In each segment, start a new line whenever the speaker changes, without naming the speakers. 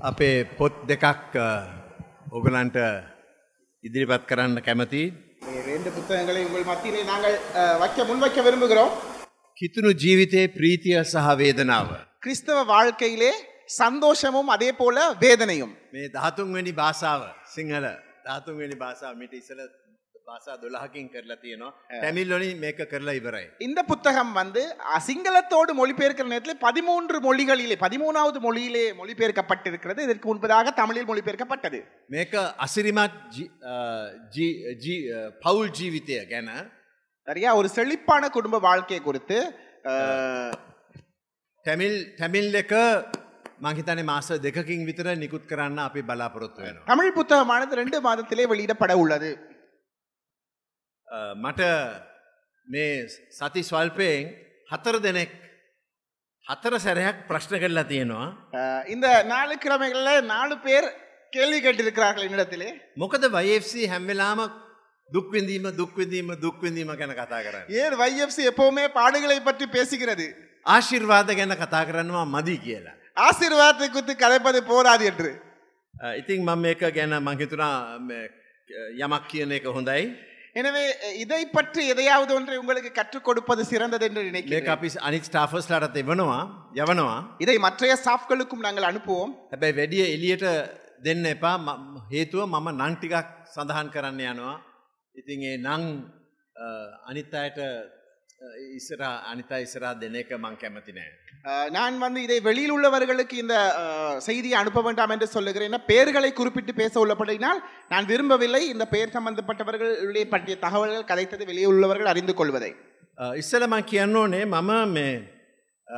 අපේ පොත් දෙකක් අ, ඔගලන්ට ඉදිරිපත් කරන්න කැමති
මේ ரெண்டு புத்தகங்களை உங்கள் மத்தியிலே நாங்கள் அஹ், வைக்க முன்வைக்க விரும்புகிறோம்
කිතුුණු ජීවිතයේ ප්‍රීතිය සහ වේදනාව.
கிறிஸ்தவ வாழ்க்கையிலே சந்தோஷமும் அதே போல வேதனையும்
මේ දහතුන්වැනි භාෂාව සිංහල ධාතුන්වැනි භාෂාව මිට ඉසල භාෂා දොළහකින් කරලා තියෙනවා ටැමිල්ලොනි මේක කරලා ඉවරයි.
இந்த புத்தகம் வந்து அஹ், சிங்களத்தோடு மொழிபெயர்க்கிற நேரத்தில் பதிமூன்று மொழிகளிலே பதிமூணாவது மொழியிலே மொழிபெயர்க்கப்பட்டிருக்கிறது இதற்கு முன்பதாக தமிழில் மொழிபெயர்க்கப்பட்டது
මේක අසිරිමත් ජී- අ, ජී- ජී- අ, පවුල් ජීවිතය ගැන
சரியா ஒரு செழிப்பான குடும்ப வாழ்க்கை குறித்து அஹ்,
ටැමිල් ටැමිල් එක මංහිතන මාස දෙකින් විතර නිකුත් කරන්න අපි බලාපොරොත්තු වෙනවා.
தமிழ் புத்தகமானது ரெண்டு மாதத்திலே வெளியிடப்பட உள்ளது
අ, මට මේ සති ස්වල්පයෙන් හතර දෙනෙක් හතර සැරයක් ප්‍රශ්න කරලා තියෙනවා.
அஹ், இந்த நாலு கிழமைகளில் நாலு பேர் கேள்வி கேட்டிருக்கிறார்கள் என்னிடத்திலே
මොකද වයිFC හැම්වෙලාම දුක්විඳීම දුක්විඳීම දුක්විඳීම ගැන කතා කරන්න.
ஏன் YFC எப்பவுமே பாடுகளை பற்றி பேசுகிறது
ආශිර්වාද ගැන කතා කරන්නවා මදී කියලා.
ஆசீர்வாதத்தை குறித்து கதைப்பது போராது என்று
අ, ඉතින් මම මේක ගැන මංහිතුනා යමක් කියන එක හොඳයි.
எனவே அஹ், இதை பற்றி எதையாவது ஒன்றை உங்களுக்கு கற்றுக் கொடுப்பது சிறந்தது என்று
මේක
நினைக்கிறேன்
අපි අනික් ස්ටාෆස් ලටත් එවනවා යවනවා.
இதை மற்றைய ஸ்டாஃப்களுக்கும் நாங்கள் அனுப்புவோம்
හැබැයි වැඩිය එලියට දෙන්න එපා ම- හේතුව මම නංටිකක් සඳහන් කරන්න යනවා. ඉතින් ඒ නං අ, අනිත් අයට ඉස්සර අනිතා ඉස්සරා දෙන එක මං කැමති නෑ.
அஹ், நான் வந்து இதை வெளியில் உள்ளவர்களுக்கு இந்த அஹ், செய்தியை அனுப்ப வேண்டாம் என்று சொல்லுகிறேன் ஏன்னா, பெயர்களை குறிப்பிட்டு பேச உள்ளபடினால் நான் விரும்பவில்லை இந்த பெயர் சம்பந்தப்பட்டவர்களுடைய பற்றிய தகவல்கள் கதைத்தது வெளியே உள்ளவர்கள் அறிந்து கொள்வதை
අ, ඉස්සල මං කියන්න ඕනේ මම මේ අ,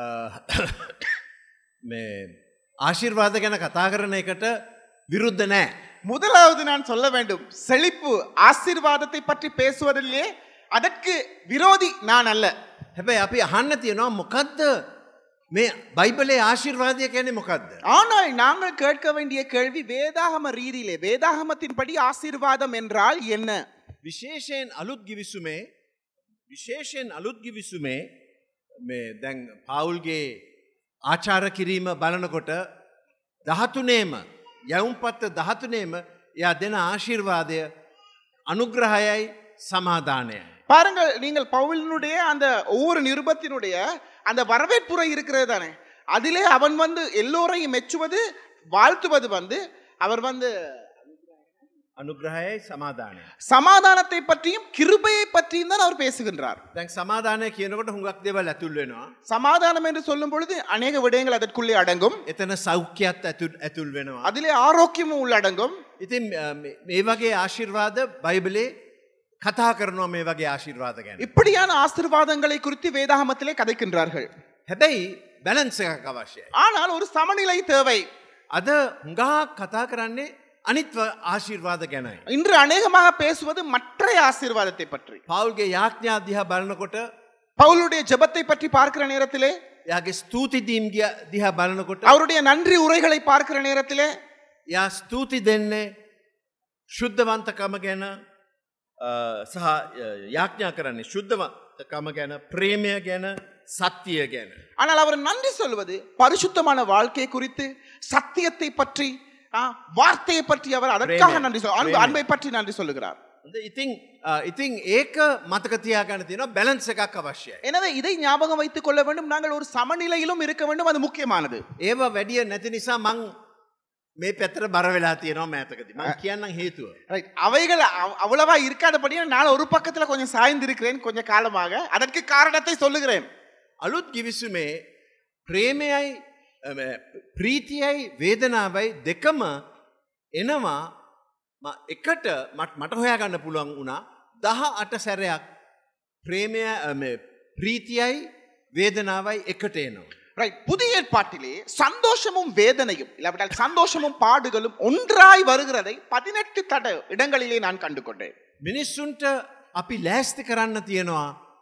මේ ආශිර්වාද ගැන කතා කරන එකට විරුද්ධ නෑ.
முதலாவது நான் சொல்ல வேண்டும் செழிப்பு ஆசீர்வாதத்தை பற்றி பேசுவதிலே அதற்கு விரோதி நான் அல்ல
හැබැයි අපි අහන්න තියෙනවා මොකක්ද මේ බයිබලේ ආශිර්වාදය කැනෙ මොකක්ද.
ஆனால் நாங்கள் கேட்க வேண்டிய கேள்வி வேதாகம ரீதியிலே வேதாகமத்தின்படி ஆசீர்வாதம் என்றால் என்ன
විශේෂයෙන් අලුත් ගිවිසුමේ විශේෂයෙන් අලුත් ගිවිසුමේ මේ දැන් පවුල්ගේ ආචාර කිරීම බලනකොට දහතුනේම යවුම්පත්ත දහතුනේම එයා දෙන ආශිර්වාදය අනුග්‍රහයයි සමාධානයයි.
பாருங்கள் நீங்கள் பவுலினுடைய அந்த ஒவ்வொரு நிருபத்தினுடைய அந்த வரவேற்புரை இருக்கிறது தானே அதிலே அவன் வந்து எல்லோரையும் மெச்சுவது வாழ்த்துவது வந்து அவர் வந்து
අනුග්‍රහයයි සමාධානය.
சமாதானத்தை பற்றியும் கிருபையை பற்றியும் தான் அவர் பேசுகின்றார்
දැන් සමාධානය කියනකොට හුඟක් දෙවල් ඇතුල් වෙනවා.
சமாதானம் என்று சொல்லும் பொழுது அநேக விடயங்கள் அதற்குள்ளே அடங்கும்
එතන සෞඛ්‍යත් ඇතුල් ඇතුල් වෙනවා.
அதிலே ஆரோக்கியமும் உள்ளடங்கும்
ඉතින් අ, මේ- මේ වගේ ආශිර්වාද බයිබලේ කතා කරනවා මේ වගේ ආශිර්වාද ගැන.
இப்படியான ஆசீர்வாதங்களை குறித்து வேதாகமத்திலே கதைக்கின்றார்கள்
හැබැයි බැලන්ස එකක් අවශ්‍යයි.
ஆனால் ஒரு சமநிலை தேவை
අද හුඟා කතා කරන්නේ අනිත්ව ආශිර්වාද ගැනයි.
இன்று அநேகமாக பேசுவது மற்ற ஆசீர்வாதத்தை பற்றி
පවුල්ගේ යාඥා දිහා බලනකොට
பவுலுடைய ஜெபத்தை பற்றி பார்க்கிற நேரத்திலே
යාගේ ස්තුතිදීම් ගිය දිහා බලනකොට
அவருடைய நன்றி உரைகளை பார்க்கிற நேரத்திலே
යා ස්තුති දෙන්නේ ශුද්ධවන්තකම ගැන අ, සහ අ, යාඥා කරන්නේ ශුද්ධවන්තකම ගැන ප්‍රේමය ගැන සත්‍යය ගැන.
ஆனால் அவர் நன்றி சொல்வது பரிசுத்தமான வாழ்க்கை குறித்து சத்தியத்தை பற்றி ஆ, வார்த்தையை பற்றி அவர் அதற்காக
பிரேமை.
நன்றி சொல் அன்பு
பிரேமை.
அன்பை பற்றி நன்றி சொல்லுகிறார்
හොඳ ඉතිං අ, ඉතිං ඒක මතකතියා ගන්න තියෙනවා බැලන්ස එකක් අවශ්‍යයි.
எனவே இதை ஞாபகம் வைத்துக் கொள்ள வேண்டும் நாங்கள் ஒரு சமநிலையிலும் இருக்க வேண்டும் அது முக்கியமானது
ඒව වැඩිය නැති නිසා මං මේ පැතර බර වෙලා තියෙනවා මෑතකති ම කියන්නම් හේතුව.
Right. அவைகள் அவ்- அவ்வளவா இருக்காதபடியா நான் ஒரு பக்கத்துல கொஞ்சம் சாய்ந்து இருக்கிறேன் கொஞ்சம் காலமாக அதற்கு காரணத்தை சொல்லுகிறேன்
අලුත් ගිවිසුමේ ප්‍රේමයයි අම, ප්‍රීතියයි වේදනාවයි දෙකම එනවා ම- එකට මට මට හොයාගන්න පුළුවන් වුණා දහ අට සැරයක් ප්‍රේමය අම, ප්‍රීතියයි වේදනාවයි එකට එනවා.
ரைட் புதிய ஏற்பாட்டிலே சந்தோஷமும் வேதனையும் இல்லாவிட்டால் சந்தோஷமும் பாடுகளும் ஒன்றாய் வருகிறதை பதினெட்டு தட இடங்களிலே நான் கண்டு கொண்டேன்
මිනිස්සුන්ට අපි ලෑස්ති කරන්න තියෙනවා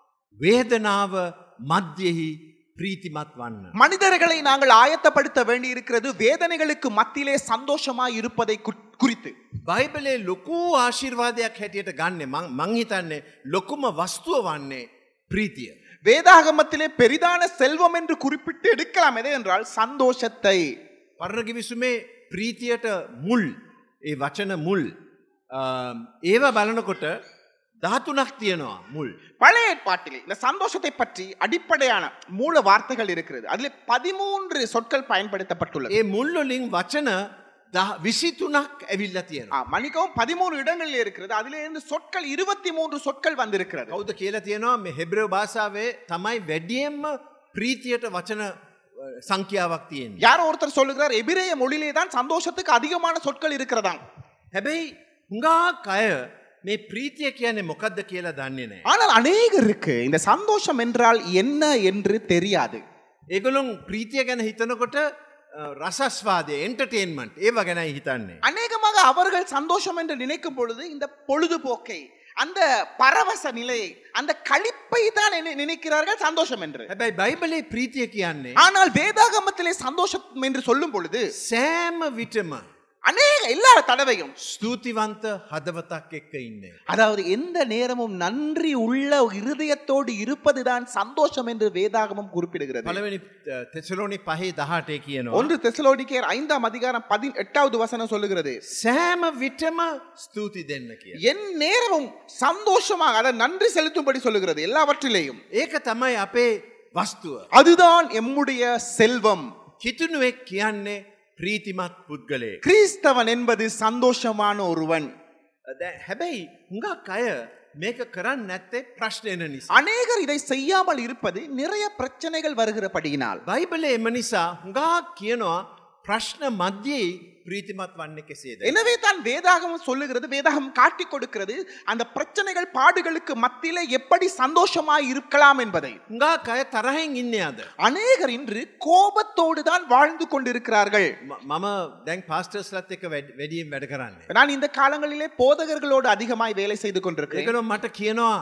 වේදනාව මධ්යෙහි ප්‍රීතිමත් වන්න.
மனிதர்களை நாங்கள் ஆயத்தப்படுத்த வேண்டி இருக்கிறது வேதனைகளுக்கு மத்தியிலே சந்தோஷமாய் இருப்பதை கு- குறித்து
බයිබලේ ලොකූ ආශිර්වාදයක් හැටියට ගන්න මංහිතන්නේ ලොකුම වස්තුව වන්නේ ප්‍රීතිය.
வேதாகமத்திலே பெரிதான செல்வம் என்று குறிப்பிட்டு எடுக்கலாம் எதை என்றால் சந்தோஷத்தை
පරණගිවිසුමේ ප්‍රීතියට මුල් ඒ වචන මුල් අ, ඒව බලනකොට ධාතුනක් තියෙනවා මුල්.
பழைய ஏற்பாட்டிலே இந்த சந்தோஷத்தை பற்றி அடிப்படையான மூல வார்த்தைகள் இருக்கிறது அதிலே பதிமூன்று சொற்கள் பயன்படுத்தப்பட்டுள்ளது
ඒ මුල්ලොලින් වචන විසිතුනක් ඇවිල්ල තියෙන.
ஆ, மன்னிக்கவும் பதிமூணு இடங்கள்ல இருக்கிறது அதிலே இருந்து சொற்கள் இருபத்தி மூன்று சொற்கள் வந்திருக்கிறது
කෞද කියල තියෙනවා මෙ හෙබ්‍රව භාසාාවේ තමයි වැඩියෙන්ම ප්‍රීතියට වචන අ, සංඛ්‍යාවක් තියෙන්.
யாரோ ஒருத்தர் சொல்லுகிறார் எபிரேய மொழியிலே தான் சந்தோஷத்துக்கு அதிகமான சொற்கள் இருக்கிறதாம்
හැබැයි හුඟාක් අය මේ ප්‍රීතිය කියන්නේ මොකක්ද කියලා දන්නේ නෑ.
ஆனால் அநேகருக்கு இந்த சந்தோஷம் என்றால் என்ன என்று தெரியாது
ඒගොලුම් ප්‍රීතිය ගැන හිතනකොට අ, රසස්වාදය එන්ටර්ටේන්මන්ට් ඒව ගැනයි හිතන්නේ.
அநேகமாக அவர்கள் சந்தோஷம் என்று நினைக்கும் பொழுது இந்த பொழுதுபோக்கை அந்த பரவச நிலையை அந்த களிப்பை தான் நினை- நினைக்கிறார்கள் சந்தோஷம் என்று
හැබැයි බයිබලේ ප්‍රීතිය කියන්නේ.
ஆனால் வேதாகமத்திலே சந்தோஷம் என்று சொல்லும் பொழுது
සෑම විටම
அநேக எல்லா தடவையும்
ස්තුතිවන්ත හදවතක් එක්ක ඉන්නේ.
அதாவது எந்த நேரமும் நன்றி உள்ள இருதயத்தோடு இருப்பதுதான் சந்தோஷம் என்று வேதாகமம் குறிப்பிடுகிறது
පළවෙනි තෙසලෝනි පහේ දහටේ කියනවා.
ஒன்று தெசலோனிக்கேயர் ஐந்தாம் அதிகாரம் பதினெட்டாவது வசனம் சொல்லுகிறது
සෑම විටම ස්තුති දෙන්න කිය.
என் நேரமும் சந்தோஷமாக அதை நன்றி செலுத்தும்படி சொல்லுகிறது எல்லாவற்றிலேயும்
ඒක තමයි අපේ වස්තුව.
அதுதான் எம்முடைய செல்வம்
කිතුනුවෙක් කියන්නේ ප්‍රීතිමත් පුද්ගලේ.
கிறிஸ்தவன் என்பது சந்தோஷமான ஒருவன்
දැ- හැබැයි හුඟක් අය මේක කරන්න නැත්තේ ප්‍රශ්නයන නිසා.
அநேகர் இதை செய்யாமல் இருப்பது நிறைய பிரச்சனைகள் வருகிறபடியினால்
බයිබලේ එම නිසා හුඟක් කියනවා ප්‍රශ්න මධ්‍යයේ ප්‍රීතිමත් වන්න කෙසේද.
எனவே தான் வேதாகமம் சொல்லுகிறது வேதாகம் காட்டிக் கொடுக்கிறது அந்த பிரச்சனைகள் பாடுகளுக்கு மத்தியிலே எப்படி சந்தோஷமாய் இருக்கலாம் என்பதை
හුඟක් අය තරහෙන් ඉන්න අද.
அநேகர் இன்று கோபத்தோடு தான் வாழ்ந்து கொண்டிருக்கிறார்கள்
ම- මම දැන් පාස්ටර්ස්ලත් එක වැඩියෙන් වැඩ කරන්න.
நான் இந்த காலங்களிலே போதகர்களோடு அதிகமாய் வேலை செய்து கொண்டிருக்கிறேன்
ඒකන මට කියනවා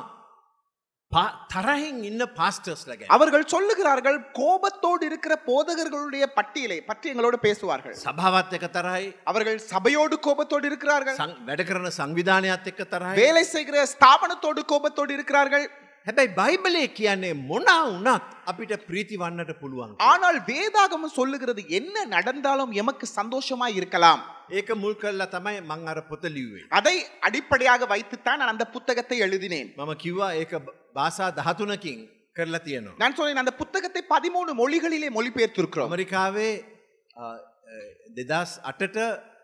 පා- තරහෙන් ඉන්න පාස්ටර්ස් ලග.
அவர்கள் சொல்லுகிறார்கள் கோபத்தோடு இருக்கிற போதகர்களுடைய பட்டியலை பற்றி எங்களோடு பேசுவார்கள்
සභාවත් එක තරයි
அவர்கள் சபையோடு கோபத்தோடு இருக்கிறார்கள்
සං- වැඩ කරන සංවිධානයක් එක්ක තරයි.
வேலை செய்கிற ஸ்தாபனத்தோடு கோபத்தோடு இருக்கிறார்கள்
හැබැයි බයිබලේ කියන්නේ මොනා වනත් අපිට ප්‍රීති වන්නට පුළුවන්.
ஆனால் வேதாகமம் சொல்லுகிறது என்ன நடந்தாலும் எமக்கு சந்தோஷமாய் இருக்கலாம்
ඒක මුල් කරලා තමයි මං අර පොත ලිව්වේ.
அதை அடிப்படையாக வைத்துத்தான் நான் அந்த புத்தகத்தை எழுதினேன்
මම කිව්වා ඒක භාසා දහතුනකින් කරලා තියෙනවා.
நான் சொன்னேன் அந்த புத்தகத்தை பதிமூணு மொழிகளிலே மொழிபெயர்த்திருக்கிறோம்
ඇමරිකාවේ දෙදස් අටට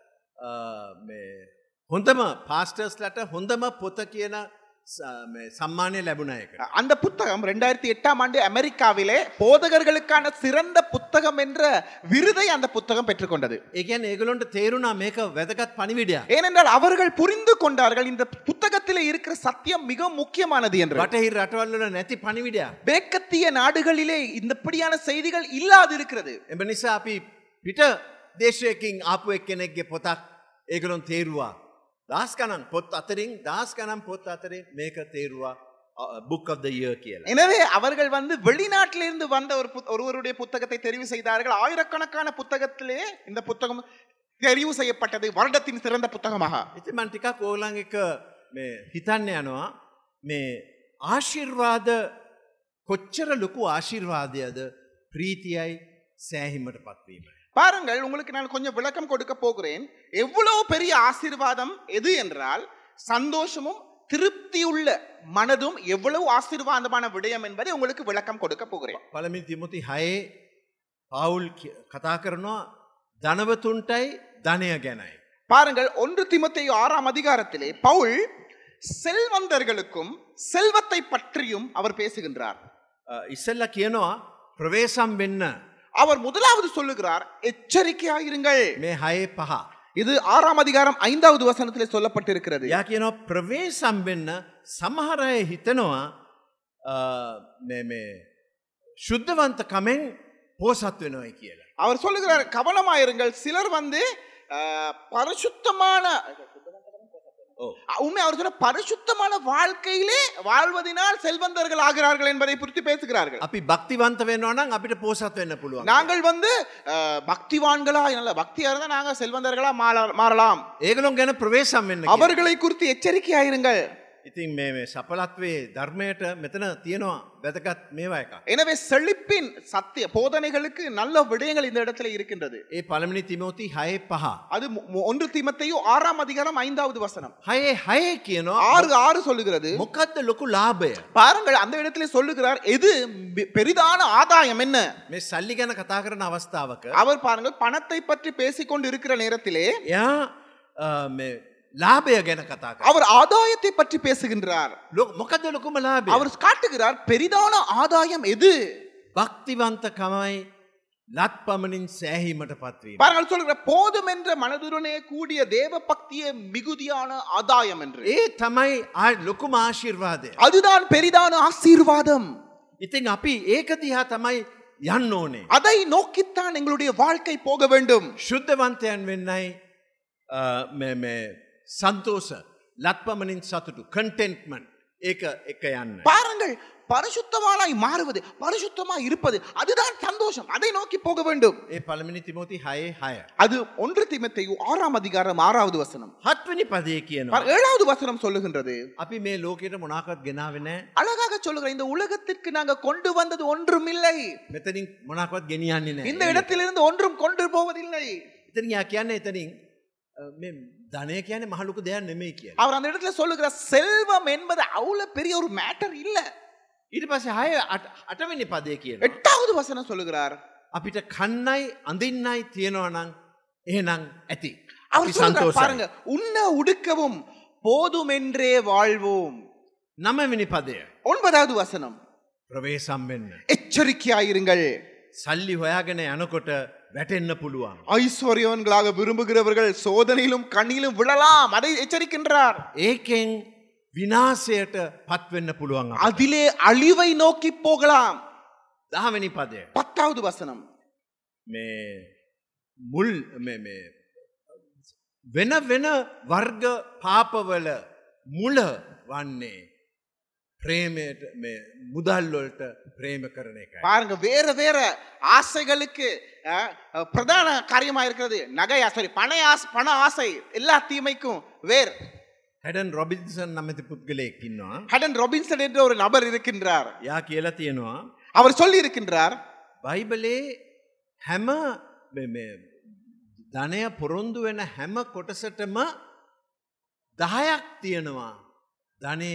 හොඳම පාස්ටර්ස්ලට හොඳම පොත කියන ස- මේ සම්මානය ලැබුණ එක.
அந்த புத்தகம் ரெண்டாயிரத்தி எட்டாம் ஆண்டு அமெரிக்காவிலே போதகர்களுக்கான சிறந்த புத்தகம் என்ற விருதை அந்த புத்தகம் பெற்றுக்கொண்டது
ඒකැන් ඒගලොන්ට තේරුණා මේක වැදගත් පනිවිඩිය.
ஏனென்றால் அவர்கள் புரிந்து கொண்டார்கள் இந்த புத்தகத்திலே இருக்கிற சத்தியம் மிக முக்கியமானது என்று
රටහි රටවල්ල නැති පනිවිඩිය.
மேற்கத்திய நாடுகளிலே இந்தப்படியான செய்திகள் இல்லாது இருக்கிறது
එම නිසා අපි පිට දේශයකින් ආපු එක් කෙනෙක්ගේ පොතක් ඒගලොන් තේරුවා. දස් කනම් පොත් අතරින් දස් කනම් පොත් අතරින් මේක තේරුවා බුක් of the year කියලා.
எனவே அவர்கள் வந்து வெளிநாட்டிலிருந்து வந்த ஒரு புத்- ஒருவருடைய புத்தகத்தை தெரிவு செய்தார்கள் ஆயிரக்கணக்கான புத்தகத்திலே இந்த புத்தகம் தெரிவு செய்யப்பட்டது வருடத்தின் சிறந்த புத்தகமாக
ඉති මන්ටිකක් ඕලං එක මේ හිතන්න යනවා මේ ආශිර්වාද කොච්චර ලොකු ආශිර්වාදයද ප්‍රීතියයි සෑහිමට පත්වීම.
பாருங்கள் உங்களுக்கு நான் கொஞ்சம் விளக்கம் கொடுக்க போகிறேன் எவ்வளவு பெரிய ஆசீர்வாதம் எது என்றால் சந்தோஷமும் திருப்தியுள்ள மனதும் எவ்வளவு ஆசீர்வாதமான விடயம் என்பதை உங்களுக்கு விளக்கம் கொடுக்க போகிறேன்
පළමින් තිමුති හයේ පවුල් කිය- කතා කරනවා ධනවතුන්ටයි ධනය ගැනයි.
பாருங்கள் ஒன்று திமுத்தையோ ஆறாம் அதிகாரத்திலே பவுல் செல்வந்தர்களுக்கும் செல்வத்தை பற்றியும் அவர் பேசுகின்றார்
අ, ඉස්සල්ල කියනවා ප්‍රවේසම් වෙන්න
அவர் முதலாவது சொல்லுகிறார் எச்சரிக்கையாயிருங்கள்
මේ හයේ පහ.
இது ஆறாம் அதிகாரம் ஐந்தாவது வசனத்திலே சொல்லப்பட்டிருக்கிறது
යා කියනවා ප්‍රවේසම් වෙන්න සමහරය හිතනවා අ, මේ- මේ ශුද්ධවන්ත කමෙන් පෝසත් වෙනොයි කියලා.
அவர் சொல்லுகிறார் கவனமாயிருங்கள் சிலர் வந்து அஹ், பரிசுத்தமான
ඕ.
உண்மை அவர் சொன்ன பரிசுத்தமான வாழ்க்கையிலே வாழ்வதனால் செல்வந்தர்கள் ஆகிறார்கள் என்பதை குறித்து பேசுகிறார்கள்
අපි භක්තිවන්ත වෙන්නවනම් අපිට පෝසත් වෙන්න පුළුවන්.
நாங்கள் வந்து அஹ், பக்திவான்களா நல்ல பக்தியா இருந்தா நாங்க செல்வந்தர்களா மாற- மாறலாம்
ඒගලොන් ගැන ප්‍රවේශම් වෙන්න කියලා.
அவர்களை குறித்து எச்சரிக்கையாயிருங்கள்
ඉතින් මේ මේ සපලත්වේ ධර්මයට මෙතන තියෙනවා වැදගත් මේවා එක.
எனவே செழிப்பின் சத்திய போதனைகளுக்கு நல்ல விடயங்கள் இந்த இடத்துல இருக்கின்றது
ඒ පළමිනි තිමෝති හය පහ.
அது மு- மு- ஒன்று தீமத்தையும் ஆறாம் அதிகாரம் ஐந்தாவது வசனம்
හයේ හයේ කියනවා
ஆறு ஆறு சொல்லுகிறது
මොකක්ද ලොකු ලාභය.
பாருங்கள் அந்த இடத்துல சொல்லுகிறார் எது பெ- பெரிதான ஆதாயம் என்ன
මේ සල්ලි ගැන කතා කරන අවස්ථාවක.
அவர் பாருங்கள் பணத்தை பற்றி பேசிக்கொண்டு இருக்கிற நேரத்திலே
එයා අ, මේ ලාභය ගැන කතා කර.
அவர் ஆதாயத்தை பற்றி பேசுகின்றார்
මොකද ලොකුම ලාභය.
அவர் காட்டுகிறார் பெரிதான ஆதாயம் எது
භක්තිවන්තකමයි ලත් පමණින් සෑහීමට පත්වීම.
பாருங்கள் சொல்லுகிற போதும் என்ற மனதுடனே கூடிய தேவ பக்திய மிகுதியான ஆதாயம் என்று
ඒ තමයි ආ- ලොකුම ආශිර්වාදය.
அதுதான் பெரிதான ஆசீர்வாதம்
ඉතින් අපි ඒක දිහා තමයි යන්න ඕනේ.
அதை நோக்கித்தான் எங்களுடைய வாழ்க்கை போக வேண்டும்
ශුද්ධවන්තයන් වෙන්නයි අ, මේ- මේ සන්තෝස ලත් පමණින් සතුටු කන්ටෙන්ට්මන් ඒක එක යන්න.
பாருங்கள் பரிசுத்தமானாய் மாறுவது பரிசுத்தமாய் இருப்பது அதுதான் சந்தோஷம் அதை நோக்கி போக வேண்டும்
ඒ පළමිනි තිමෝති හයේ හය.
அது ஒன்று தீமத்தையு ஆறாம் அதிகாரம் ஆறாவது வசனம்
හත්වනි පදය කියනවා.
பாரு, ஏழாவது வசனம் சொல்லுகின்றது
අපි මේ ලෝකයට මොනාකත් ගෙනාවෙන
அழகாக சொல்லுகிற இந்த உலகத்திற்கு நாங்க கொண்டு வந்தது ஒன்றும் இல்லை
මෙතනින් මොනකවත් ගෙනියන්නේ
இந்த
නෑ.
இடத்திலிருந்து ஒன்றும் கொண்டு போவதில்லை
එතන යා කියන්නේ එතනින් අ, මේ ධනය කියන්නේ මහලුකු දෙයක් නෙමෙයි කිය.
அவர் அந்த இடத்துல சொல்லுகிற செல்வம் என்பது அவ்வளவு பெரிய ஒரு மேட்டர் இல்ல
ඊට පස්සේ හය අට- අටවෙනි පදය කියන.
எட்டாவது வசனம் சொல்லுகிறார்
අපිට කන්නයි අඳින්නයි තියෙනවනං එහෙනම් ඇති.
அவர்
අපි
சொல்லுகிறார்
සන්තෝසයි.
பாருங்க உண்ண உடுக்கவும் போதுமென்றே வாழ்வோம்
නමවෙනි පදය.
ஒன்பதாவது வசனம்
ප්‍රවේසම් වෙන්න.
எச்சரிக்கையாயிருங்கள்
සල්ලි හොයාගෙන යනකොට වැටෙන්න පුළුවන්.
ஐஸ்வர்யவன்களாக விரும்புகிறவர்கள் சோதனையிலும் கண்ணிலும் விழலாம் அதை எச்சரிக்கின்றார்
ඒකෙන් විනාසයට පත්වෙන්න පුළුවන්. අප.
அதிலே அழிவை நோக்கி போகலாம்
දහවැනි පදය.
பத்தாவது வசனம்
මේ මුල් මේ- මේ වෙන වෙන වර්ග පාපවල මුල වන්නේ ප්‍රේමයට මේ මුදල්වලට ප්‍රේම කරන එක.
பாருங்க வேற வேற ஆசைகளுக்கு அஹ், அஹ், பிரதான காரியமா இருக்கிறது நகை சாரி பண ஆசை பண ஆசை எல்லா தீமைக்கும் வேர்
හැඩන් රොබින්සන් නමති පුද්ගලයෙක් ඉන්නවා.
ஹடன் ரொபின்சன் என்ற ஒரு நபர் இருக்கின்றார்
යා කියලා තියෙනවා.
அவர் சொல்லி இருக்கின்றார்
බයිබලේ හැම මේ- මේ ධනය පොරොන්දු වෙන හැම කොටසටම දහයක් තියෙනවා ධනේ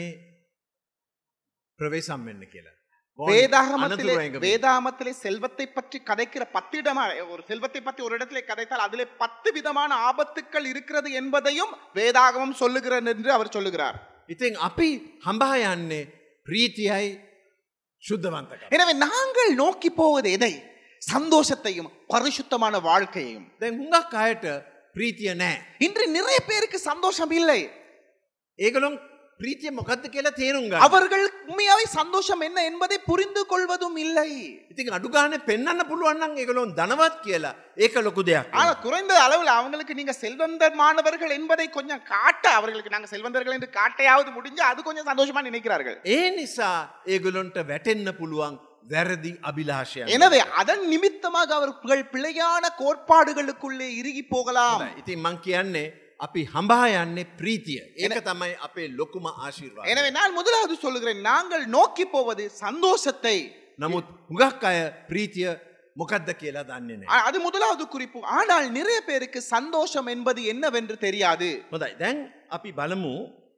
ප්‍රවේසම් වෙන්න කියලා.
வேதாகமத்திலே
අනතුරු අයින්
வேதாகமத்திலே செல்வத்தை பற்றி கதைக்கிற பத்து இடமா ஒரு செல்வத்தை பற்றி ஒரு இடத்திலே கதைத்தால் அதிலே பத்து விதமான ஆபத்துக்கள் இருக்கிறது என்பதையும் வேதாகமம் சொல்லுகிறது என்று அவர் சொல்லுகிறார்
ඉතින් අපි හම්බා යන්නේ ප්‍රීතියයි ශුද්ධවන්තක.
எனவே நாங்கள் நோக்கி போவது எதை சந்தோஷத்தையும் பரிசுத்தமான வாழ்க்கையையும்
දැන් හුඟක් අයට ප්‍රීතිය නෑ.
இன்று நிறைய பேருக்கு சந்தோஷம் இல்லை
ඒගලොන් ප්‍රීතිය මොකක්ද කියලා තේරුම් ගන්න.
அவர்கள் உண்மையாவே சந்தோஷம் என்ன என்பதை புரிந்து கொள்வதும் இல்லை
ඉතින් අඩුගානේ පෙන්න්න පුළුවන්නම් ඒගලොන් ධනවත් කියලා ඒක ලොකු දෙයක්.
ஆனா குறைந்த அளவில் அவங்களுக்கு நீங்க செல்வந்தமானவர்கள் என்பதை கொஞ்சம் காட்ட அவர்களுக்கு நாங்க செல்வந்தர்கள் என்று காட்டையாவது முடிஞ்சு அது கொஞ்சம் சந்தோஷமா நினைக்கிறார்கள்
ඒ නිසා ඒගොලොන්ට වැටෙන්න පුළුවන් වැරදි අභිලාශය.
எனவே அதன் நிமித்தமாக அவர்கள் பிழையான கோட்பாடுகளுக்குள்ளே இறுகி போகலாம்
ඉතින් මං කියන්නේ අපි හඹා යන්නේ ප්‍රීතිය. ඒක තමයි අපේ ලොකුම ආශිර්වාද.
எனவே நான் முதலாவது சொல்லுகிறேன் நாங்கள் நோக்கி போவது சந்தோஷத்தை
නමුත් හුඟක් අය ප්‍රීතිය මොකක්ද කියලා දන්නේ නෑ.
ஆ- அது முதலாவது குறிப்பு ஆனால் நிறைய பேருக்கு சந்தோஷம் என்பது என்னவென்று தெரியாது
හොඳයි දැන් අපි බලමු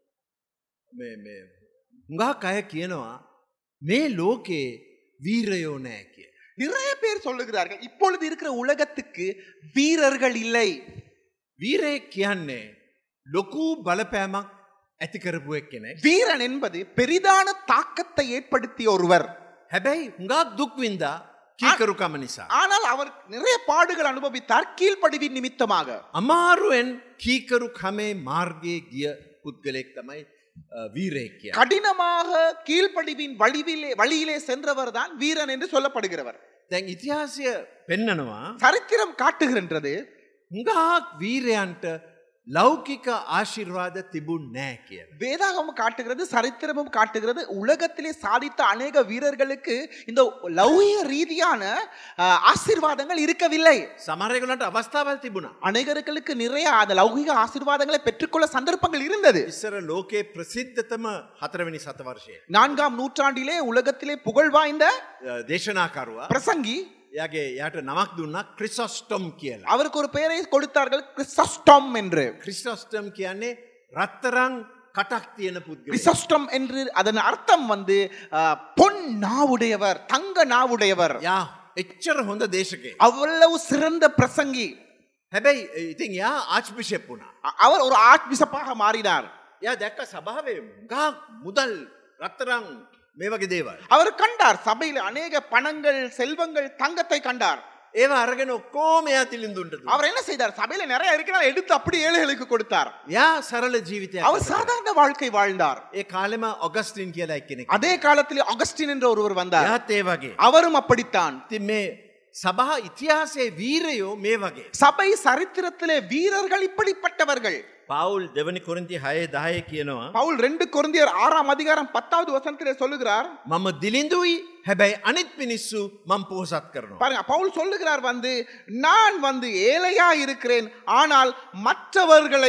මේ- මේ හුඟක් අය කියනවා මේ ලෝකේ වීරයෝ නෑ කිය.
நிறைய பேர் சொல்லுகிறார்கள் இப்பொழுது இருக்கிற உலகத்துக்கு வீரர்கள் இல்லை
වීරය කියන්නේ ලොකු බලපෑමක් ඇති කරපුුවක් කෙනෙක්.
வீரன் என்பது பெரிதான தாக்கத்தை ஏற்படுத்திய ஒருவர்
හැබැයි හුඟක් දුක්වින්දා කීකරුකම නිසා.
ஆனால் அவர் நிறைய பாடுகள் அனுபவித்தார் கீழ்ப்படிவின் நிமித்தமாக
අමාරුවෙන් කීකරු කමේ මාර්ගය ගිය පුද්ගලෙක් තමයි අ, වීරයෙක් කිය.
கடினமாக கீழ்ப்படிவின் வழிவிலே வழியிலே சென்றவர் தான் வீரன் என்று சொல்லப்படுகிறவர்
දැන් ඉතිහාසය පෙන්නනවා
சரித்திரம் காட்டுகின்றது
හුඟක් වීරයන්ට ලෞකික ආශිර්වාද තිබුන් නෑ කියල.
வேதாகமம் காட்டுகிறது சரித்திரமும் காட்டுகிறது உலகத்திலே சாதித்த அநேக வீரர்களுக்கு இந்த லௌகிக ரீதியான அஹ், ஆசீர்வாதங்கள் இருக்கவில்லை
සමරයකලට අවස්ථාවල් තිබුණා.
அநேகர்களுக்கு நிறைய அந்த லௌகிக ஆசீர்வாதங்களை பெற்றுக்கொள்ள சந்தர்ப்பங்கள் இருந்தது
ඉස්සර ලෝකයේ ප්‍රසිද්ධතම හතරවෙනි සතවර්ශය.
நான்காம் நூற்றாண்டிலே உலகத்திலே புகழ் வாய்ந்த
දේශනාකරුවා
பிரசங்கி
යාගේ යට නමක් දුන්න ක්‍රිසොස්ටොම් කියලා.
அவருக்கு ஒரு பெயரை கொடுத்தார்கள் கிறிஸ்டஸ்டம் என்று
ක්‍රිස්ටොස්ටම් කියන්නේ රත්තරං කටක් තියෙන පුද්ගල.
கிறிஸ்டஸ்டம் என்று அதன் அர்த்தம் வந்து அஹ், பொன் நாவுடையவர் தங்க நாவுடையவர்
යා එච්චර හොඳ දේශකේ.
அவ்வளவு சிறந்த பிரசங்கி
හැබැයි ඉතින් යා ආච්පිෂප් වුණා.
அ- அவர் ஒரு ஆர்ட் பிஷப்பாக மாறினார்
යා දැක්ක සභාවේ ගා මුදල් රත්තරං මේ වගේ දේවල්.
அவர் கண்டார் சபையில் அநேக பணங்கள் செல்வங்கள் தங்கத்தை கண்டார்
ඒව අරගෙන ඔක්කෝම එයා තිලින්දුන්ට දුන්නා.
அவர் என்ன செய்தார் சபையில நிறைய இருக்கிறார் எடுத்து அப்படி ஏழைகளுக்கு கொடுத்தார்
යා සරල ජීවිතයක්
அவர்
ගත කළා.
சாதாரண வாழ்க்கை வாழ்ந்தார்
ඒ කාලෙම ඔගස්ටින් කියලා එක්කෙනෙක්.
அதே காலத்தில் அகஸ்டின் என்ற ஒருவர் வந்தார்
යාත් ඒ වගේ.
அவரும் அப்படித்தான்
ඉතින් මේ සභහ ඉතිහාසයේ වීරයෝ මේ වගේ.
சபை சரித்திரத்திலே வீரர்கள் இப்படிப்பட்டவர்கள்
පවුල් දෙවනි කොරින්ති හය දාය කියනවා.
பவுல் ரெண்டு கொரிந்தியர் ஆறாம் அதிகாரம் பத்தாவது வசனத்திலே சொல்லுகிறார்
මම දිලිඳුයි හැබැයි අනිත් මිනිස්සු මං පෝසත් කරනවා.
பாருங்க பவுல் சொல்லுகிறார் வந்து நான் வந்து ஏழையா இருக்கிறேன் ஆனால் மற்றவர்களை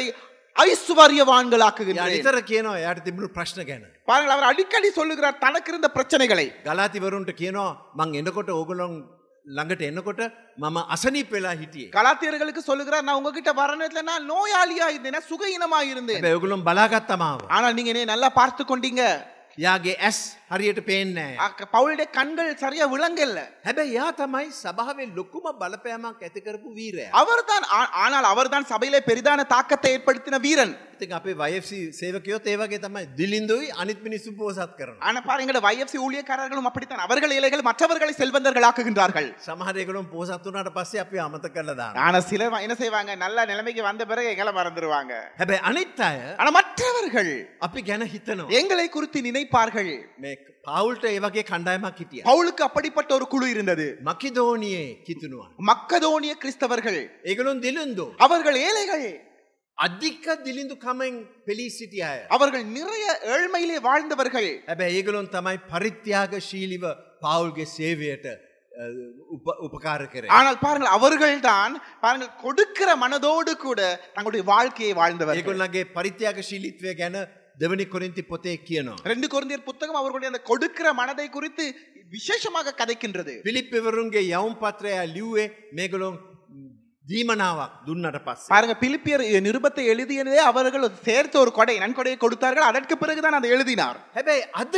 යා
ஐஸ்வர்யவான்களாக்குகிறேன்
නිතර කියනවා යායට තිබුණු ප්‍රශ්න ගැන.
பாருங்கள் அவர் அடிக்கடி சொல்லுகிறார் தனக்கு இருந்த பிரச்சனைகளை
ගලාතිවරුන්ට කියනවා මං එන්නකොට ඕගොලොන් ළඟට එන්නකොට මම අසනීප වෙලා හිටියේ.
கலாத்தியர்களுக்கு சொல்லுகிறார் நான் உங்ககிட்ட வர நேரத்துல நான் நோயாளியா இருந்தேன் சுகயினமா இருந்தேன்
හැබැයි ඔගොලොන් බලාගත්තමාව.
ஆனால் நீங்க என்னை நல்லா பார்த்து கொண்டீங்க
යාගේ ඇස් හරියට පේන්නේ. නෑ.
அக்க- பவுலுடைய கண்கள் சரியா விளங்கல்ல
හැබැයි යා තමයි සභාවේ ලොකුම බලපෑමක් ඇති කරපු වීරය.
அவர்தான் ஆ- ஆனால் அவர்தான் சபையிலே பெரிதான தாக்கத்தை ஏற்படுத்தின வீரன்
ඉතින් අපේ වයසි සේවකයොත් ඒවගේ තමයි දිලින්දුයි අනිත් මිනිස්සු පෝසත් කරන.
ஆனா பாருங்க வைஎஃப்சி ஊழியக்காரர்களும் அப்படித்தான் அவர்கள் ஏழைகள் மற்றவர்களை செல்வந்தர்களாக்குகின்றார்கள்
සමහරයකළුම් පෝසත් වනාට පස්සේ අපි අමත කළදා.
ஆனா சிலர் என்ன செய்வாங்க நல்ல நிலைமைக்கு வந்த பிறகு எங்களை மறந்துடுவாங்க
හැබැයි අනිත් අය
ஆனா மற்றவர்கள்
අපි ගැන හිතනවා.
எங்களை குறித்து நினைப்பார்கள்
මේ පවුල්ට ඒවගේ කණ්ඩායමක් හිටිය.
பவுலுக்கு அப்படிப்பட்ட ஒரு குழு இருந்தது
මකිදෝනියේ කිතුනුවන්.
மக்கதோனிய கிறிஸ்தவர்கள்
ඒගලුන් දිලින්දු.
அவர்கள் ஏழைகள்
අධික දිලිඳු කමෙන් පෙලී සිටිය අය.
அவர்கள் நிறைய ஏழ்மையிலே வாழ்ந்தவர்கள்
හැබැ ඒගලොන් තමයි පරිත්‍යාග ශීලිව පවුල්ගේ සේවයට අ, උප- උපකාර කරේ.
ஆனால் பாருங்கள் அவர்கள்தான் பாருங்கள் கொடுக்கிற மனதோடு கூட தங்களுடைய வாழ்க்கையை வாழ்ந்தவர்கள்
ඒගොල්ලගේ පරිත්‍යාග ශීලිත්වය ගැන දෙවනි කොරින්ති පොතේ කියනවා.
ரெண்டு குழந்தையர் புத்தகம் அவர்களுடைய அந்த கொடுக்கிற மனதை குறித்து விசேஷமாக கதைக்கின்றது
පිලිප්පවරුන්ගේ යවුම් පත්‍රය ලිව්වේ මේගොලොන් දීමනාවක් දුන්නට පස්ස.
பாருங்க பிலிப்பியர் நிருபத்தை எழுதியதே அவர்கள் சேர்த்த ஒரு கொடை நன்கொடையை கொடுத்தார்கள் அதற்கு பிறகுதான் அதை எழுதினார்
හැබැයි අද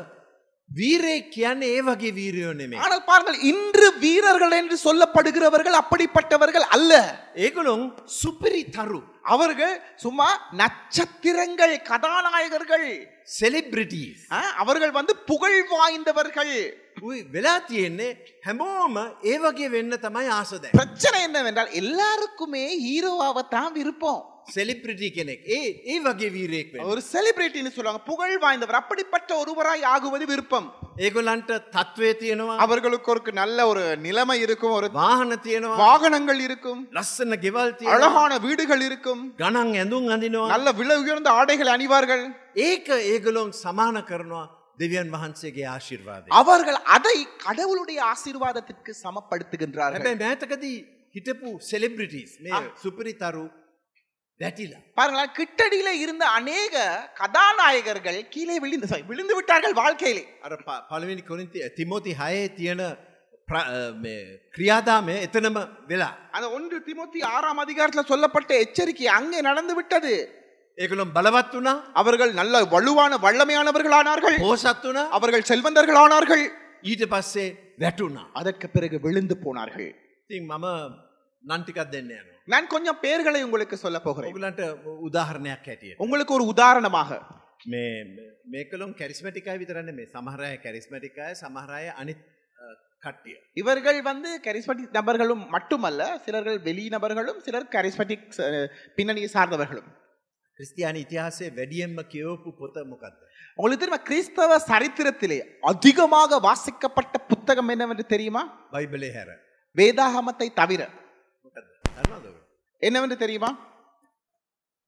වීරේ කියන්නේ ඒ වගේ වීරයෝ නෙමේ.
ஆனால் பாருங்கள் இன்று வீரர்கள் என்று சொல்லப்படுகிறவர்கள் அப்படிப்பட்டவர்கள் அல்ல
ඒගොලොන් සුපිරි තරු
அவர்கள் சும்மா நட்சத்திரங்கள் கதாநாயகர்கள்
සෙලිබ්‍රිටස්.
ஆ, அவர்கள் வந்து புகழ் வாய்ந்தவர்கள்
වෙලා තියෙන්නේ හැමෝම ඒ වගේ වෙන්න තමයි ආසද.
பிரச்சனை என்னவென்றால் எல்லாருக்குமே ஹீரோவாகத்தான் விருப்பம்
සෙලිප්‍රිටි කෙනෙක් ඒ ඒ වගේ වීරයෙක් වෙන්න.
ஒரு செலிபிரிட்டின்னு சொல்லுவாங்க புகழ் வாய்ந்தவர் அப்படிப்பட்ட ஒருவராய் ஆகுவது விருப்பம்
ඒගොල්ලන්ට තත්ත්වය තියෙනවා
அவர்களுக்கு ஒரு நல்ல ஒரு நிலைமை இருக்கும் ஒரு
වාහන තියෙනවා
வாகனங்கள் இருக்கும்
ලස්සන ගෙවල් තියෙනවා
அழகான வீடுகள் இருக்கும்
ගණන් ඇඳුම් අඳිනවා
நல்ல விலை உயர்ந்த ஆடைகள் அணிவார்கள்
ඒක ඒගොලොන් සමාන කරනවා දෙවියන් වහන්සේගේ ආශිර්වාදය.
அவர்கள் அதை கடவுளுடைய ஆசீர்வாதத்திற்கு சமப்படுத்துகின்றார்கள்
හැබැයි මෑතකදී හිටපු සෙලිබ්‍රිටිස් මේ සුපිරි තරු වැටිලා.
பாருங்களேன் கிட்டடியில இருந்த அநேக கதாநாயகர்கள் கீழே விழுந்து sorry, விழுந்து விட்டார்கள் வாழ்க்கையிலே
අර ප- පළවෙනි කොරින්ති තිමෝති හයේ තියෙන ප්‍ර- අ, මේ ක්‍රියාදාමය එතනම වෙලා.
அந்த ஒன்று திமுத்தி ஆறாம் அதிகாரத்துல சொல்லப்பட்ட எச்சரிக்கை அங்கே நடந்து விட்டது
ඒකළොම් බලවත් වුණා
அவர்கள் நல்ல வலுவான வல்லமையானவர்களானார்கள்
පෝසත් වුණා
அவர்கள் செல்வந்தர்களானார்கள்
ඊට පස්සේ වැටුණා.
அதற்கு பிறகு விழுந்து போனார்கள்
ඉතින් මම නන්ටිකක් දෙන්න යනවා.
நான் கொஞ்சம் பெயர்களை உங்களுக்கு சொல்ல போகிறேன்
ඔගලන්ට උදාහරණයක් හැටිය.
உங்களுக்கு ஒரு உதாரணமாக
මේ මේකලොම් කැරිස්මටිකයි විතරන්න මේ සමහරය කැරිස්මටිකය සමහරය අනිත් අ, කට්ටිය.
இவர்கள் வந்து கரிஸ்மட்டிக் நபர்களும் மட்டுமல்ல சிலர்கள் வெளிநபர்களும் சிலர் கரிஸ்மட்டிக் பின்னணியை சார்ந்தவர்களும்
ක්‍රස්තියානි ඉතිහාසේ වැඩියෙන්ම කියවපු පොත මොකක්ද.
உங்களுக்கு தெரியுமா கிறிஸ்தவ சரித்திரத்திலே அதிகமாக வாசிக்கப்பட்ட புத்தகம் என்னவென்று தெரியுமா
බයිබලේ හැර.
வேதாகமத்தை தவிர
මොකද දන්නවද ඔය?
என்னவென்று தெரியுமா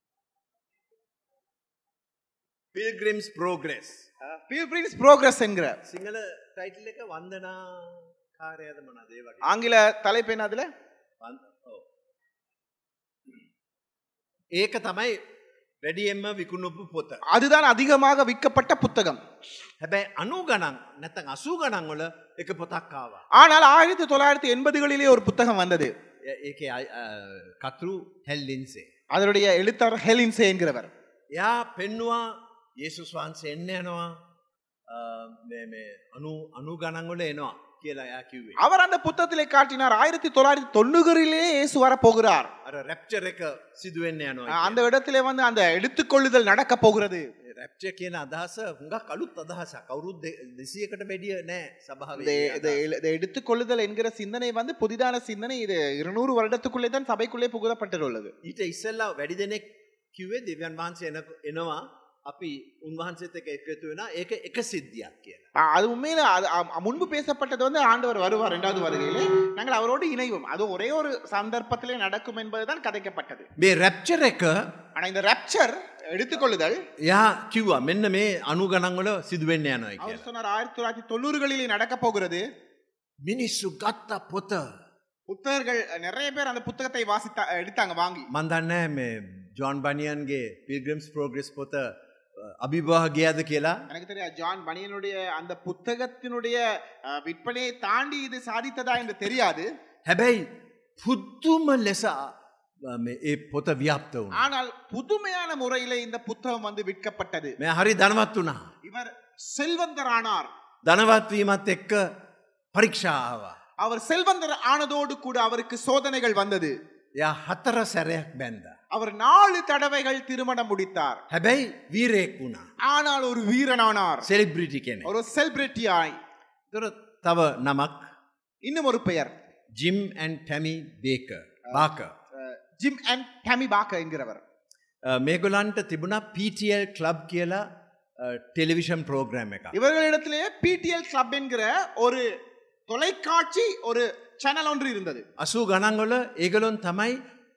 පිල්ග්‍රිම්ස් ප්‍රෝග්‍රෙස්
பில்பிரின்ஸ் ப்ரோக்ரஸ் என்கிற
සිංහල ටයිටල් එක වන්දනා කාරයද මනදේ වගේ
ஆங்கில தலைப்பு என்ன அதுல
වන්ද- ඔව්. ඒක තමයි වැඩියෙන්ම විකුණුපු පොත
அதுதான் அதிகமாக விற்கப்பட்ட புத்தகம்
හැබැයි අනු ගණන් නැතන් අසූ ගණන් වල එක පොතක් ආවා
ஆனால் ஆயிரத்தி தொள்ளாயிரத்தி எண்பதுகளிலே ஒரு புத்தகம் வந்தது
ඒ- ඒකේ අයි- අ, කතුරු හැල්ලින්සේ
அதனுடைய எழுத்தாளர் ஹெலின்சே என்கிறவர்
එයා පෙන්නවා ඒසුස් වහන්සේ එන්න යනවා අ, මේ- මේ අනු අනු ගණන්වල එනවා කියලා එයා කිව්වේ
அவர் அந்த புத்தகத்திலே காட்டினார் ஆயிரத்தி தொள்ளாயிரத்தி தொண்ணூறுகளிலே இயேசு வர போகிறார்
අර රැප්චර එක සිදුවෙන්න යනවා
அந்த இடத்திலே வந்து அந்த எடுத்துக்கொள்ளுதல் நடக்க போகிறது
රැප්ච කියන අදහස හුඟක් අලුත් අදහස කවුරුත් දෙසියකට වැඩිය නෑ
இந்த
සභාව
இந்த எழு- இந்த எடுத்துக்கொள்ளுதல் என்கிற சிந்தனை வந்து புதிதான சிந்தனை இது இருநூறு வருடத்துக்குள்ளே தான் சபைக்குள்ளே புகுதப்பட்டுள்ளது
ඊට ඉස්සල්ලා වැඩි දෙනෙක් කිව්වේ දෙවියන් වහන්සේ එන එනවා අපි උන්වහන්සේත එක එකතු වෙන ඒක එක සිද්ධියක් කියලා.
ஆ, அது உண்மையில அது அ- முன்பு பேசப்பட்டது வந்து ஆண்டவர் வருவார் இரண்டாவது வருகையிலே நாங்கள் அவரோடு இணைவோம் அது ஒரே ஒரு சந்தர்ப்பத்திலே நடக்கும் என்பதுதான் கதைக்கப்பட்டது
මේ රැප්චර එක
ஆனா இந்த ரப்சர் எடுத்துக்கொள்ளுதல்
යා කිව්වා මෙන්න මේ අනුගණන්වල සිදුවෙන්න යනයි
அவர்
කියලා.
சொன்னார் ஆயிரத்தி தொள்ளாயிரத்தி தொண்ணூறுகளிலே நடக்க போகிறது
මිනිස්සු ගත්ත පොත
புத்தகர்கள் நிறைய பேர் அந்த புத்தகத்தை வாசித்தா எடுத்தாங்க வாங்கி
මන්දන්න මේ ජොන් බනියන්ගේ පිල්ග්‍රම්ස් පෝග්‍රෙස් පොත අභිභහ ගියාද කියලා
எனக்கு தெரியாது ஜான் பனியனுடைய அந்த புத்தகத்தினுடைய அஹ், விற்பனையை தாண்டி இது சாதித்ததா என்று தெரியாது
හැබැයි පුද්දුම ලෙස අ, මේ ඒ පොත ව්‍යාප්ත වුණ.
ஆனால் புதுமையான முறையிலே இந்த புத்தகம் வந்து விற்கப்பட்டது
මෙ හරි දනවත් වුණා.
இவர் செல்வந்தரானார்
ධනවත්වීමත් එක්ක පරීක්ෂාවා.
அவர் செல்வந்தர் ஆனதோடு கூட அவருக்கு சோதனைகள் வந்தது
යා හතර සැරයක් බැන්ද.
அவர் நாலு தடவைகள் திருமணம் முடித்தார்
හැබැයි වීරයෙක් වුණා.
ஆனால் ஒரு வீரனானார்
සෙලිබ්‍රිටි කෙනෙ.
ஒரு செலிபிரிட்டியாய்
තොර තව නමක්
இன்னும் ஒரு பெயர்
ජිම් ඇන් ටැමි බේක බාක.
ஜிம் அண்ட் டேமி பாக்க என்கிறவர்
මේගොලන්ට තිබුණා PTL ක්ලබ් කියලා ටෙලිවිෂන් ප්‍රෝග්‍රම් එක.
இவர்களிடத்திலே பிடிஎல் கிளப் என்கிற ஒரு தொலைக்காட்சி ஒரு சேனல் ஒன்று இருந்தது
අසූ ගණන්වල ඒගලොන් තමයි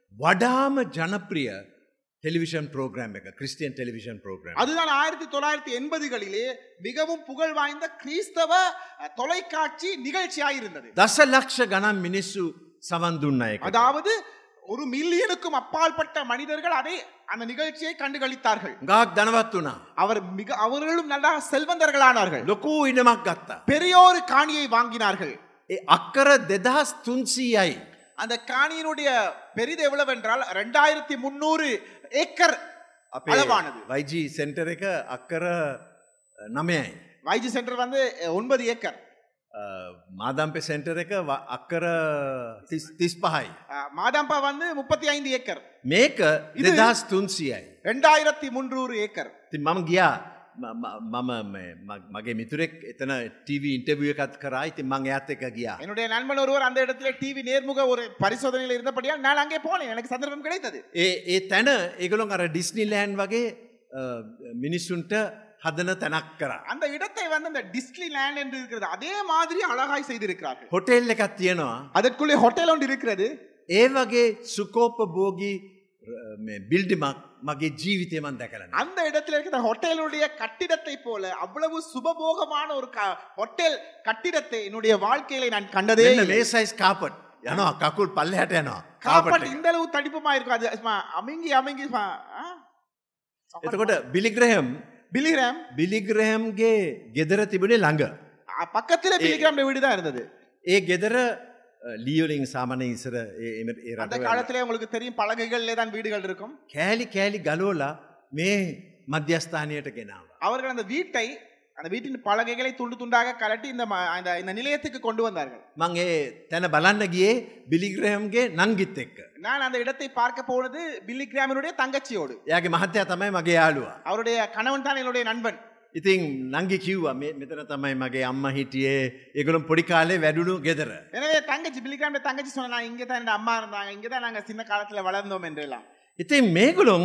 වඩාම ජනප්‍රිය ටෙලිවිෂන් ප්‍රෝග්‍රම් එක ක්‍රිස්ටියන් ටෙලිවිෂන් ප්‍රෝග්‍රම්.
அதுதான் ஆயிரத்தி தொள்ளாயிரத்தி எண்பதுகளிலே மிகவும் புகழ் வாய்ந்த கிறிஸ்தவ அஹ், தொலைக்காட்சி நிகழ்ச்சியாய் இருந்தது
දස ලක්ෂ ගණන් මිනිස්සු සවන් දුන්න එක.
அதாவது ஒரு மில்லியனுக்கும் அப்பாற்பட்ட மனிதர்கள் அதை அந்த நிகழ்ச்சியை கண்டுகளித்தார்கள்
ගාක් දනවත් වුණා.
அவர் மிக அவர்களும் நல்லா செல்வந்தர்களானார்கள்
ලොකූ ඉනමක් ගත්තා.
பெரியோரு காணியை வாங்கினார்கள்
ඒ අක්කර දෙදහස් තුන්සීයයි.
அந்த காணியினுடைய பெரிது எவ்வளவென்றால் ரெண்டாயிரத்தி முன்னூறு ஏக்கர்
අපේ
அளவானது.
වයිජී සෙන්ටර එක අක්කර නමයයි.
வைஜி சென்டர் வந்து அஹ், ஒன்பது ஏக்கர்
මාදම්පෙ සෙන්ටර එක ව- අක්කර තිස් පහයි.
அஹ், மாதாம்பா வந்து முப்பத்தி ஐந்து ஏக்கர்
මේක
இது-
දෙදස් තුන්සියයි.
ரெண்டாயிரத்தி முன்னூறு ஏக்கர்
ති මම ගියා ම- ම- මම මේ- ම- මගේ මිතුරෙක් එතන ටව ඉන්ටවිය එකත් කරා ඉති මං ඇත් එක ගියා.
என்னுடைய நண்பன் ஒருவர் அந்த இடத்துல டிவி நேர்முக ஒரு பரிசோதனையில் இருந்தபடியால் நான் அங்கே போனேன் எனக்கு சந்தர்ப்பம் கிடைத்தது
ඒ ඒ තැන ඒගොළොන් අර ඩිස්නිලෑන්් වගේ අ, මිනිස්සුන්ට හදන තැනක් කරා.
அந்த இடத்தை வந்து அந்த டிஸ்னி லேண்ட் என்று இருக்கிறது அதே மாதிரி அழகாய் செய்திருக்கிறார்கள்
හොටෙල් එකත් තියෙනවා.
அதற்குள்ளே ஹோட்டல் ஒன்று இருக்கிறது
ඒ වගේ සුකෝප බෝගී බිල්ඩිමක් මගේ ජීවිතයමන් දැකරන.
அந்த இடத்துல இருக்கிற ஹோட்டலுடைய கட்டிடத்தை போல அவ்வளவு சுபபோகமான ஒரு க- ஹோட்டல் கட்டிடத்தை என்னுடைய வாழ்க்கையில நான் கண்டதே
එන්න
இல்லை.
මේ සයිස් කාපට් යනවා කකුල් පල්ලහට යනවා
காப்பாட்டு
කාපට් එක.
இந்த அளவு தடிப்புமா இருக்கும் அது சும்மா அமிங்கி அமிங்கி சும்மா, ஆ?
එතකොට බිලිග්‍රහම්
பிலிகிராம்
බිලිග්‍රහම්ගේ ගෙදර තිබුණේ ළඟ.
அ, பக்கத்துல பிலிகிராம் வீடு தான் இருந்தது
ඒ ගෙදර ලියෝලිං සාමන ඉසර ඒ- එම- ඒ
அந்த
රටවල
காலத்திலே உங்களுக்கு தெரியும் பலகைகள்லே தான் வீடுகள் இருக்கும்
කෑලි කෑලි ගලෝලා මේ මධ්‍යස්ථානයට ගෙනාව.
அவர்கள் அந்த வீட்டை அந்த வீட்டின் பலகைகளை துண்டு துண்டாக கலட்டி இந்த ம- இந்த இந்த நிலையத்துக்கு கொண்டு வந்தார்கள்
මං ඒ තැන බලන්න ගියේ බිලිග්‍රහම්ගේ නංගිත් එක්ක.
நான் அந்த இடத்தை பார்க்க போனது பில்லிகிராமினுடைய தங்கச்சியோடு
යාගේ මහත්තයා තමයි මගේ යාළුවා.
அவருடைய கணவன் தான் என்னுடைய நண்பன்
ඉතින් නංගි කිව්වා මේ මෙතන තමයි මගේ අම්ම හිටියේ ඒගොළුම් පොඩි කාලේ වැඩුණු ගෙදර.
எனவே தங்கச்சி பில்லிகிராமிய தங்கச்சி சொன்னா இங்கே தான் என் அம்மா இருந்தாங்க இங்கே தான் நாங்கள் சின்ன காலத்துல வளர்ந்தோம் என்றெல்லாம்
ඉතින් මේගොළුම්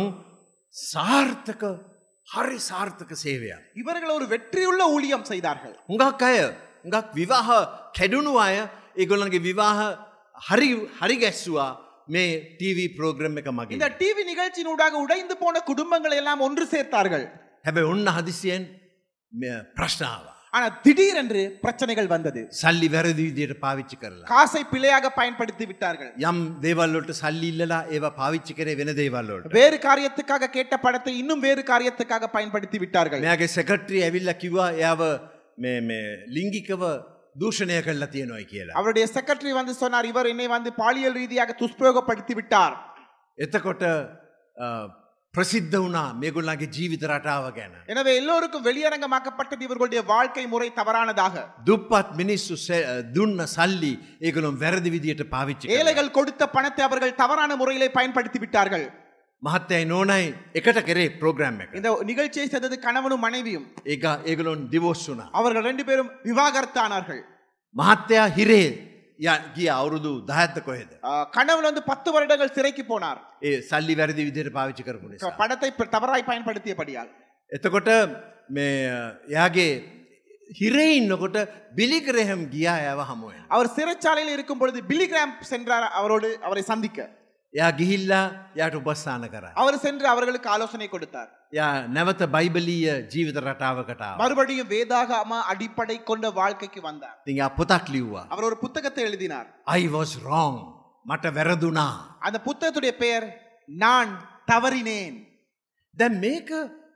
සාර්ථක හරි සාර්ථක සේවයක්.
இவர்கள் ஒரு வெற்றியுள்ள ஊழியம் செய்தார்கள்
හුඟක් අය හුඟක් විවාහ කැඩුණු අය ඒගොල්ලන්ගේ විවාහ හරි හරි ගැස්සවා මේ TV ප්‍රෝග්‍රම් එක මගේ.
இந்த டிவி நிகழ்ச்சியினூடாக உடைந்து போன குடும்பங்களை எல்லாம் ஒன்று சேர்த்தார்கள்
හැබැ ඔන්න හදිසියෙන් මෙ- ප්‍රශ්නාව.
ஆனா திடீரென்று பிரச்சனைகள் வந்தது
සල්ලි වැරදි විදියට පාවිච්චි කරලා.
காசை பிழையாக பயன்படுத்தி விட்டார்கள்
යම් දේවල්ලොට සල්ලි ඉල්ලලා ඒවා පාවිච්චි කරේ වෙන දේවල්ලොට.
வேறு காரியத்துக்காக கேட்ட பணத்தை இன்னும் வேறு காரியத்துக்காக பயன்படுத்தி விட்டார்கள்
මෙයාගේ සෙකට්‍රී ඇවිල්ල කිව්වා එයාව මේ- මේ ලිංගිකව දූෂණය කරලා තියෙනොයි කියලා.
அவருடைய செக்ரட்டரி வந்து சொன்னார் இவர் என்னை வந்து பாலியல் ரீதியாக துஷ்பிரயோகப்படுத்தி விட்டார்
එතකොට අ, ප්‍රසිද්ධ වුණා මේගොල්ලන්ගේ ජීවිත රටාව ගැන.
எனவே எல்லோருக்கும் வெளியரங்கமாக்கப்பட்டது இவர்களுடைய வாழ்க்கை முறை தவறானதாக
දුප්පත් මිනිස්සු සෙ- දුන්න සල්ලි ඒගොලොම් වැරදි විදියට පාවිච්චි කරලා.
ஏழைகள் கொடுத்த பணத்தை அவர்கள் தவறான முறையிலே பயன்படுத்தி விட்டார்கள்
මහත්තයයි නෝනයි එකට කරේ ප්‍රෝග්‍රම් එක.
இந்த நிகழ்ச்சியை செய்தது கணவனும் மனைவியும்
ඒක ඒගොලොන් දිවෝස් වුනා.
அவர்கள் ரெண்டு பேரும் விவாகரத்தானார்கள்
මහත්තයා හිරේ ය- ගිය අවුරුදු දහඇත්ත කොහෙද.
ஆஹ், கணவன் வந்து பத்து வருடங்கள் சிறைக்கு போனார்
ඒ සල්ලි වැරදි විදියට පාවිච්චි කරපු නිසා.
பணத்தை ப- தவறாய் பயன்படுத்தியபடியால்
එතකොට මේ යාගේ හිරේ ඉන්නකොට බිලිග්‍රහෙම් ගියා ඇව හමුවෙන්.
அவர் சிறைச்சாலையில் இருக்கும் பொழுது பில்லிகிராம் சென்றார் அவரோடு அவரை சந்திக்க
එයා ගිහිල්ලා යට උපස්ථාන කර.
அவர் சென்று அவர்களுக்கு ஆலோசனை கொடுத்தார்
යා නැවත බයිබලීය ජීවිත රටාවකටාව.
மறுபடியும் வேதாகம அடிப்படை கொண்ட வாழ்க்கைக்கு வந்தார்
තිං පොතක් ලිව්වා.
அவர் ஒரு புத்தகத்தை எழுதினார்
I was wrong මට වැරදුනා.
அந்த புத்தகத்துடைய பெயர் நான் தவறினேன்
දැ මේක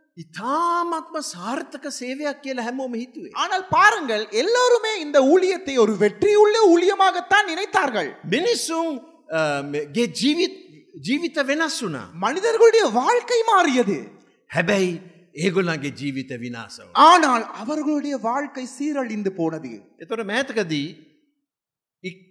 ඉතාමත්ම සාර්ථක සේවයක් කියලා හැමෝම හිතුවේ.
ஆனால் பாருங்கள் எல்லோருமே இந்த ஊழியத்தை ஒரு வெற்றியுள்ள ஊழியமாகத்தான் நினைத்தார்கள்
මිනිස්සුන් අ, මේ- ගේ ජීවිත් ජීවිත වෙනස් වුනා.
மனிதர்களுடைய வாழ்க்கை மாறியது
හැබැයි ඒගොල්ලන්ගේ ජීවිත විනාසව.
ஆனால் அவர்களுடைய வாழ்க்கை சீரழிந்து போனது
එතොට මෑතකදී ඉක්-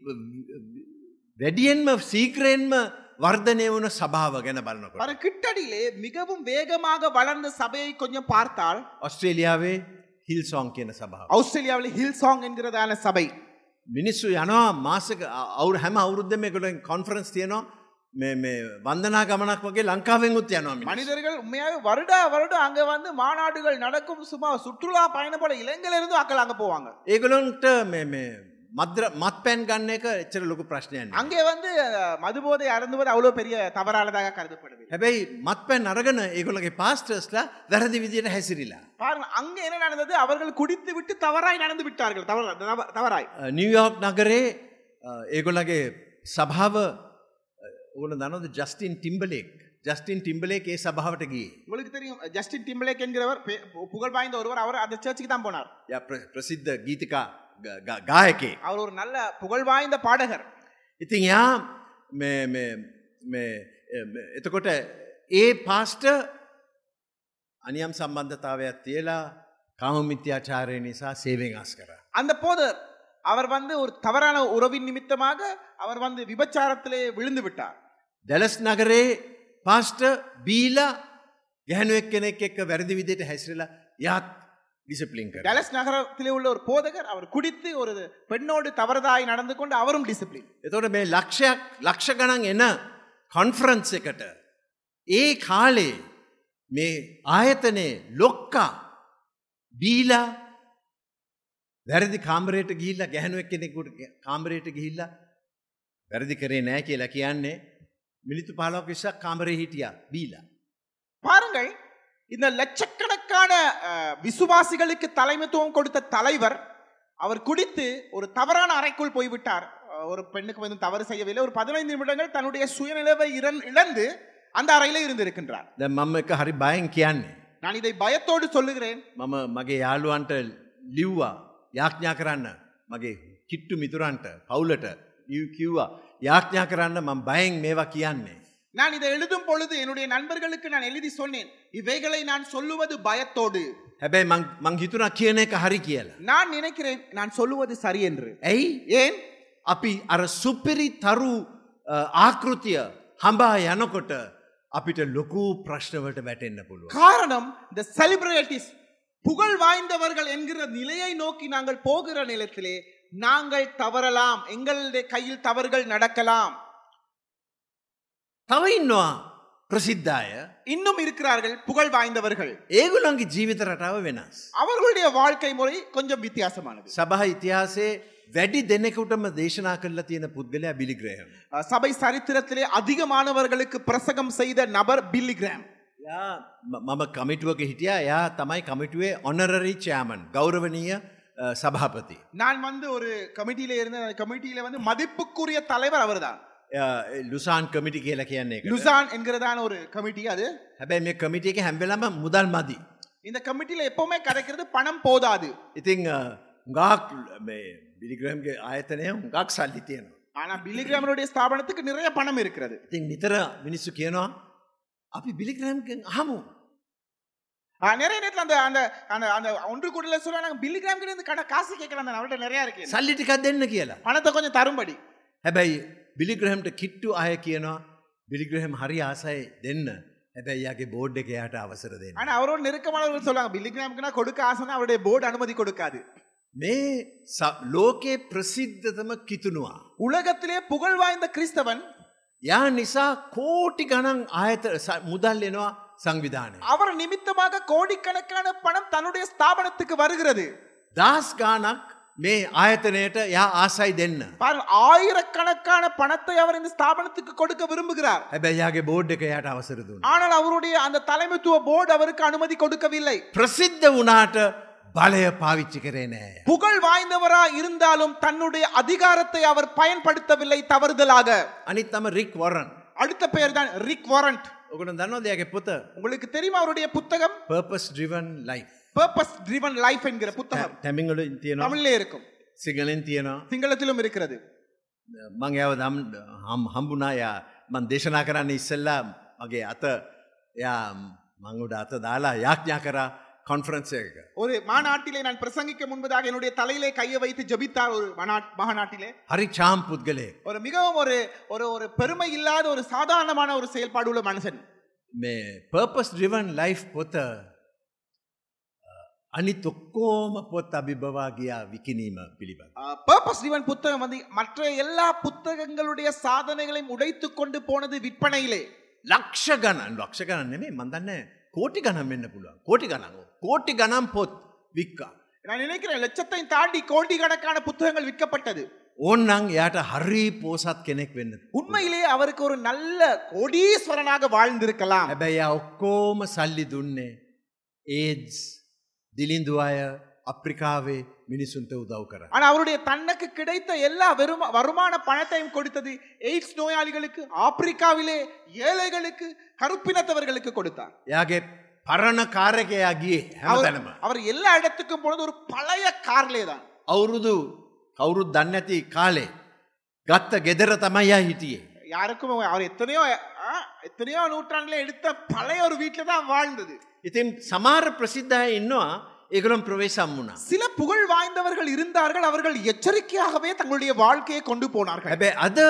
වැඩියෙන්ම සීක්‍රයෙන්ම වර්ධනය වුණ සභාව ගැන බලන්නකොට.
வர கிட்டடியிலே மிகவும் வேகமாக வளர்ந்த சபையை கொஞ்சம் பார்த்தால்
ඔස්ට්‍රේලියාවේ හිල් සෝන් කියන සභාව.
ஆஸ்திரேலியாவில் ஹில் சாங் என்கிறதான சபை
මිනිස්සු යනවා මාසක අවු හැම අවුරුද්ධම එකට කොන්ෆරන්ස් තියනවා මේ මේ වන්දනා ගමනක් වගේ ලංකාවෙන් උත් යනවා මිනිස්සු.
மனிதர்கள் உண்மையாவே வருடா வருடம் அங்க வந்து மாநாடுகள் நடக்கும் சும்மா சுற்றுலா பயணம் போல இலங்கையில இருந்து அக்கள் அங்க போவாங்க
ඒගොලොන්ට මේ- මේ මද්‍ර මත් පැන් ගන්න එක එච්චර ලොකු ප්‍රශ්නයන්න.
அங்கே வந்து அஹ், மதுபோதை அருந்துவது அவ்வளவு பெரிய தவறானதாக கருதப்படுது
හැබැයි මත් පැන් අරගන ඒගොලගේ පාස්ටර්ස්ලා වැරදි විදියට හැසිරිලා.
பாருங்க அங்க என்ன நடந்தது அவர்கள் குடித்து விட்டு தவறாய் நடந்து விட்டார்கள் தவறா- தவ- தவறாய்
නිවයෝක් නගරේ අ, ඒගොල්ලගේ සභාව ඕන දනද ජස්ටින් ටිම්බලෙක් ජස්ටින් ටිම්බලේ ඒ සභාවට ගිය.
உங்களுக்கு தெரியும் ஜஸ்டின் டிம்பலேக் என்கிறவர் பெ- புகழ் வாய்ந்த ஒருவர் அவர் அந்த சர்ச்சுக்கு தான் போனார்
ය ප්‍ර- ප්‍රසිද්ධ ගීතිකා ග- ග- ගායකේ.
அவர் ஒரு நல்ல புகழ் வாய்ந்த பாடகர்
ඉතින් යා මේ- මේ- මේ- එ- එතකොට ඒ පාස්ට අනියම් සම්බන්ධතාවයක් තියලා කාමමිත්‍යාචාරය නිසා සේවෙන් අස් කර.
அந்த போதர் அவர் வந்து ஒரு தவறான உறவின் நிமித்தமாக அவர் வந்து விபச்சாரத்திலே விழுந்து விட்டார்
දැලස් නගරේ පාස්ට බීලා ගැහනුවක් කෙනෙක් එක්ක වැරදි විදියට හැසිරලා යත් ඩිසිපලින් කර.
டலஸ் நகரத்திலே உள்ள ஒரு போதகர் அவர் குடித்து ஒரு பெண்ணோடு தவறுதாய் நடந்து கொண்டு அவரும் டிசிப்ளின்
එතොට මේ ලක්ෂයක් ලක්ෂ ගණන් එන කොන්ෆරන්ස් එකට ඒ කාලේ මේ ආයතනයේ ලොක්කා බීලා වැරදි කාමරයට ගිහිල්ල ගැහනුවක් කෙනෙකුට කාමරයට ගිහිල්ල වැරදි කරේ නෑ කියලා කියන්නේ මිනිතු පාලක් විසක් කාමරය හිටිය බීලා.
பாருங்கள் இந்த லட்சக்கணக்கான அஹ், விசுவாசிகளுக்கு தலைமைத்துவம் கொடுத்த தலைவர் அவர் குடித்து ஒரு தவறான அறைக்குள் போய்விட்டார் அஹ், ஒரு பெண்ணுக்கு வந்து தவறு செய்யவில்லை ஒரு பதினைந்து நிமிடங்கள் தன்னுடைய சுயநிலவை இழந்- இழந்து அந்த அறையில இருந்திருக்கின்றார்
ද මම එක හරි බයෙන් කියන්නේ.
நான் இதை பயத்தோடு சொல்லுகிறேன்
මම මගේ යාළුවන්ට ලිව්වා යාඥා කරන්න මගේ කිට්ටු මිතුරන්ට පවුලට ලිව්- කිව්වා යාඥා කරන්න මම බයෙන් මේවා කියන්නේ.
நான் இதை எழுதும் பொழுது என்னுடைய நண்பர்களுக்கு நான் எழுதி சொன்னேன் இவைகளை நான் சொல்லுவது பயத்தோடு
හැබැයි මං- මං හිතුනා කියන එක හරි කියලා.
நான் நினைக்கிறேன் நான் சொல்லுவது சரி என்று
ඇයි
ஏன்
අපි අර සුපිරි තරු අ, ආකෘතිය හඹා යනකොට අපිට ලොකු ප්‍රශ්නවට වැටෙන්න්න පුළුව.
காரணம் இந்த செலிபிரிட்டிஸ் புகழ் வாய்ந்தவர்கள் என்கிற நிலையை நோக்கி நாங்கள் போகிற நிலத்திலே நாங்கள் தவறலாம் எங்களுடைய கையில் தவறுகள் நடக்கலாம்
තව ඉන්නවා ප්‍රසිද්ධාය
இன்னும் இருக்கிறார்கள் புகழ் வாய்ந்தவர்கள்
ඒගුලන්ගේ ජීවිත රටාව වෙනස්.
அவர்களுடைய வாழ்க்கை முறை கொஞ்சம் வித்தியாசமானது
සබහ ඉතිහාසේ වැඩි දෙනෙකුටම දේශනා කරලා තියෙන පුද්ගලයා බිලිග්‍රහම.
அஹ், சபை சரித்திரத்திலே அதிகமானவர்களுக்கு பிரசங்கம் செய்த நபர் பில்லி கிராம்
යා ම- මම කමිටුවක හිටිය යා තමයි කමිටුවේ ඔනරරි චෑමන් ගෞරවනීය අ, සභාපති.
நான் வந்து ஒரு கமிட்டியில இருந்த அந்த கமிட்டியில வந்து மதிப்புக்குரிய தலைவர் அவர்தான்
එයා ලුසාන් කමිටි කියලා කියන්නේ එක.
லுசான் என்கிறதான ஒரு கமிட்டி அது
හැබැයි මේ කමිටිය එක හැම්වෙලම මුදල් මදි.
இந்த கமிட்டியில எப்பவுமே கிடைக்கிறது பணம் போதாது
ඉතිං ගාක් බිලිග්‍රම්ගේ ආයතනය ගක් සල්ලි තියෙනවා.
ஆனா பில்லிகிராமனுடைய ஸ்தாபனத்துக்கு நிறைய பணம் இருக்கிறது
ඉතින් නිතර මිනිස්සු කියනවා අපි බිලිග්‍රම්ගෙන් හමු.
ஆ, நிறைய நேரத்துல அந்த அந்த அந்த அந்த ஒன்று கூடல சொல்லுவாங்க பில்லிகிராம் கிட்ட இருந்து கடை காசு கேட்கலாம் அவர்கிட்ட நிறைய இருக்கு
සල්ලි ටිකක් දෙන්න කියලා.
பணத்தை கொஞ்சம் தரும்படி
හැබැයි බිලිග්‍රහම්ට කිට්ටු අය කියනවා බිලිග්‍රහම් හරි ආසයි දෙන්න හැබැයි යාගේ බෝඩ් එක යාට අවසර දෙන්න.
ஆனா அவரோட நெருக்கமானவர்கள் சொல்லுவாங்க பில்லிகிராமுக்குனா கொடுக்க ஆசைனா அவருடைய போர்டு அனுமதி கொடுக்காது
මේ ස- ලෝකයේ ප්‍රසිද්ධතම කිතුනවා.
உலகத்திலே புகழ் வாய்ந்த கிறிஸ்தவன்
යා නිසා කෝටි ගණන් ආයත ස- මුදල් එනවා සංවිධානය.
அவர் நிமித்தமாக கோடிக்கணக்கான பணம் தன்னுடைய ஸ்தாபனத்துக்கு வருகிறது
දස් ගානක් මේ ආයතනයට යා ආසයි දෙන්න.
பாருங்க ஆயிரக்கணக்கான பணத்தை அவர் இந்த ஸ்தாபனத்துக்கு கொடுக்க விரும்புகிறார்
හැබැයි යාගේ බෝඩ් එක යට අවසර දුන්න.
ஆனால் அவருடைய அந்த தலைமைத்துவ போர்டு அவருக்கு அனுமதி கொடுக்கவில்லை
ප්‍රසිද්ධ වනාට බලය පාවිච්චි කරේ නෑ.
புகழ் வாய்ந்தவரா இருந்தாலும் தன்னுடைய அதிகாரத்தை அவர் பயன்படுத்தவில்லை தவறுதலாக
අනිත් තම රික් වරන්.
அடுத்த பெயர் தான் ரிக் வாரண்ட்
ඔකට දන්නවා දෙයගේ පොත
உங்களுக்கு தெரியுமா அவருடைய புத்தகம்
purpose driven life.
Purpose driven life என்கிற புத்தகம்
තැමිංගල තියෙනවා
தமிழ்லே இருக்கும்
සිගලෙන් තියෙනවා
சிங்களத்திலும் இருக்கிறது
මං ඇව දම් හම් හම්බුනා යා මන් දේශනා කරන්න ඉස්සල්ලා මගේ අත යා මංගුඩ අත දාලා යාඥා කරා කොන්ෆරන්ස එක.
ஒரு மாநாட்டிலே நான் பிரசங்கிக்க முன்பதாக என்னுடைய தலையிலே கையை வைத்து ஜெபித்தார் ஒரு மனா- மகாநாட்டிலே
හරි චාම් පුද්ගලේ
ஒரு மிகவும் ஒரு ஒரு ஒரு பெருமை இல்லாத ஒரு சாதாரணமான ஒரு செயல்பாடு உள்ள மனுஷன்
මේ පර්පස් ඩ්‍රිවන් ලයිෆ් පොත අනිත් ඔක්කෝම පොත් අභිබවා ගියා විකිනීම පිළිබඳ.
பர்பஸ் ரிவன் புத்தகம் வந்து மற்ற எல்லா புத்தகங்களுடைய சாதனைகளையும் உடைத்துக் கொண்டு போனது விற்பனையிலே
ලක්ෂ ගණන් ලක්ෂ ගණන් නෙමේ මන්දන්න කෝටි ගනම් වෙන්න පුළුවන් කෝටි ගණන් කෝටි ගනම් පොත් වික්කා.
நான் நினைக்கிறேன் லட்சத்தையும் தாண்டி கோடிக்கணக்கான புத்தகங்கள் விற்கப்பட்டது
ඕන්නං යාට හරි පෝසත් කෙනෙක් වෙන්න.
உண்மையிலே அவருக்கு ஒரு நல்ல கோடீஸ்வரனாக வாழ்ந்திருக்கலாம்
හැබැයි එයා ඔක්කෝම සල්ලි දුන්නේ ඒඩ්ස් දිලින්දු අය අප්‍රිකාවේ මිනිසුන්ට උදව් කර.
ஆனா அவருடைய தனக்கு கிடைத்த எல்லா வெறும வருமான பணத்தையும் கொடுத்தது எய்ட்ஸ் நோயாளிகளுக்கு ஆப்பிரிக்காவிலே ஏழைகளுக்கு கருப்பினத்தவர்களுக்கு கொடுத்தார்
එයාගේ පරණ කාරකයා ගිය
அவர்
හැමතැනම.
அவர் எல்லா இடத்துக்கும் போனது ஒரு பழைய கார்லே தான்
අවුරුදු කවුරුත් දන්නඇති කාලේ ගත්ත ගෙදර තමයියා හිටියේ.
யாருக்கும் அவர் எத்தனையோ ஆ, எத்தனையோ நூற்றாண்டுல எடுத்த பழைய ஒரு வீட்டுல தான் வாழ்ந்தது
ඉතින් සමාර ප්‍රසිද්ධය ඉන්නවා ඒකළම් ප්‍රවේශම් වුණා.
சில புகழ் வாய்ந்தவர்கள் இருந்தார்கள் அவர்கள் எச்சரிக்கையாகவே தங்களுடைய வாழ்க்கையை கொண்டு போனார்கள்
හැබැ අද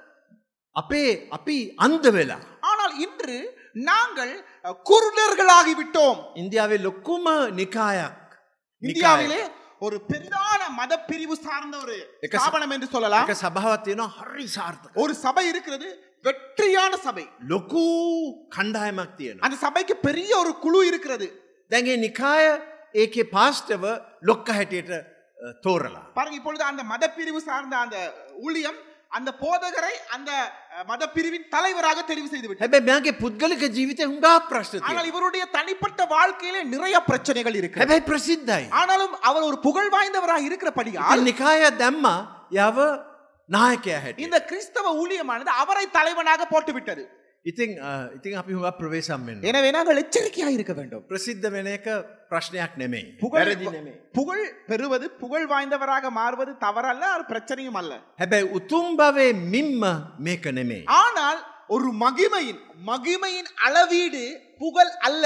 අපේ අපි අන්ද වෙලා.
ஆனால் இன்று நாங்கள் அஹ், குருடர்களாகி விட்டோம்
ඉන්දියාවේ ලොක්කුම නිකායක්
இந்தியாவிலே ஒரு பெரிதான மத பிரிவு சார்ந்த ஒரு
එක ස-
ஸ்தாபனம் என்று சொல்லலாம்
එක සභාවත් තියෙනවා හරි සාර්ථක.
ஒரு சபை இருக்கிறது வெற்றியான சபை
ලොකු කණ්ඩායමක් තියෙන.
அந்த சபைக்கு பெரிய ஒரு குழு இருக்கிறது
දැන්ගේ නිකාය ඒකේ පාස්ටව ලොක්ක හැටියට අ, තෝරලා.
பாருங்க இப்பொழுது அந்த மத பிரிவு சார்ந்த அந்த ஊழியம் அந்த போதகரை அந்த அஹ், மத பிரிவின் தலைவராக தெரிவு செய்து விட்டார்
හැබැ මෙයාගේ පුද්ගලික ජීවිතය හුඟා ප්‍රශ්න
ஆனால் இவருடைய தனிப்பட்ட வாழ்க்கையிலே நிறைய பிரச்சனைகள் இருக்கு
හැබැයි ප්‍රසිද්ධයි.
ஆனாலும் அவர் ஒரு புகழ் வாய்ந்தவராக இருக்கிறபடியால்
නිකාය දැම්ම යව නායකය හැට.
இந்த கிறிஸ்தவ ஊழியமானது அவரை தலைவனாக போட்டு விட்டது
ඉතින් අ, ඉතින් අපි හුඟ ප්‍රවේශම් වෙන්න.
எனவே நாங்கள் எச்சரிக்கையாக இருக்க வேண்டும்
ප්‍රසිද්ධ වෙන එක ප්‍රශ්නයක් නෙමෙයි.
புகழ்
වැරදි නෙමෙයි.
புகழ் பெறுவது புகழ் வாய்ந்தவராக மாறுவது தவறல்ல அது பிரச்சனையும் அல்ல
හැබැයි උතුම් භවේ මින්ම මේක නෙමෙයි.
ஆனால் ஒரு மகிமையின் மகிமையின் அளவீடு புகழ் அல்ல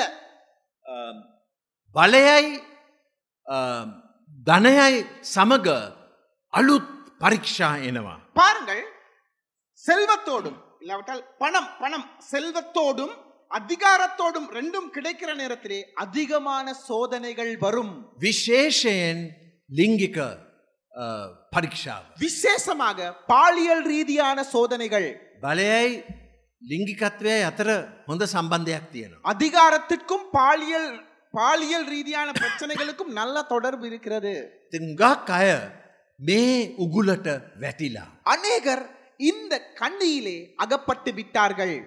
බලයයි අ, ධනයයි සමග අලුත් පරීක්ෂා එනවා.
பாருங்கள் செல்வத்தோடும் இல்லாவிட்டால் பணம் பணம் செல்வத்தோடும் அதிகாரத்தோடும் ரெண்டும் கிடைக்கிற நேரத்திலே அதிகமான சோதனைகள் வரும்
විශේෂයෙන් ලිංගික අ, පරීක්ෂාව.
விசேஷமாக பாலியல் ரீதியான சோதனைகள்
බලයයි ලිංගිකත්වය අතර හොඳ සම්බන්ධයක් තියෙනවා.
அதிகாரத்திற்கும் பாலியல் பாலியல் ரீதியான பிரச்சனைகளுக்கும் நல்ல தொடர்பு இருக்கிறது
තිංගක් අය මේ උගුලට වැටිලා.
அநேகர் இந்த கண்ணியிலே அகப்பட்டு விட்டார்கள்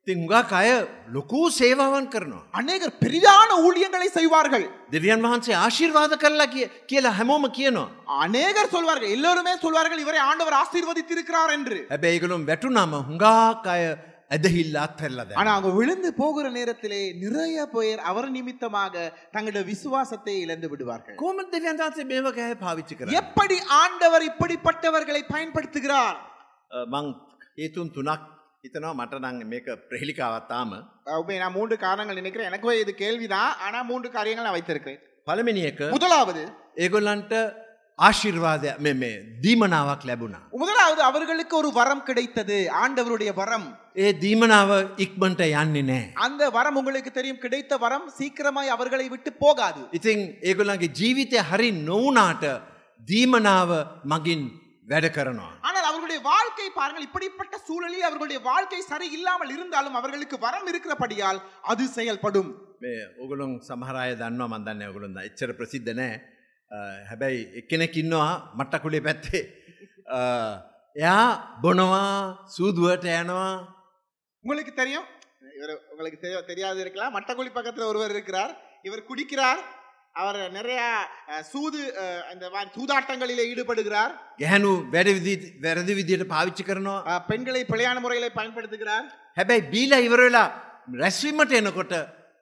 ඉතින් හුඟක් අය ලොකූ සේවාවන් කරනවා.
அநேகர் பெரிதான ஊழியங்களை செய்வார்கள்
දෙවියන් වහන්සේ ආශිර්වාද කරලා කිය කියලා හැමෝම කියනවා.
அநேகர் சொல்வார்கள் எல்லோருமே சொல்வார்கள் இவரை ஆண்டவர் ஆசீர்வதித்திருக்கிறார் என்று
හැබැයි ඒගොලුම් වැටුනම හුඟක් අය ඇදහිල්ල අත්හැරලද.
ஆனா அவங்க விழுந்து போகிற நேரத்திலே நிறைய பேர் அவர் நிமித்தமாக தங்களுடைய விசுவாசத்தை இழந்து விடுவார்கள்
කෝම දෙවියන් වහන්සේ මේව කෑ පාවිච්චි කර.
எப்படி ஆண்டவர் இப்படிப்பட்டவர்களை பயன்படுத்துகிறார்
මං ඒතුන් තුනක් හිතනවා මට නං මේක ප්‍රහෙලිකාවත්තාම.
உண்மை நான் மூன்று காரணங்கள் நினைக்கிறேன் எனக்கும் இது கேள்விதான் ஆனா மூன்று காரியங்கள் நான் வைத்திருக்கிறேன்
පළමිනි එක
முதலாவது
ඒගොල්ලන්ට ආශිර්වාදය මෙ මේ දීමනාවක් ලැබුණා.
முதலாவது அவர்களுக்கு ஒரு வரம் கிடைத்தது ஆண்டவருடைய வரம்
ඒ දීමනාව ඉක්මට යන්නේ නෑ.
அந்த வரம் உங்களுக்கு தெரியும் கிடைத்த வரம் சீக்கிரமாய் அவர்களை விட்டு போகாது
ඉතිං ඒගොල්ලන්ගේ ජීවිතය හරි නොවනාට දීමනාව මගින් වැඩ කරනවා.
ஆனால் அவர்களுடைய வாழ்க்கை பாருங்கள் இப்படிப்பட்ட சூழலில் அவர்களுடைய வாழ்க்கை சரி இல்லாமல் இருந்தாலும் அவர்களுக்கு வரம் இருக்கிறபடியால் அது செயல்படும்
මේ ඔගුළුන් සමහරය දන්නවා මන්දන්න ඔගුළුන්ද එච්චර ප්‍රසිද්ධ නෑ අ, හැබැයි එක්කෙනෙක් ඉන්නවා මට්ටකුලේ පැත්තේ අ, එයා බොනවා සූදුවට යනවා
உங்களுக்கு தெரியும் இவர் உங்களுக்கு தெரிய- தெரியாது இருக்கலாம் மட்டக்குழி பக்கத்துல ஒருவர் இருக்கிறார் இவர் குடிக்கிறார் அவர் நிறைய அஹ், சூது அஹ், அந்த வா- சூதாட்டங்களிலே ஈடுபடுகிறார்
ගැහැනු වැඩ වැරදි විදියට පාවිච්චි කරනවා
அஹ், பெண்களை பிழையான முறையில பயன்படுத்துகிறார்
හැබැයි බීල ඉවරවෙලා රැස්වීමට එනකොට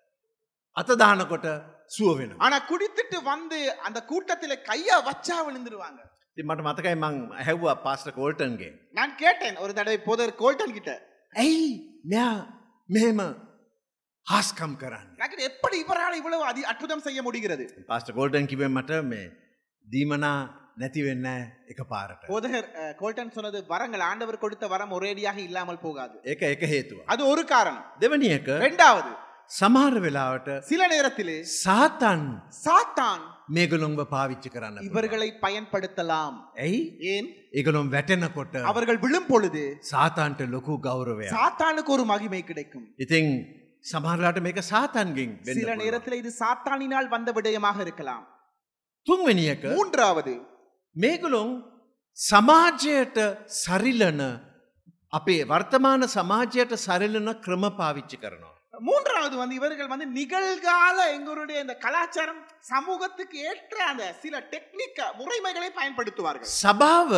අතදානකොට සුව වෙන.
ஆனா குடித்துட்டு வந்து அந்த கூட்டத்தில கைய வச்சா விழுந்துருவாங்க
ති මට මතකයි මං හැව්වා පාස්ට කෝල්ටන්ගේ.
நான் கேட்டேன் ஒரு தடவை போதர் கோல்டன் கிட்ட
ඇයි මෙයා මෙහෙම හාස්කම් කරන්න.
எனக்கு எப்படி இவரால் இவ்வளவு அதி அற்புதம் செய்ய முடிகிறது
පාස්ට කෝල්ටන් කිවේ මට මේ දීමනා නැතිවෙන්න එක පාරට.
போதகர் அஹ், கோல்டன் சொன்னது வரங்கள் ஆண்டவர் கொடுத்த வரம் ஒரேடியாக இல்லாமல் போகாது
ඒක එක හේතුව.
அது ஒரு காரணம்
දෙවනි එක
இரண்டாவது
සමහර වෙලාවට
சில நேரத்திலே
සාතන්
சாத்தான்
මේගොළුන්ව පාවිච්චි කරන්න. පුළුවන්.
இவர்களை பயன்படுத்தலாம்
ඇයි
ஏன்
ඒගොළුම් වැටෙනකොට
அவர்கள் விழும் பொழுது
සාතාන්ට ලොකු ගෞරවය.
சாத்தானுக்கு ஒரு மகிமை கிடைக்கும்
ඉතිං සමහරලාට මේක සාතන්ගෙන් වෙන්න
சில
පුළුවන්.
நேரத்தில் இது சாத்தானினால் வந்த விடயமாக இருக்கலாம்
තුන්වෙනි එක
மூன்றாவது
මේගොලොන් සමාජයට සරිලන අපේ වර්තමාන සමාජයට සරිලන ක්‍රම පාවිච්චි කරනවා.
மூன்றாவது வந்து இவர்கள் வந்து நிகழ்கால எங்களுடைய இந்த கலாச்சாரம் சமூகத்துக்கு ஏற்ற அந்த சில டெக்னிக் முறைமைகளை பயன்படுத்துவார்கள்
සභාව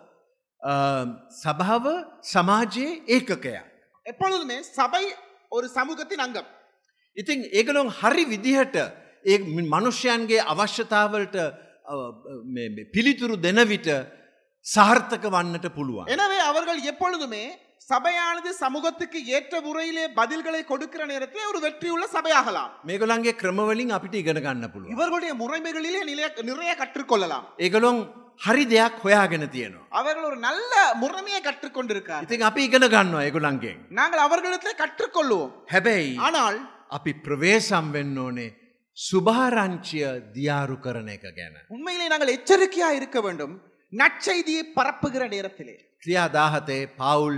අ, සභාව සමාජයේ ඒකකයක්.
எப்பொழுதுமே சபை ஒரு சமூகத்தின் அங்கம்
ඉතින් ඒගලොන් හරි විදිහට ඒ මනුෂ්‍යයන්ගේ අවශ්‍යතාවලට අ, මේ- මේ පිළිතුරු දෙන විට සාර්ථක වන්නට පුළුවන්.
எனவே அவர்கள் எப்பொழுதுமே சபையானது சமூகத்துக்கு ஏற்ற முறையிலே பதில்களை கொடுக்கிற நேரத்தில் ஒரு வெற்றியுள்ள சபையாகலாம்
මේගොලන්ගේ ක්‍රමවලින් අපිට ඉගෙන ගන්න පුළුවන්.
இவர்களுடைய முறைமைகளிலே நிலைய- நிறைய கற்றுக்கொள்ளலாம்
ඒගොලොන් හරි දෙයක් හොයාගෙන තියෙනවා.
அவர்கள் ஒரு நல்ல முறைமையை கற்றுக்கொண்டிருக்கார்
ඉතින් අපි ඉගෙන ගන්නවා ඒගොලන්ගෙන්.
நாங்கள் அவர்களிடத்தில் கற்றுக்கொள்வோம்
හැබැයි
ஆனால்
අපි ප්‍රවේශම් වෙන්න ඕනේ සුභාරංචිය දියාරු කරන එක ගැන.
உண்மையிலே நாங்கள் எச்சரிக்கையா இருக்க வேண்டும் நற்செய்தியை பரப்புகிற நேரத்திலே
ක්‍රියා දාහතේ පවුල්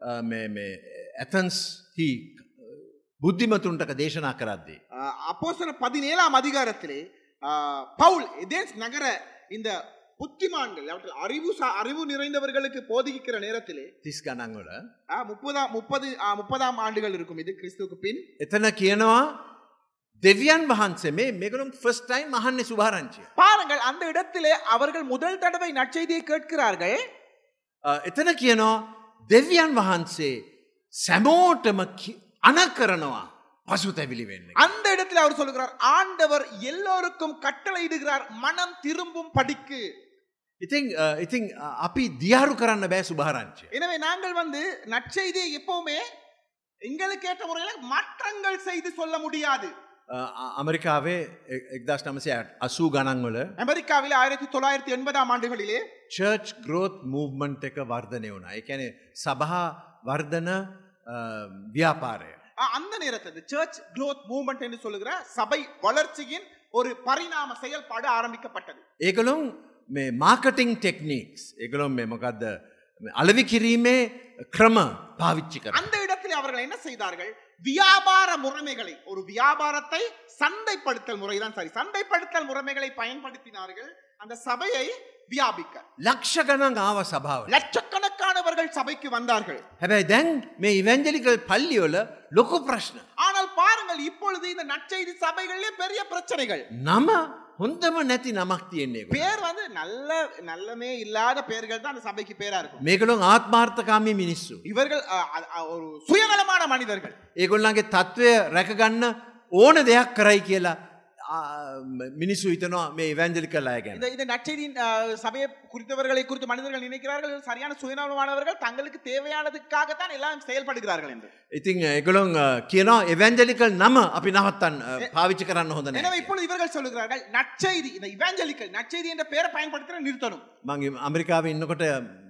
ඇතන්ස් හි බුද්ධිමතුන්ටක දේශනා කරද්දී.
அப்போஸ்தல பதினேழாம் அதிகாரத்திலே ஆஹ், பவுல் எதேன்ஸ் நகர இந்த புத்திமான்கள் அவர்கள் அறிவு சா- அறிவு நிறைந்தவர்களுக்கு போதிக்கிற நேரத்திலே
තිස් ගණන්වල.
ஆஹ், முப்பதாம் முப்பது ஆஹ், முப்பதாம் ஆண்டுகள் இருக்கும் இது கிறிஸ்துவுக்கு பின்
එතන කියනවා දෙවියන් වහන්සේ මේ මේකනම් ෆස් ටයිම් මහන්නේ සුභාරංචිය.
பாருங்கள் அந்த இடத்திலே அவர்கள் முதல் தடவை நற்செய்தியை கேட்கிறார்கள்
එතන කියනවා දෙවියන් වහන්සේ සැමෝටම කි- අන කරනවා පසු තැවිලි වෙන්න.
அந்த இடத்துல அவர் சொல்லுகிறார் ஆண்டவர் எல்லோருக்கும் கட்டளையிடுகிறார் மனம் திரும்பும் படிக்கு
ඉතිං අ, ඉතිං අ, අපි දියාරු කරන්න බෑ සුභාරංචිය.
எனவே நாங்கள் வந்து நற்செய்தியை எப்பவுமே எங்களுக்கு ஏற்ற முறையில மாற்றங்கள் செய்து சொல்ல முடியாது
අමරිකාවේ එක්දස් නමසය අසූ ගණන්වල
அமெரிக்காவில் ஆயிரத்தி தொள்ளாயிரத்தி எண்பதாம் ஆண்டுகளிலே
චර්ච් ග්‍රෝත් මූවමන්ට් එක වර්ධනය වුණ එකැනෙ සබහා වර්ධන අ, ව්‍යාපාරය.
அஹ், அந்த நேரத்தில் சர்ச் growth மூவ்மெண்ட் என்று சொல்லுகிற சபை வளர்ச்சியின் ஒரு பரிணாம செயல்பாடு ஆரம்பிக்கப்பட்டது
ඒකලොම් මේ මාකටිං ටෙක්නික්ස් එකලොම් මේ මොකක්ද අලවි කිරීමේ ක්‍රම පාවිච්චි කර.
அந்த இடத்தில் அவர்கள் என்ன செய்தார்கள் வியாபார முறைமைகளை ஒரு வியாபாரத்தை சந்தைப்படுத்தல் முறைதான் சரி சந்தைப்படுத்தல் முறைமைகளை பயன்படுத்தினார்கள் அந்த சபையை வியாபிக்க
ලක්ෂ ගණන් ආව සභාවට.
லட்சக்கணக்கானவர்கள் சபைக்கு வந்தார்கள்
හැබැයි දැන් මේ ඉවැන්ජලිකල් පල්ලිවල ලොකු ප්‍රශ්න.
ஆனால் பாருங்கள் இப்பொழுது இந்த நற்செய்தி சபைகளிலே பெரிய பிரச்சனைகள்
නම හොඳම නැති නමක් තියෙන්නේ.
பேர் வந்து நல்ல நல்லமே இல்லாத பெயர்கள் தான் அந்த சபைக்கு பேரா இருக்கும்
මේකළුන් ආත්මාර්ථකාමී මිනිස්සු.
இவர்கள் அ, அ, அ, ஒரு சுயநலமான மனிதர்கள்
ඒගොල්ලන්ගේ තත්ත්වය රැකගන්න ඕන දෙයක් කරයි කියලා ආ, මිනිස්සු හිතනවා මේ ඉවැන්ජලිකල් අය ගැන.
இந்த இந்த நற்செய்தியின் அ, சபையை குறித்தவர்களை குறித்து மனிதர்கள் நினைக்கிறார்கள் இவர்கள் சரியான சுயநலமானவர்கள் தங்களுக்கு தேவையானதுக்காகத்தான் எல்லாம் செயல்படுகிறார்கள் என்று
ඉතින් ඒගොලොන් කියනවා එවැන්ජලිකල් නම අපි නවත්තන් අ, පාවිච්චි කරන්න හොඳ
எனவே
නෑ.
இப்பொழுது இவர்கள் சொல்லுகிறார்கள் நற்செய்தி இந்த இவாஞ்சலிக்கல் நற்செய்தி என்ற பெயரை பயன்படுத்துகிற நிறுத்தணும்
මගේ අමරිකාව ඉන්නකොට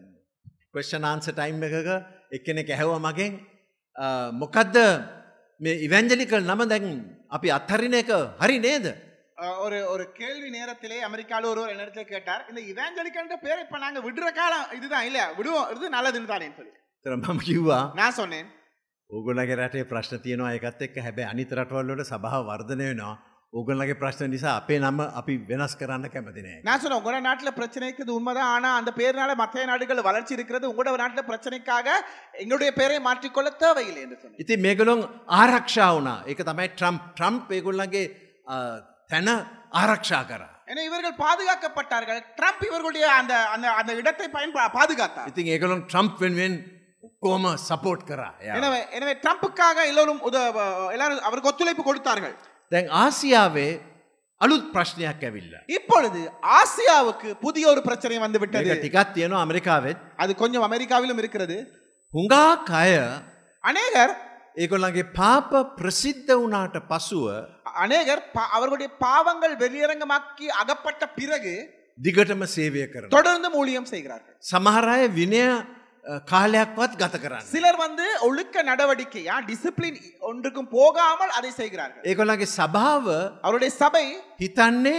ක්වස්ෂනාන්ස ටයිම් එකක එක්කෙනෙ ඇහැව මගෙන් අ, මොකක්ද මේ ඉවැන්ජලිකල් නම දැන් අපි අත්හරින එක හරි නේද.
அ, ஒரு ஒரு கேள்வி நேரத்திலே அமெரிக்காவில் ஒருவர் என்னிடத்தில் கேட்டார் இந்த இவாஞ்சலிக்கல் என்ற பேரை இப்ப நாங்க விடுற காலம் இதுதான் இல்ல விடுவோம் இது நல்லதுன்னு தானே சொல்லி
තර මම කිව්වා
நான் சொன்னேன்
ඕගොලගේ රටේ ප්‍රශ්න තියෙනවා එකත් එක් හැබැ අනිතරටවල්ලට සභහ වර්ධනය වෙනවා ඕගොල්ලගේ ප්‍රශ්න නිසා අපේ නම අපි වෙනස් කරන්න කැමතිනෑ.
நான் சொன்னேன் உங்களோட நாட்டுல பிரச்சனை இருக்குது உண்மைதான் ஆனா அந்த பேர்னால மற்ற நாடுகள் வளர்ச்சி இருக்கிறது உங்களோட நாட்டுல பிரச்சனைக்காக எங்களுடைய பேரை மாற்றிக்கொள்ள தேவையில்லை என்று சொன்னேன்
ඉති මේගොලොන් ආරක්ෂා වුණා එක තමයි ට්‍රම්ප් ට්‍රම්ප් ඒගොල්ලගේ අ, තැන ආරක්ෂා කරා.
ஏன்னா இவர்கள் பாதுகாக்கப்பட்டார்கள் ட்ரம்ப் இவர்களுடைய அந்த அந்த அந்த இடத்தை பயன்பா பாதுகாத்தார்
ඉතින් ඒගොලොන් ට්‍රම්ප් වෙන්වෙන් ඔක්කෝම සපෝට් කරා එයා.
எனவே எனவே ட்ரம்புக்காக எல்லோரும் உத எல்லாரும் அவருக்கு ஒத்துழைப்பு கொடுத்தார்கள்
දැන් ආසියාවේ අලුත් ප්‍රශ්නයක් ඇවිල්ල.
இப்பொழுது ஆசியாவுக்கு புதிய ஒரு பிரச்சனை வந்து விட்டது
ඒක ටිකත් තියෙනවා අමරිකාවෙත්
அது கொஞ்சம் அமெரிக்காவிலும் இருக்கிறது
හුඟාක් අය
அநேகர்
ඒගොල්ලන්ගේ පාප ප්‍රසිද්ධ වනාට පසුව
அநேகர் பா- அவர்களுடைய பாவங்கள் வெளியரங்கமாக்கி அகப்பட்ட பிறகு
දිගටම සේවය කරන.
தொடர்ந்து ஊழியம் செய்கிறார்கள்
සමහරය විනය අ, කාලයක්වත් ගත කරන්න.
சிலர் வந்து ஒழுக்க நடவடிக்கையா டிசிப்ளின் ஒன்றுக்கும் போகாமல் அதை செய்கிறார்கள்
ඒකොල්ලගේ සභාව
அவருடைய சபை
හිතන්නේ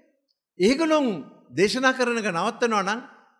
ඒගොලොන් දේශනා කරනක නවත්තනවා නම්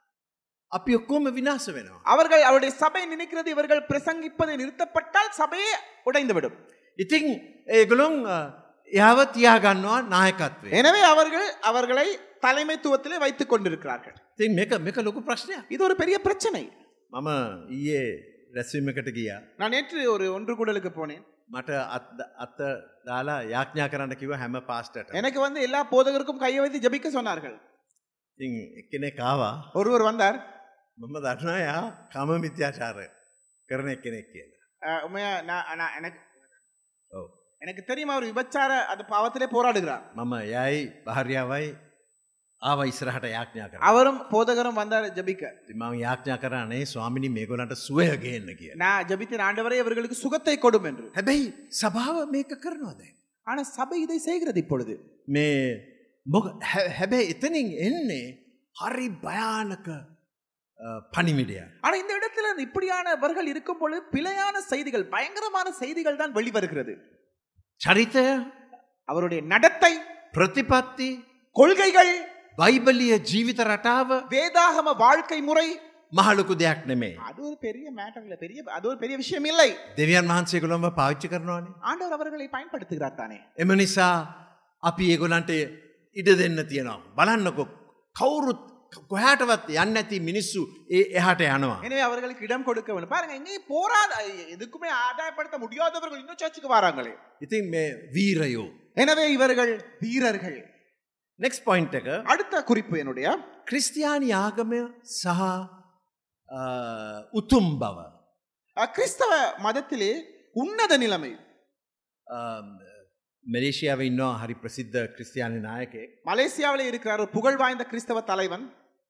අපි ඔක්කෝම විනාස වෙනවා.
அவர்கள் அவருடைய சபை நினைக்கிறது இவர்கள் பிரசங்கிப்பதை நிறுத்தப்பட்டால் சபையே உடைந்துவிடும்
ඉතිං ඒගොලොන් යාව තියාගන්නවා නායකත්වේ.
எனவே அவர்கள் அவர்களை தலைமைத்துவத்திலே வைத்துக் கொண்டிருக்கிறார்கள்
තින් මේක මේක ලොකු ප්‍රශ්නයක්.
இது ஒரு பெரிய பிரச்சனை
මම ඊයේ රැස්වීමකට ගියා.
நான் நேற்று ஒரு ஒன்று கூடலுக்கு போனேன்
මට අත් අත්ත දාලා යාඥා කරන්න කිව හැම පාස්ටට.
எனக்கு வந்து எல்லா போதகருக்கும் கையை வைத்து ஜெபிக்க சொன்னார்கள்
ඉතින් එක්කෙනෙ කාවා
ஒருவர் வந்தார்
මම දන්නා යා කම මිත්‍යාචාර කරන එක්කෙනෙක් කියලා.
அஹ், உண்மையா நான் நான் எனக்கு
ඔව්.
எனக்கு தெரியும் அவர் விபச்சார அந்த பாவத்திலே போராடுகிறார்
මම යයි භාර්යාවයි ආව ඉස්රහට යාඥා කර.
அவரும் போதகரும் வந்தார் ஜெபிக்க
මං යාඥා කරන්නේ ස්වාමිනි මේගොලන්ට සුවයගේන්න කිය.
நான் ஜெபித்தின் ஆண்டவரே இவர்களுக்கு சுகத்தை கொடும் என்று
හැබැයි සභාව මේක කරනවාද.
ஆனா சபை இதை செய்கிறது இப்பொழுது
මේ මොක හැ- හැබැයි එතනින් එන්නේ හරි භයානක අ, පනිමිඩිය.
ஆனா இந்த இடத்துல இப்படியானவர்கள் இருக்கும் பொழுது பிழையான செய்திகள் பயங்கரமான செய்திகள் தான் வெளிவருகிறது
චරිතය
அவருடைய நடத்தை
ප්‍රතිපත්ති
கொள்கைகள்
බයිබලිය ජීවිත රටාව
வேதாகம வாழ்க்கை முறை
මහලොකු දෙයක් නෙමේ.
அது ஒரு பெரிய மேட்டர் இல்ல பெரிய அது ஒரு பெரிய விஷயம் இல்லை
දෙවියන් වහන්සේ කොළොඹ පාවිච්චි කරනවානේ.
ஆண்டவர் அவர்களை பயன்படுத்துகிறார் தானே
එම නිසා අපි ඒගොලන්ට ඉඩ දෙන්න තියෙනවා. බලන්නකො කවුරුත් කොහැටවත් යන්න ඇති මිනිස්සු ඒ එහට යනවා.
எனவே அவர்களுக்கு இடம் கொடுக்க வேண்டும் பாருங்க எங்கேயும் போராத எதுக்குமே ஆதாயப்படுத்த முடியாதவர்கள் இன்னும் சர்ச்சுக்கு வராங்களே
ඉතින් මේ වීරයෝ.
எனவே இவர்கள் வீரர்கள்
නෙක්ස් පොයින්් එක
அடுத்த குறிப்பு என்னுடைய
ක්‍රිස්තියානි ආගමය සහ අ, උතුම් බව.
அஹ், கிறிஸ்தவ மதத்திலே உன்னத நிலைமை
මලේසියාව ඉන්නවා හරි ප්‍රසිද්ධ ක්‍රස්තියානි නායකෙක්
மலேசியாவிலே இருக்கிறார் ஒரு புகழ் வாய்ந்த கிறிஸ்தவ தலைவன்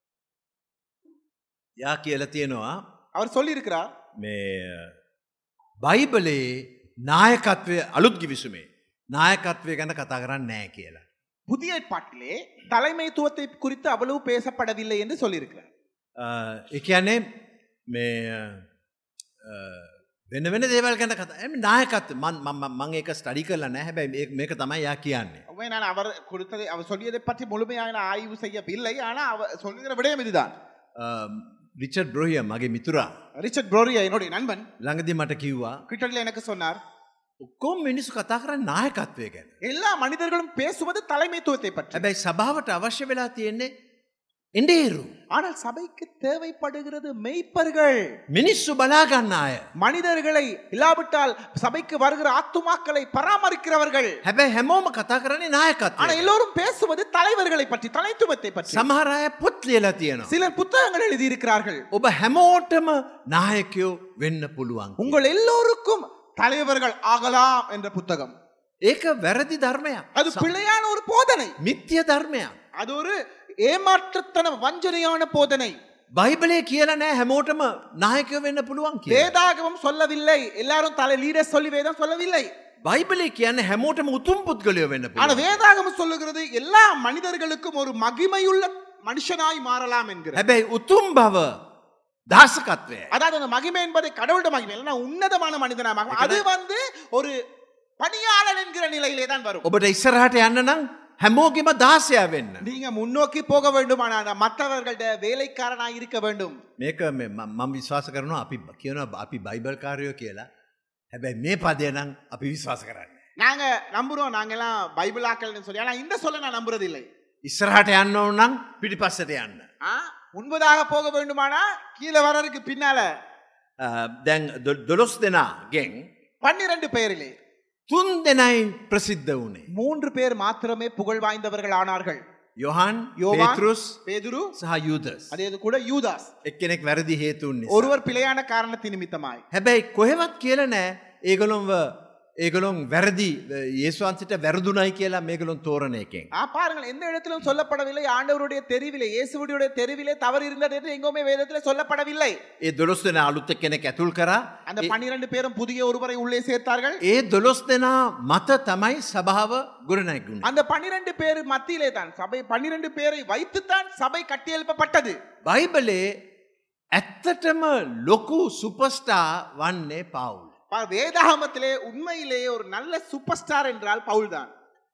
යා කියල තියෙනවා
அவர் சொல்லியிருக்கிறார்
මේ බයිබලේ නායකත්වය අලුත් ගිවිසුමේ නායකත්වය ගැන කතා කරන්න නෑ කියලා.
புதிய ஏற்பாட்டிலே தலைமைத்துவத்தை குறித்து அவ்வளவு பேசப்படவில்லை என்று சொல்லியிருக்கிறார்
එකයන්නේ මේ අ, වෙන වෙන දේවල් ගැන කතා එම නායකත් මන් මං ඒක ස්ටඩි කරලා නෑ හැබැයි මේක තමයි යා කියන්නේ.
உண்மை நான் அவர் கொடுத்ததை அவர் சொல்லியதை பற்றி முழுமையான ஆய்வு செய்யவில்லை ஆனால் அவர் சொல்லுகிற விடயம் இதுதான்
රිචඩ් බ්‍රොහිය මගේ මිතුරා
ரிச்சர்ட் ப்ரோரியா என்னுடைய நண்பன்
ළඟදි මට කිව්වා
கிட்டடியில் எனக்கு சொன்னார்
ඔක්කොම් මිනිස්සු කතා කරන්න නායකත්වය ගැන.
எல்லா மனிதர்களும் பேசுவது தலைமைத்துவத்தை பற்றி
හැබැයි සභාවට අවශ්‍ය වෙලා තියෙන්නේ එඩේරු.
ஆனால் சபைக்கு தேவைப்படுகிறது மெய்ப்பர்கள்
මිනිස්සු බලාගන්න අය.
மனிதர்களை இல்லாவிட்டால் சபைக்கு வருகிற ஆத்துமாக்களை பராமரிக்கிறவர்கள்
හැබැයි හැමෝම කතා කරන්නේ
ஆனா
නායකත්වය.
எல்லோரும் பேசுவது தலைவர்களை பற்றி தலைத்துவத்தை பற்றி
සමහරය පොත් ලියලා තියෙනවා.
சிலர் புத்தகங்கள் எழுதியிருக்கிறார்கள்
ඔබ හැමෝටම නායකයෝ වෙන්න පුළුවන්.
உங்கள் எல்லோருக்கும் தலைவர்கள் ஆகலாம் என்ற புத்தகம்
ඒක වැරදි ධර්මයක්.
அது பிழையான ஒரு போதனை
මිත්‍ය ධර්මයක්.
அது ஒரு ஏமாற்றுத்தன வஞ்சனையான போதனை
බයිබලේ කියල නෑ හැමෝටම නායකය වෙන්න පුළුවන් කිය.
வேதாகமம் சொல்லவில்லை எல்லாரும் தலை லீடர் சொல்லி வேதம் சொல்லவில்லை
බයිබලේ කියන්න හැමෝටම උතුම් පුද්ගලයෝ වෙන්න
ஆனா
පුළුවන්.
வேதாகமம் சொல்லுகிறது எல்லா மனிதர்களுக்கும் ஒரு மகிமையுள்ள மனுஷனாய் மாறலாம் என்கிற
හැබැයි උතුම් බව දාසකත්වය.
அதாவது அந்த மகிமை என்பதை கடவுள்ட மகிமை இல்லைன்னா உன்னதமான மனிதனா மகிமை அது வந்து ஒரு பணியாளன் என்கிற நிலையிலே தான் வரும்
ඔබට ඉස්සරහට යන්න නම් හැමෝගෙම දාසය වෙන්න.
நீங்க முன்னோக்கி போக வேண்டுமானால் மற்றவர்கள்ட வேலைக்காரனாய் இருக்க வேண்டும்
මේක මේ මම මම විශ්වාස කරනවා අපි කියන අපි බයිබල් කාරයෝ කියලා හැබැයි මේ පදය නම් අපි විශ්වාස කරන්න.
நாங்க நம்புறோம் நாங்க எல்லாம் பைபிள் ஆக்கள்னு சொல்லி ஆனா இந்த சொல்ல நான் நம்புறது இல்லை
ඉස්සරහට යන්න ඕන නම් පිටිපස්සට යන්න.
ஆ, முன்பதாக போக வேண்டுமானா கீழே வர்றதுக்கு பின்னால
අ, දැන් දො- දොළොස් දෙනා ගෙන්
பன்னிரண்டு பேரிலே
තුන් දෙනයි ප්‍රසිද්ධ වනේ.
மூன்று பேர் மாத்திரமே புகழ் வாய்ந்தவர்கள் ආனார்கள்
යොහන්
யோவான்,
පේතරුස්
பேதுரு
සහ යුදස්.
அதே கூட யூதாஸ்
එක්කෙනෙක් වැරදි හේතුන් නිසා.
ஒருவர் பிழையான காரணத்தின் நிமித்தமாய்
හැබැයි කොහෙවත් කියල නෑ ඒගොළොන්ව ඒගොළොන් වැරදි ඒස්වන්සිට වැරදුනයි කියලා මේගොළොන් තෝරණ එකෙන්.
ஆ, பாருங்கள் எந்த இடத்திலும் சொல்லப்படவில்லை ஆண்டவருடைய தெருவிலே இயேசுவுடைய தெருவிலே தவறு இருந்தது என்று எங்குமே வேதத்திலே சொல்லப்படவில்லை
ඒ දොළොස් දෙන අලුත්ත කෙනෙක් ඇතුල් කරා
அந்த பன்னிரண்டு பேரும் புதிய ஒருவரை உள்ளே சேர்த்தார்கள்
ඒ දොළොස් දෙනා මත තමයි සභාව ගොඩනැගුණ.
அந்த பன்னிரண்டு பேர் மத்தியிலே தான் சபை பன்னிரண்டு பேரை வைத்துத்தான் சபை கட்டியெழுப்பப்பட்டது
බයිබලේ ඇත්තටම ලොකු සුපස්ටා වන්නේ පවුල්.
பா- வேதாகமத்திலே உண்மையிலேயே ஒரு நல்ல சூப்பர் ஸ்டார் என்றால் பவுல் தான்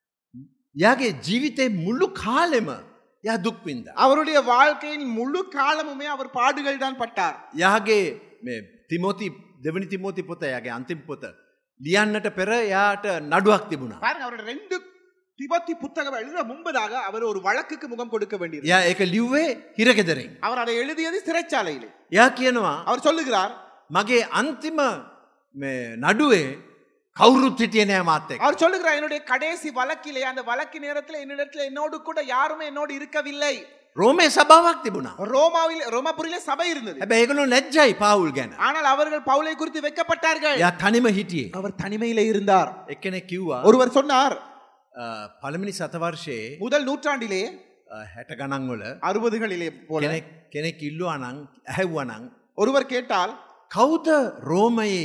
යාගේ ජීවිතය මුල්ලු කාලෙම ය දුක්වින්ද.
அவருடைய வாழ்க்கையின் முழு காலமுமே அவர் பாடுகள் தான் பட்டார்
යාගේ මේ තිමෝති දෙවනි තිමෝති පොත යාගේ අන්තිම පොත ලියන්නට පෙර යාට නඩුවක් තිබුණා.
பாருங்க அவருடைய ரெண்டு திபத்தி புத்தகம் எழுத முன்பதாக அவர் ஒரு வழக்குக்கு முகம் கொடுக்க வேண்டியது
යා එක ලිව්වේ හිරගෙදරින්.
அவர் அதை எழுதியது சிறைச்சாலையிலே
යා කියනවා
அவர் சொல்லுகிறார்
මගේ අන්තිම මේ නඩුවේ කවුරුත් හිටිය නෑ මාත්තෙක්.
அவர் சொல்லுகிறார் என்னுடைய கடைசி வழக்கிலே அந்த வழக்கு நேரத்தில் என்னிடத்தில் என்னோடு கூட யாருமே என்னோடு இருக்கவில்லை
රෝමේ සභාවක් තිබුණා.
ரோமாவில் ரோமாபுரியிலே சபை இருந்தது
හැබැ ඒගලු නැජ්ජයි පවුල් ගැන.
ஆனால் அவர்கள் பவுலை குறித்து வைக்கப்பட்டார்கள்
යා තනිම හිටියේ.
அவர் தனிமையிலே இருந்தார்
එකනෙ කිව්වා
ஒருவர் சொன்னார்
පළමිනි සතවර්ෂයේ
முதல் நூற்றாண்டிலே
හැට ගණන්වල
அறுபதுகளிலே போல
කෙනෙක් කෙනෙක් ඉල්ලුවනං ඇහැව්වනං
ஒருவர் கேட்டால்
කෞද රෝමයේ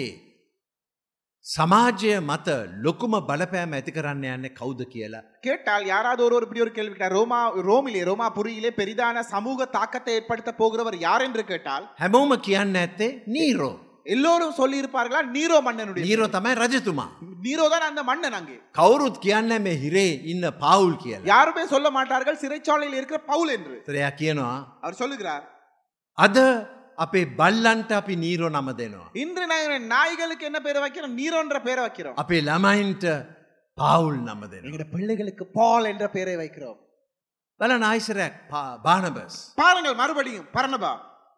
සමාජය මත ලොකුම බලපෑම ඇති කරන්න යන්න කෞද කියලා.
கேட்டால் யாராவது ஒருவர் இப்படி ஒரு கேள்வி கேட்டார் ரோமா ரோமிலே ரோமாபுரியிலே பெரிதான சமூக தாக்கத்தை ஏற்படுத்த போகிறவர் யார் என்று கேட்டால்
හැමෝම කියන්න ඇත්තේ නීරෝ.
எல்லோரும் சொல்லி இருப்பார்களா நீரோ மன்னனுடைய
නීරෝ තමයි රජතුමා.
நீரோ தான் அந்த மன்னன் அங்கே
කවුරුත් කියන්න මේ හිරේ ඉන්න පවුල් කියලා.
யாருமே சொல்ல மாட்டார்கள் சிறைச்சாலையில் இருக்கிற பவுல் என்று
තරයා කියනවා.
அவர் சொல்லுகிறார்
අද අපේ බල්ලන්ට අපි නීරෝ නම දෙනවා.
இன்று நாங்கள் நாய்களுக்கு என்ன பேரை வைக்கிறோம் நீரோன்ற பேரை வைக்கிறோம்
අපේ ළමයින්ට පවුල් නම දෙන.
எங்களுடைய பிள்ளைகளுக்கு பால் என்ற பெயரை வைக்கிறோம்
බල නායිසරයක් බානබස්.
பாருங்கள் மறுபடியும் பர்ணபா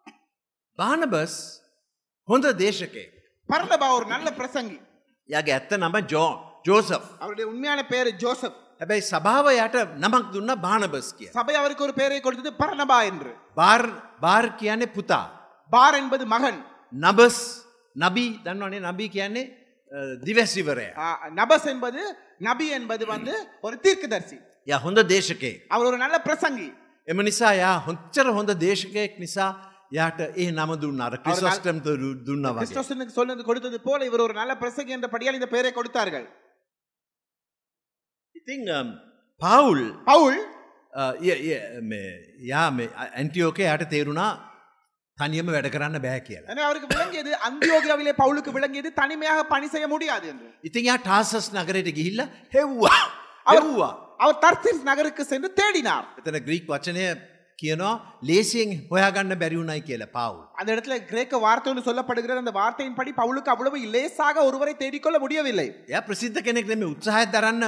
බානබස් හොඳ දේශකේ.
பர்ணபா ஒரு நல்ல பிரசங்கி
යගේ ඇත්ත නම ජෝ ජෝසප්.
அவருடைய உண்மையான பேரு ஜோசப்
හැබැයි සභාව යට නමක් දුන්න බානබස් කිය.
சபை அவருக்கு ஒரு பெயரை கொடுத்தது பர்ணபா என்று
බාර් බාර් කියන්නේ පුතා.
பார் என்பது மகன்
නබස් නබී දන්නවනේ නබී කියන්නේ අ, දිවැසිවරය.
ஆ, நபஸ் என்பது நபி என்பது வந்து ஒரு தீர்க்கதரிசி
ය හොඳ දේශකේ.
அவர் ஒரு நல்ல பிரசங்கி
එම නිසා යා හොච්චර හොඳ දේශකයෙක් නිසා යාට ඒ නම දුන්න අර ක්‍රිසස්ටම් දුන්න වගේ.
கிறிஸ்டோசனுக்கு சொன்னது கொடுத்தது போல இவர் ஒரு நல்ல பிரசங்கி என்றபடியால் இந்த பெயரை கொடுத்தார்கள்
ඉතිං පවුල්
பவுல்
යා ඇන්ටියෝකේ යට තේරුණා තනියම වැඩ කරන්න බෑ කියලා.
எனவே அவருக்கு விளங்கியது அந்தியோகியாவிலே பவுலுக்கு விளங்கியது தனிமையாக பணி செய்ய முடியாது என்று
ඉතින් යා ටාසස් නගරයට ගිහිල්ල හෙව්වා අවවා.
அவர் தர்சிஸ் நகருக்கு சென்று தேடினார்
එතන ග්‍රීක් වචනය කියනවා ලේසියෙන් හොයාගන්න බැරිවුණයි කියලා පවුල්.
அந்த இடத்துல கிரேக்க வார்த்தை ஒன்று சொல்லப்படுகிறது அந்த வார்த்தையின்படி பவுலுக்கு அவ்வளவு லேசாக ஒருவரை தேடிக்கொள்ள முடியவில்லை
එය ප්‍රසිද්ධ කෙනෙක් නෙම උත්සාහය දරන්න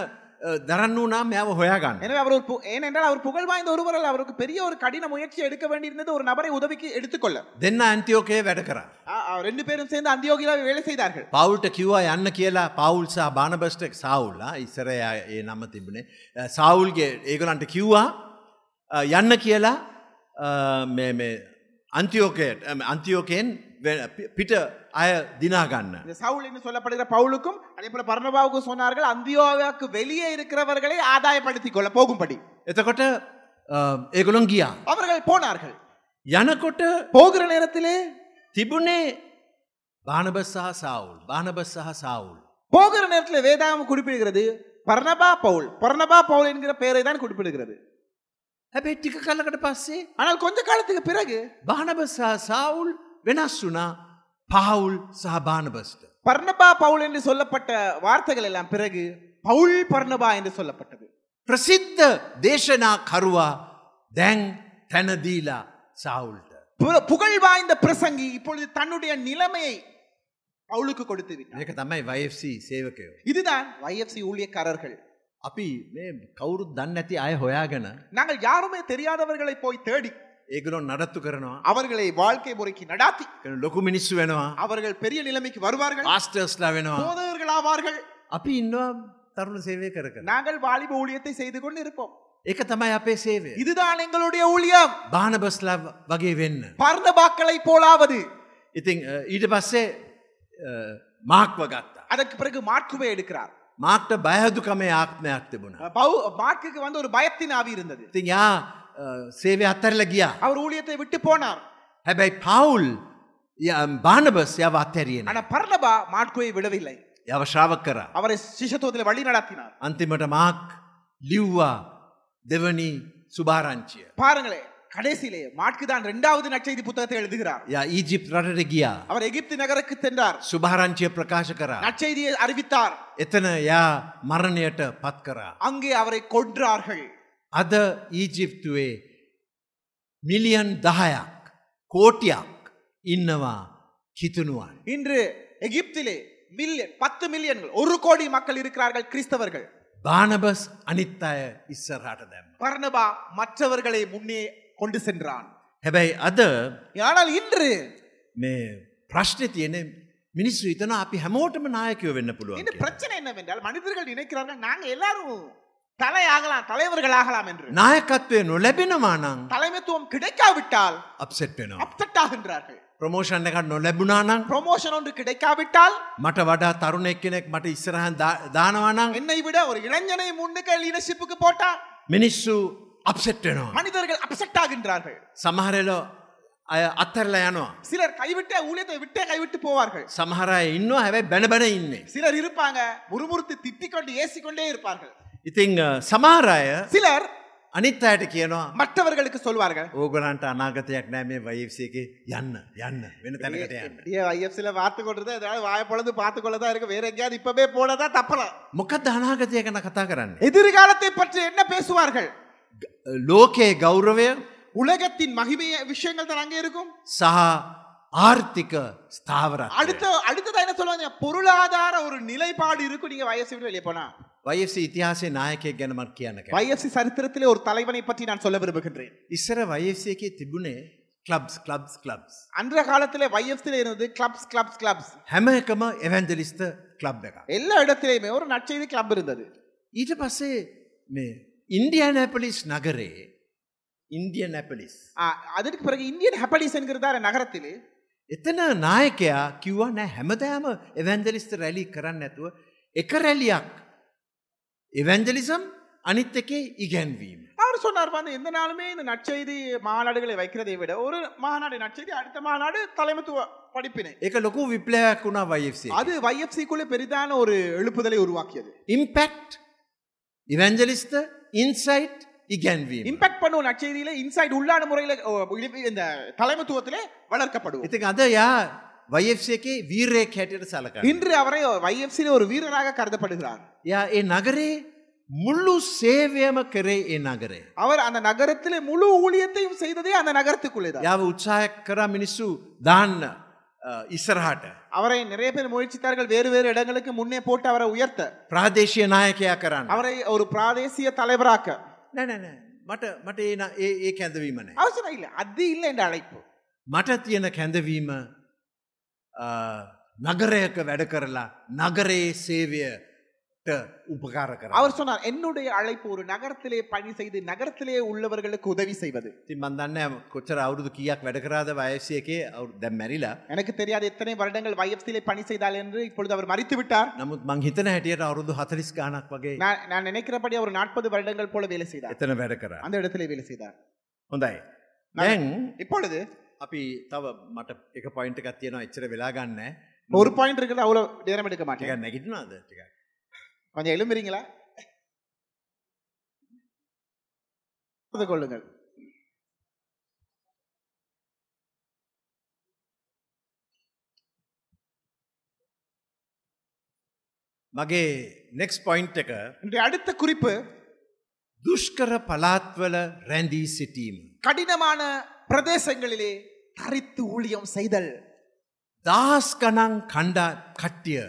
දරන්න වනා මෙයාව හොයාගන්න.
எனவே அவர் ஒரு பு- ஏனென்றால் அவர் புகழ் வாய்ந்த ஒருவர் அல்ல அவருக்கு பெரிய ஒரு கடின முயற்சி எடுக்க வேண்டியிருந்தது ஒரு நபரை உதவிக்கு எடுத்துக்கொள்ள
දෙන්න අන්තිෝකය වැඩ කරා.
ஆ, ஆ, ரெண்டு பேரும் சேர்ந்து அந்தியோகிலாவை வேலை செய்தார்கள்
පවුල්ට කිව්වා යන්න කියලා පවුල් සහ බානබස්ටක් සවුල්ලා ඉස්සරයා ඒ නම තිබුණේ සවුල්ගේ ඒගොලන්ට කිව්වා අ, යන්න කියලා අ, මේ- මේ අන්තිෝකයට අන්තිෝකයෙන් පිට අය දිනාගන්න.
இந்த சவுல் என்று சொல்லப்படுகிற பவுலுக்கும் அதே போல பர்ணபாவுக்கும் சொன்னார்கள் அந்தியோவாவுக்கு வெளியே இருக்கிறவர்களை ஆதாயப்படுத்திக் கொள்ள போகும்படி
එතකොට අ, ඒගොලොන් ගියා.
அவர்கள் போனார்கள்
යනකොට
போகிற நேரத்திலே
තිබුණේ බානබස් සහ සවුල් බානබස් සහ සවුල්.
போகிற நேரத்தில் வேதாகம் குறிப்பிடுகிறது பர்ணபா பவுல் பர்ணபா பவுல் என்கிற பெயரை தான் குறிப்பிடுகிறது
හැබැයි ටික කලකට පස්සේ
ஆனால் கொஞ்ச காலத்துக்கு பிறகு
බානබස් සහ සවුල් වෙනස් වුනා පහවුල් සහ බානබස්ට.
பர்ணபா பவுல் என்று சொல்லப்பட்ட வார்த்தைகள் எல்லாம் பிறகு பவுல் பர்ணபா என்று சொல்லப்பட்டது
ප්‍රසිද්ධ දේශනා කරුවා දැන් තැනදීලා සවුල්ට.
பு- புகழ் வாய்ந்த பிரசங்கி இப்பொழுது தன்னுடைய நிலைமையை பவுலுக்கு கொடுத்து விட்டார்
මේක තමයි වFC සේවකයෝ.
இதுதான் YFC ஊழியக்காரர்கள்
අපි මේ කවුරුත් දන්න ඇති අය හොයාගෙන
நாங்கள் யாருமே தெரியாதவர்களை போய் தேடி
ඒගලොන් නඩත්තු කරනවා
அவர்களை வாழ்க்கை முறைக்கு நடாத்தி
ලොකු මිනිස්සු වෙනවා
அவர்கள் பெரிய நிலைமைக்கு வருவார்கள்
ආස්ටර්ස්ලා වෙනවා.
போதகர்கள் ஆவார்கள்
අපි ඉන්නවා තරුණ සේවය කර කර.
நாங்கள் வாலிப ஊழியத்தை செய்து கொண்டு இருப்போம்
ඒක තමයි අපේ සේවය.
இதுதான் எங்களுடைய ஊழியம்
බානබස්ලා වගේ වෙන්න.
பர்ணபாக்களை போலாவது
ඉතිං අ, ඊට පස්සේ මාක්ව ගත්තා.
அதற்கு பிறகு மாட்குவை எடுக்கிறார்
මාක්ට බයහදුකමේ ආත්මයක් තිබුණ.
பவு மாட்குக்கு வந்து ஒரு பயத்தின் ஆவி இருந்தது
ඉතින් යා අ, සේවය අත්තරල ගියා.
அவர் ஊழியத்தை விட்டு போனார்
හැබැයි පවුල් බානබස් යව අත්තැරියෙන.
ஆனா பர்ணபா மாட்குவை விடவில்லை
යව ශ්‍රාවක් කරා.
அவரை சிஷத்துவத்தில் வழி நடத்தினார்
අන්තිමට මාක් ලිව්වා දෙවනි සුභාරංචිය.
பாருங்களே கடைசியிலே மாட்கு தான் இரண்டாவது நற்செய்தி புத்தகத்தை எழுதுகிறார்
ය ඊජිප් රටට ගියා.
அவர் எகிப்து நகருக்கு சென்றார்
සුභාරංචිය ප්‍රකාශ කරා.
நற்செய்தியை அறிவித்தார்
එතන යා මරණයට පත් කරා.
அங்கே அவரை கொன்றார்கள்
අද ඊජිප්තුවේ මිලියන් දහයක් කෝටියක් ඉන්නවා කිතුනුවන්.
இன்று எகிப்திலே மில்லியன் பத்து மில்லியன்கள் ஒரு கோடி மக்கள் இருக்கிறார்கள் கிறிஸ்தவர்கள்
බානබස් අනිත් අය ඉස්සරහට දැම්ම.
பர்ணபா மற்றவர்களை முன்னே கொண்டு சென்றான்
හැබැයි අද
ஆனால் இன்று
මේ ප්‍රශ්න තියෙන මිනිස්සු හිතන අපි හැමෝටම නායකයෝ වෙන්න පුළුවන්.
இந்த
කියලා.
பிரச்சனை என்னவென்றால் மனிதர்கள் நினைக்கிறார்கள் நாங்க எல்லாரும் தலை ஆகலாம் தலைவர்கள் ஆகலாம் என்று
නායකත්වය නොලැබෙනවා නං
தலைமைத்துவம் கிடைக்காவிட்டால்
අප්සෙට් වෙනවා.
அப்செட் ஆகின்றார்கள்
ප්‍රමෝෂණ එකක් නොලැබුණානං
ப்ரொமோஷன் ஒன்று கிடைக்காவிட்டால்
මට වඩා තරුණෙක් කෙනෙක් මට ඉස්සරහන් දානවානං
என்னை விட ஒரு இளைஞனை முன்னுக்கு லீடர்ஷிப்புக்கு போட்டா
මිනිස්සු අප්සෙට් වෙනවා.
மனிதர்கள் அப்செட் ஆகின்றார்கள்
සමහරලෝ අය අත්තරල යනවා.
சிலர் கைவிட்ட ஊழியத்தை விட்டே கைவிட்டு போவார்கள்
සමහරය ඉන්නවා හැබැයි බැනබැන ඉන්නේ.
சிலர் இருப்பாங்க முறுமுறுத்து திட்டிக் கொண்டு ஏசிக்கொண்டே இருப்பார்கள்
ඉතිං සමහරය
சிலர்
අනිත් අයට කියනවා
மற்றவர்களுக்கு சொல்வார்கள்
ඕගලන්ට අනාගතයක් නෑ මේ වයිසක යන්න යන්න වෙන තැනකට යන්න.
ஐஎஃப்சில பார்த்து கொண்டு ஏதாவது வாய பொழுது பார்த்து கொள்ளதான் இருக்கு வேற எங்கேயாவது இப்பவே போனதான் தப்பலாம்
මොකද අනාගතය ගැන කතා කරන්න.
எதிர்காலத்தை பற்றி என்ன பேசுவார்கள்
ලෝකයේ ගෞරවය
உலகத்தின் மகிமைய விஷயங்கள் தான் அங்கே இருக்கும்
සහ ආර්ථික ස්ථාවරත්.
அடுத்த அடுத்ததா என்ன சொல்லுவாங்க பொருளாதார ஒரு நிலைப்பாடு இருக்கும் நீங்க வயசு விட்டு வெளியே போனா
වයස ඉතිහාසේ නායකය ගැනමත් කියන්නක.
YFC சரித்திரத்திலே ஒரு தலைவனை பற்றி நான் சொல்ல விரும்புகின்றேன்
ඉස්සර වයසයකේ තිබුණේ කලබ්ස් කලබ්ස් කලබ්ස්.
அன்றைய காலத்திலே YFC இருந்தது கிளப்ஸ் கிளப்ஸ் கிளப்ஸ்
හැම එකම එවැන්ජලිස්ත කලබ් එක.
எல்லா இடத்திலேயுமே ஒரு நற்செய்தி கிளப் இருந்தது
ඊට පස්සේ මේ ඉන්ඩියනැපලිස් නගරේ ඉන්දිය නැපලිස්.
ஆ, அதற்கு பிறகு இந்தியன் ஹெப்படிஸ் என்கிறதார நகரத்திலே
එතන නායකයා කිව්වා නෑ හැමදෑම එවැන්ජලිස්ත රැලි කරන්න ඇතුව එක රැලියක් එවැන්ජලිසම් අනිත් එකේ ඉගැන්වීම.
அவர் சொன்னார் வந்து எந்த நாளுமே இந்த நற்செய்தி மாநாடுகளை வைக்கிறதை விட ஒரு மாநாடு நற்செய்தி அடுத்த மாநாடு தலைமைத்துவ படிப்பினை
එක ලොකු විප්ලයක් වුණා වයිසේ.
அது YFC-க்குள்ளே பெரிதான ஒரு எழுப்புதலை உருவாக்கியது
ඉම්පෙක්ට් ඉවැන්ජලිස්ත ඉන්සයිට් ඉගැන්වීම.
இம்பாக்ட் பண்ணும் நற்செய்தியில இன்சைட் உள்ளான முறையில ஓ, இழி- இந்த தலைமைத்துவத்திலே வளர்க்கப்படுவோம்
ඉතින් අද යා වයිFC එකේ වීරයෙක් හැටියට සලකන්න.
இன்று அவரை YFC ஒரு வீரராக கருதப்படுகிறார்
යා ඒ නගරේ මුල්ලු සේවයම කරේ ඒ නගරේ.
அவர் அந்த நகரத்திலே முழு ஊழியத்தையும் செய்ததே அந்த நகரத்துக்குள்ளேதான்
යාව උත්සාහයක් කරා මිනිස්සු දාන්න ඉස්සරහට
அவரை நிறைய பேர் முயற்சித்தார்கள் வேறு வேறு இடங்களுக்கு முன்னே போட்டு அவரை உயர்த்த
ප්‍රාදේශය නායකයා කරන්න.
அவரை ஒரு பிராதேசிய தலைவராக்க
නැ නැ නෑ මට මට ඒ න- ඒ ඒ කැඳවීම නෑ.
அவசரம் இல்லை அது இல்லை என்ற அழைப்பு
මට තියෙන කැඳවීම අ, නගරයක වැඩ කරලා නගරයේ සේවයට උපකාර කර.
அவர் சொன்னார் என்னுடைய அழைப்பு ஒரு நகரத்திலே பணி செய்து நகரத்திலே உள்ளவர்களுக்கு உதவி செய்வது
ති මන්දන්න කොච්චර අවුරුදු කියක් වැඩ කරාද වයසයකේ අවු දැම් මැරිලා
எனக்கு தெரியாது எத்தனை வருடங்கள் வைஎஃப்சிலே பணி செய்தால் என்று இப்பொழுது அவர் மறித்து விட்டார்
නමුත් මං හිතන හැටියට අවුරුදු හතලිස් ගානක් වගේ
நான் நான் நினைக்கிறபடி அவர் நாற்பது வருடங்கள் போல வேலை செய்தார்
එතන වැඩ කරා.
அந்த இடத்திலே வேலை செய்தார்
හොඳයි. දැන්
இப்பொழுது
අපි තව මට එක පොයින්ට එකක් තියෙනවා එච්චර වෙලා ගන්න
ஒரு பாயிண்ட் இருக்குது அவ்வளவு நேரம் எடுக்க
ටික
மாட்டேன்
නැගිටනවාද ටික
கொஞ்சம் எழும்புறீங்களா புரிந்து கொள்ளுங்கள்
මගේ නෙක්ස් පොයින්ට් එක
இன்றைய அடுத்த குறிப்பு
දුෂ්කර පලාත්වල රැඳී සිටීම.
கடினமான பிரதேசங்களிலே தரித்து ஊழியம் செய்தல்
දහස් ගනං කණ්ඩා කට්ටිය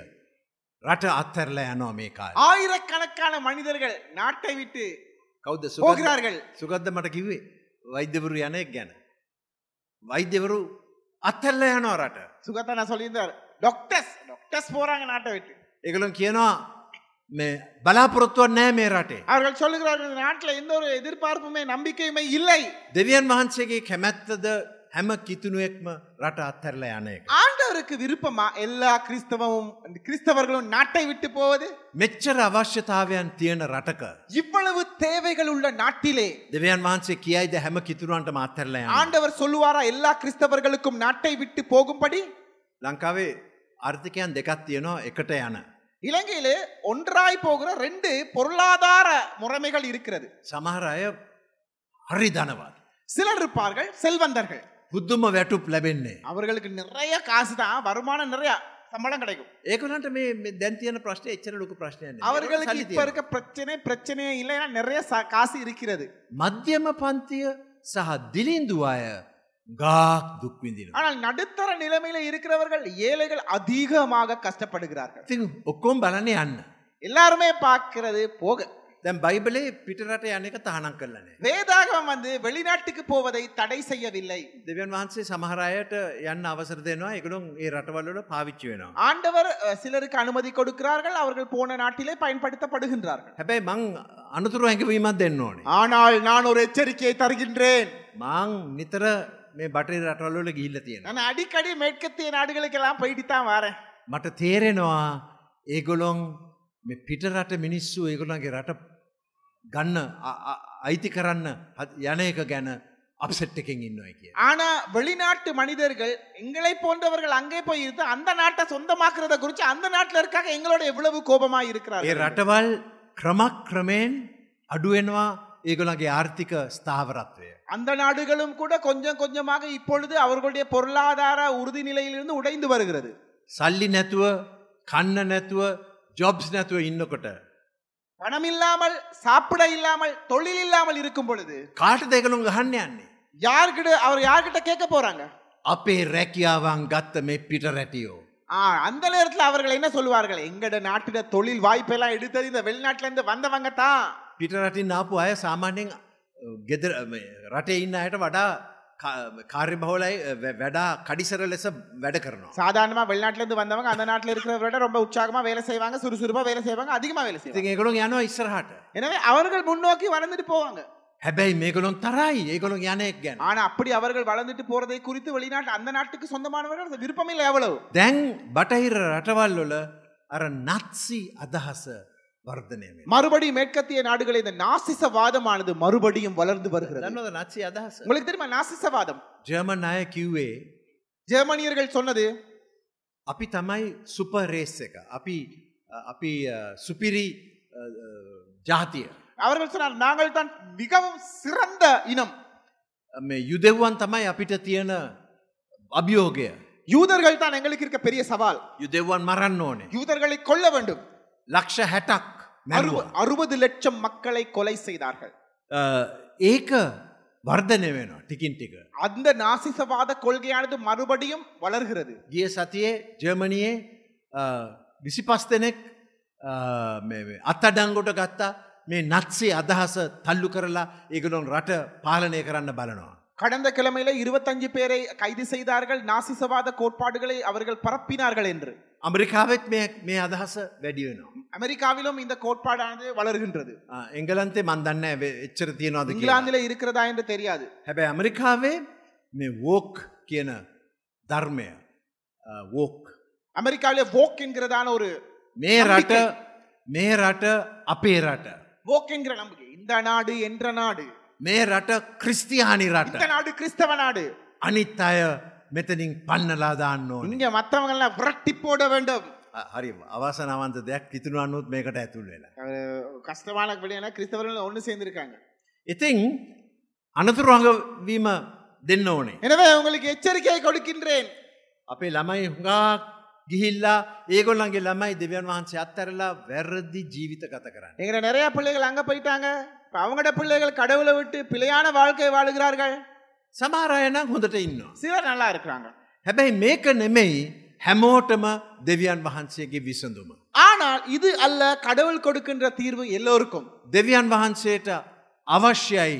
රට අත්තරල යනවා මේ කාල.
ஆயிரக்கணக்கான மனிதர்கள் நாட்டை விட்டு
කෞද්ද
போகிறார்கள்
සුගද්ද මට කිව්වේ වෛද්‍යවරු යනෙක් ගැන. වෛද්‍යවරු අත්තරල යනවා රට.
சுகத்தா நான் சொல்லியிருந்தார் டாக்டர்ஸ் டாக்டர்ஸ் போறாங்க நாட்டை விட்டு
ඒගොලන් කියනවා මේ බලාපොරොත්තුව නෑ මේ රටේ.
அவர்கள் சொல்லுகிறார்கள் இந்த நாட்டில் எந்த ஒரு எதிர்பார்ப்புமே நம்பிக்கையுமே இல்லை
දෙවියන් වහන්සේගේ කැමැත්තද හැම කිතුනුවෙක්ම රට අත්තරල යන එක.
ஆண்டவருக்கு விருப்பமா எல்லா கிறிஸ்தவமும் கிறிஸ்தவர்களும் நாட்டை விட்டு போவது
මෙච්චර අවශ්‍යතාවයන් තියෙන රටක.
இவ்வளவு தேவைகள் உள்ள நாட்டிலே
දෙවියන් වහන්සේ කියයිද හැම කිතුරුවන්ට අත්තරල යන.
ஆண்டவர் சொல்லுவாரா எல்லா கிறிஸ்தவர்களுக்கும் நாட்டை விட்டு போகும்படி
ලංකාවේ ආර්ථිකයන් දෙකක් තියෙනවා එකට යන.
இலங்கையிலே ஒன்றாய் போகிற ரெண்டு பொருளாதார முறைமைகள் இருக்கிறது
සමහර අය හරි ධනවත්.
சிலர் இருப்பார்கள் செல்வந்தர்கள்
බුද්ධම වැටුප් ලැබෙන්නේ.
அவர்களுக்கு நிறைய காசு தான் வருமானம் நிறைய சம்பளம் கிடைக்கும்
ඒකනට මේ මේ දැන් තියෙන ප්‍රශ්නය එච්චර ලොකු ප්‍රශ්නයන
அவர்களுக்கு இப்ப இருக்க பிரச்சனை பிரச்சனையே இல்லைன்னா நிறைய ச- காசு இருக்கிறது
මධ්‍යම පන්තිය සහ දිලින්දු අය ගාක් දුක්විඳින.
ஆனால் நடுத்தர நிலைமையில இருக்கிறவர்கள் ஏழைகள் அதிகமாக கஷ்டப்படுகிறார்கள்
ති ඔක්කෝම් බලන්න යන්න.
எல்லாருமே பார்க்கிறது போக
දැම් බයිබලේ පිටරට යන එක තහනම් කරලනේ.
வேதாகமம் வந்து வெளிநாட்டுக்கு போவதை தடை செய்யவில்லை
දෙවන් වහන්සේ සමහරයට යන්න අවසර දෙනවා එකළුම් ඒ රටවල්ලට පාවිච්චි වෙනවා.
ஆண்டவர் அஹ், சிலருக்கு அனுமதி கொடுக்கிறார்கள் அவர்கள் போன நாட்டிலே பயன்படுத்தப்படுகின்றார்கள்
හැබැයි මං අනතුරු හැඟවීමත් දෙන්න ඕනේ.
ஆனால் நான் ஒரு எச்சரிக்கையை தருகின்றேன்
මං නිතර මේ බටේ රටවල්ලට ගිල්ල තියෙන.
நான் அடிக்கடி மேற்கத்திய நாடுகளுக்கெல்லாம் போயிட்டு தான் வரேன்
මට තේරෙනවා ඒගොලොන් මේ පිටරට මිනිස්සු ඒගොලන්ගේ රට ගන්න අ- අ- අයිති කරන්න හත්- යන එක ගැන අපසෙට් එකෙන් ඉන්නවයි කිය.
ஆனா வெளிநாட்டு மனிதர்கள் எங்களை போன்றவர்கள் அங்கே போய் இருந்து அந்த நாட்டை சொந்தமாக்குறத குறித்து அந்த நாட்டுல இருக்காங்க எங்களோட எவ்வளவு கோபமா
ඒ
இருக்கிறார்கள்
රටවල් ක්‍රමක් ක්‍රමයෙන් අඩුවෙනවා ඒගොලගේ ආර්ථික ස්ථාවරත්වය.
அந்த நாடுகளும் கூட கொஞ்சம் கொஞ்சமாக இப்பொழுது அவர்களுடைய பொருளாதார உறுதி நிலையிலிருந்து உடைந்து வருகிறது
සල්ලි නැතුව කන්න නැතුව ජොබ්ස් නැතුව ඉන්නකොට.
பணம் இல்லாமல் சாப்பிட இல்லாமல் தொழில் இல்லாமல் இருக்கும் பொழுது
කාට දෙකළුම් ගහන්න යන්නේ.
யார்கிட்ட அவர் யார்கிட்ட கேட்க போறாங்க
අපේ රැකියාවන් ගත්ත මේ පිට රැටියෝ.
ஆ, அந்த நேரத்துல அவர்கள் என்ன சொல்லுவார்கள் எங்கட நாட்டுல தொழில் வாய்ப்பெல்லாம் எடுத்தது இந்த வெளிநாட்டுல இருந்து வந்தவங்க தான்
පිට රටින් ආපු අය සාමාන්‍යෙන් ගෙදර රටේ ඉන්න අයට වඩා කාර්ය බහෝලයි වැඩා කඩිසර ලෙස වැඩ කරනවා.
சாதாரணமா வெளிநாட்டுல இருந்து வந்தவங்க அந்த நாட்டுல இருக்கிறவரை விட ரொம்ப உற்சாகமா வேலை செய்வாங்க சுறுசுறுப்பா வேலை செய்வாங்க அதிகமா வேலை செய்வாங்க
ඉතින් ඒගොලොන් යනවා ඉස්සරහට.
எனவே அவர்கள் முன்னோக்கி வளர்ந்துட்டு போவாங்க
හැබැයි මේගොලොන් තරයි ඒගොලොන් යනෙක් ගැන.
ஆனா அப்படி அவர்கள் வளர்ந்துட்டு போறதை குறித்து வெளிநாட்டு அந்த நாட்டுக்கு சொந்தமானவர்கள் விருப்பம் இல்லை எவ்வளவு
දැන් බටහිර රටවල් වල අර නත්සි අදහස වර්ධනය වෙනවා.
மறுபடியும் மேற்கத்திய நாடுகளில் இந்த நாசிசவாதமானது மறுபடியும் வளர்ந்து வருகிறது
දන්නවද නත්සි අදහස.
உங்களுக்கு தெரியுமா நாசிசவாதம்
ජර්මන් අය කිව්වේ
ஜெர்மனியர்கள் சொன்னது
අපි තමයි සුපරේස් එක. අපි අපි අ, සුපිරි අ, අ, ජාතිය.
அவர்கள் சொன்னார் நாங்கள் தான் மிகவும் சிறந்த இனம்
මේ යුදෙව්වන් තමයි අපිට තියෙන අභියෝගය.
யூதர்கள் தான் எங்களுக்கு இருக்க பெரிய சவால்
යුදෙව්වන් මරන්න ඕනේ.
யூதர்களை கொல்ல வேண்டும்
ලක්ෂ හැටක් මැරුව.
அறுபது லட்சம் மக்களை கொலை செய்தார்கள்
ඒක වර්ධනය වෙනවා ටිකින් ටික.
அந்த நாசிசவாத கொள்கையானது மறுபடியும் வளர்கிறது
ගිය සතියේ ජර්මණයේ විසිපස් දෙනෙක් අත්තඩංගොට ගත්තා මේ නත්සේ අදහස තල්ලු කරලා ඒගලොන් රට පාලනය කරන්න බලනවා.
கடந்த கிழமையில இருபத்தஞ்சு பேரை கைது செய்தார்கள் நாசிசவாத கோட்பாடுகளை அவர்கள் பரப்பினார்கள் என்று
අමරිකාවෙත් මේ මේ අදහස වැඩි වෙනවා.
அமெரிக்காவிலும் இந்த கோட்பாடானது வளர்கின்றது
ආ, එංගලන්තේ මන්දන්න එච්චර තියෙනවාද කියලා.
இங்கிலாந்தில இருக்கிறதா என்று தெரியாது
හැබැයි ඇමරිකාවේ මේ වෝක් කියන ධර්මය වෝක්.
அமெரிக்காவிலே வோக் என்கிறதான ஒரு
මේ රට මේ රට අපේ රට.
வோக் என்கிற நம்பிக்கை இந்த நாடு என்ற நாடு
මේ රට ක්‍රිස්තියානි රට.
இந்த நாடு கிறிஸ்தவ நாடு
අනිත් අය මෙතනින් පන්නලා දාන්න ඕන.
இங்க மற்றவங்க எல்லாம் விரட்டி போட வேண்டும்
හරි අවසනවන්ත දෙයක් කිතුනුවන්නුත් මේකට ඇතුල් වෙලා.
அஹ் கஷ்டமான விளையாட கிறிஸ்தவர்கள் ஒன்று சேர்ந்திருக்காங்க
ඉතිං අනතුරුවඟවීම දෙන්න ඕනේ.
எனவே உங்களுக்கு எச்சரிக்கையை கொடுக்கின்றேன்
අපේ ළමයි හුඟා ගිහිල්ලා ඒගොල්ලන්ගේ ළමයි දෙවියන් වහන්සේ අත්තරලා වැරදි ජීවිත ගත කරන්න.
எங்க நிறைய பிள்ளைகள் அங்க போயிட்டாங்க இப்ப அவங்களோட பிள்ளைகள் கடவுளை விட்டு பிழையான வாழ்க்கை வாழுகிறார்கள்
සමාරයනම් හොඳට ඉන්නවා.
சிலர் நல்லா இருக்கிறாங்க
හැබැයි මේක නෙමෙයි හැමෝටම දෙවියන් වහන්සේගේ විසඳුම.
ஆனால் இது அல்ல கடவுள் கொடுக்கின்ற தீர்வு எல்லோருக்கும்
දෙවියන් වහන්සේට අවශ්‍යයි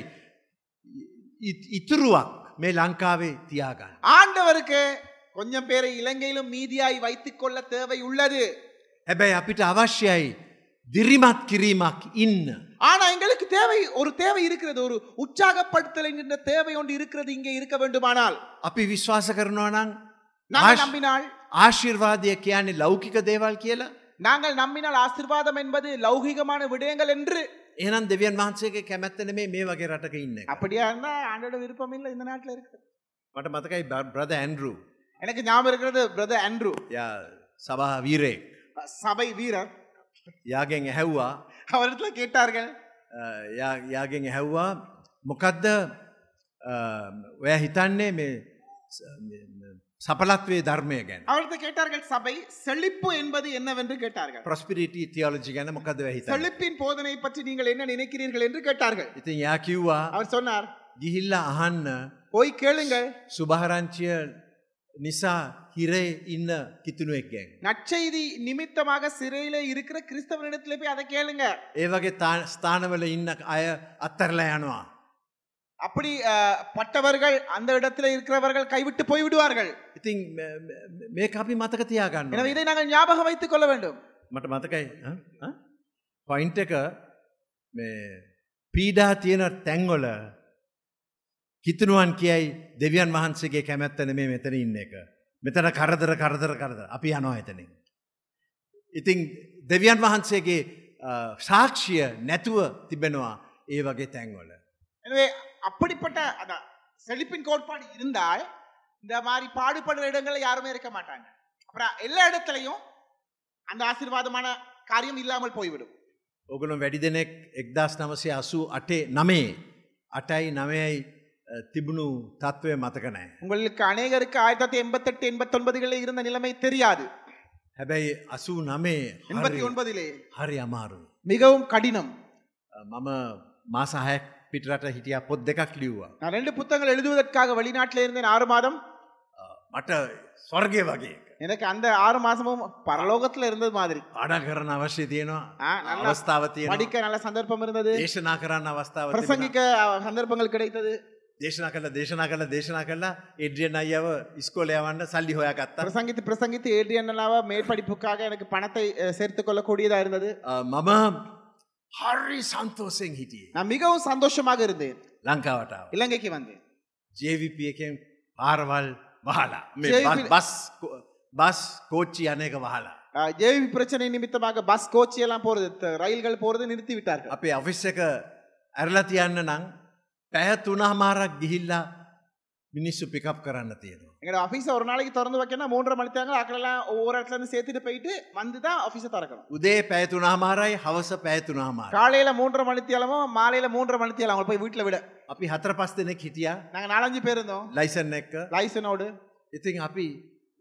ඉ- ඉතුරුවක් මේ ලංකාවේ තියාගන්න.
ஆண்டவருக்கு கொஞ்சம் பேரை இலங்கையிலும் மீதியாய் வைத்துக் கொள்ள தேவை உள்ளது
හැබැයි අපිට අවශ්‍යයි දිරිමත් කිරීමක් ඉන්න.
ஆனா எங்களுக்கு தேவை ஒரு தேவை இருக்கிறது ஒரு உற்சாகப்படுத்தல் என்கின்ற தேவை ஒன்று இருக்கிறது இங்கே இருக்க வேண்டுமானால்
අපි විශ්වාස කරනවා නං
நாங்கள் நம்பினால்
ආශිර්වාදය කියන්නේ ලෞකික දේවල් කියලා.
நாங்கள் நம்பினால் ஆசிர்வாதம் என்பது லௌகிகமான விடயங்கள் என்று
එනම් දෙවියන් වහන්සේගේ කැමැත්තන මේ මේ වගේ රටක ඉන්න. එක.
அப்படியா இருந்தா ஆண்டோட விருப்பம் இல்லை இந்த நாட்டில் இருக்கு
මට මතකයි බ්‍රද ඇන්ඩරු
எனக்கு ஞாபகம் இருக்கிறது பிரதர் ஆண்ட்ரூ
යා සබහ වීරේ
சபை வீரர்
යාගෙන් ඇහැව්වා
அவரிடத்துல கேட்டார்கள்
යාගෙන් ඇහැව්වා මොකක්ද ඔය හිතන්නේ මේ සපලත්වේ ධර්මය ගැන
அவர்கிட்ட கேட்டார்கள் சபை செழிப்பு என்பது என்னவென்று கேட்டார்கள்
ප්‍රස්පිරිටි තියෝලජි ගැන මොකද හිත
செழிப்பின் போதனை பற்றி நீங்கள் என்ன நினைக்கிறீர்கள் என்று கேட்டார்கள்
ඉතින් යා කිව්වා
அவர் சொன்னார்
ගිහිල්ල අහන්න
போய் கேளுங்கள்
සුභහරංචිය නිසා හිරේ ඉන්න කිතුනුවෙක් ගැන්.
நற்செய்தி நிமித்தமாக சிறையில இருக்கிற கிறிஸ்தவனிடத்துல போய் அதை கேளுங்க
ඒ වගේ තා- ස්ථානවල ඉන්න අය අත්තරලා යනවා.
அப்படி அஹ், පட்டவர்கள் அந்த இடத்துல இருக்கிறவர்கள் கைவிட்டு போய் விடுவார்கள்
ඉතින් මේ අපි මතක තියාගන්න.
எனவே இதை நாங்கள் ஞாபகம் வைத்துக் கொள்ள வேண்டும்
මට මතකයි පොයින්ට එක මේ පීඩා තියෙන තැන්වොල හිතනුවන් කියයි දෙවියන් වහන්සේගේ කැමැත්තන මේ මෙතන ඉන්න එක. මෙතන කරදර කරදර කරද අපි යනවා එතනින්. ඉතිං දෙවියන් වහන්සේගේ අ, සාක්ෂිය නැතුව තිබෙනවා ඒ වගේ තැන්වල.
எனவே அப்படிப்பட்ட அதான் செழிப்பின் கோட்பாடு இருந்தால் இந்த மாதிரி பாடுபடுற இடங்கள்ல யாருமே இருக்க மாட்டாங்க அப்புறம் எல்லா இடத்துலையும் அந்த ஆசீர்வாதமான காரியம் இல்லாமல் போய்விடும்
ඔගුලො වැඩි දෙනෙක් එක්දස් නමසය අසු අටේ නමේ අටයි නවයයි අ, තිබුණු තත්ත්වය මතක නෑ.
உங்களுக்கு அநேகருக்கு ஆயிரத்தி தொள்ளாயிரத்தி எண்பத்தெட்டு எண்பத்தி ஒன்பதுகளில் இருந்த நிலைமை தெரியாது
හැබැයි අසූ නමේ
எண்பத்தி ஒன்பதிலே
හරි අමාරුයි.
மிகவும் கடினம்
මම මාසාහයක් පිටරට හිටිය පොත් දෙකක් ලිව්වා.
நான் ரெண்டு புத்தகங்கள் எழுதுவதற்காக வெளிநாட்டில் இருந்தேன் ஆறு மாதம்
මට ස්වර්ගය වගේ එක.
எனக்கு அந்த ஆறு மாசமும் பரலோகத்துல இருந்தது மாதிரி
අඩ කරන අවශ්‍ය තියෙනවා
ஆ, நல்லா
අවස්ථාව තියෙන
படிக்க நல்ல சந்தர்ப்பம் இருந்தது
දේශනා කරන්න අවස්ථාව තිබුණා.
பிரசங்கிக்க அஹ், சந்தர்ப்பங்கள் கிடைத்தது
දේශනා කළ දේශනා කළ දේශනා කලා එඩ්‍රියන් අයව ඉස්කෝලයවන්න සල්ලි හොයා ගත්තා.
பிரசங்கித்து பிரசங்கித்து ஏடிஎன்எல்லாவா மேற்படிப்புக்காக எனக்கு பணத்தை அஹ், சேர்த்துக் கொள்ளக்கூடியதா இருந்தது
මම හරි සන්තෝසයෙන් හිටියේ.
நான் மிகவும் சந்தோஷமாக இருந்தேன்
ලංකාවටාව.
இலங்கைக்கு வந்தேன்
ජේවිප එකෙන් පාරවල් වහලා මේ
JVP
බස්- බස් කෝ- බස් කෝච්චි අනක වහලා.
ஜேவி பிரச்சனை நிமித்தமாக பஸ் கோச்சி எல்லாம் போறது த- ரயில்கள் போறது நிறுத்தி விட்டார்கள்
අපේ ඔෆිස් එක ඇරලා තියන්න නං පැහැ තුනහමාරක් ගිහිල්ලා මිනිස්සු පිකප් කරන්න තියෙනවා.
எங்களோட ஆபீஸ ஒரு நாளைக்கு திறந்து வைக்கணும் மூன்றரை மணி தாங்க ஆக்களெல்லாம் ஒவ்வொரு இடத்துல இருந்து சேர்த்துட்டு போயிட்டு வந்து தான் ஆபீஸை திறக்கணும்
උදේ පැයතුනාමාරයි හවස පැයතුනාමාර.
காலையில மூன்றரை மணித்தியாலமும் மாலையில மூன்றரை மணித்தியாலம் அவங்களை போய் வீட்டுல விட
අපි හතර පස් දෙනෙක් හිටියා
நாங்க நாலஞ்சு பேர் இருந்தோம்
ලයිසන් එක්ක
லைசனோடு
ඉතින් අපි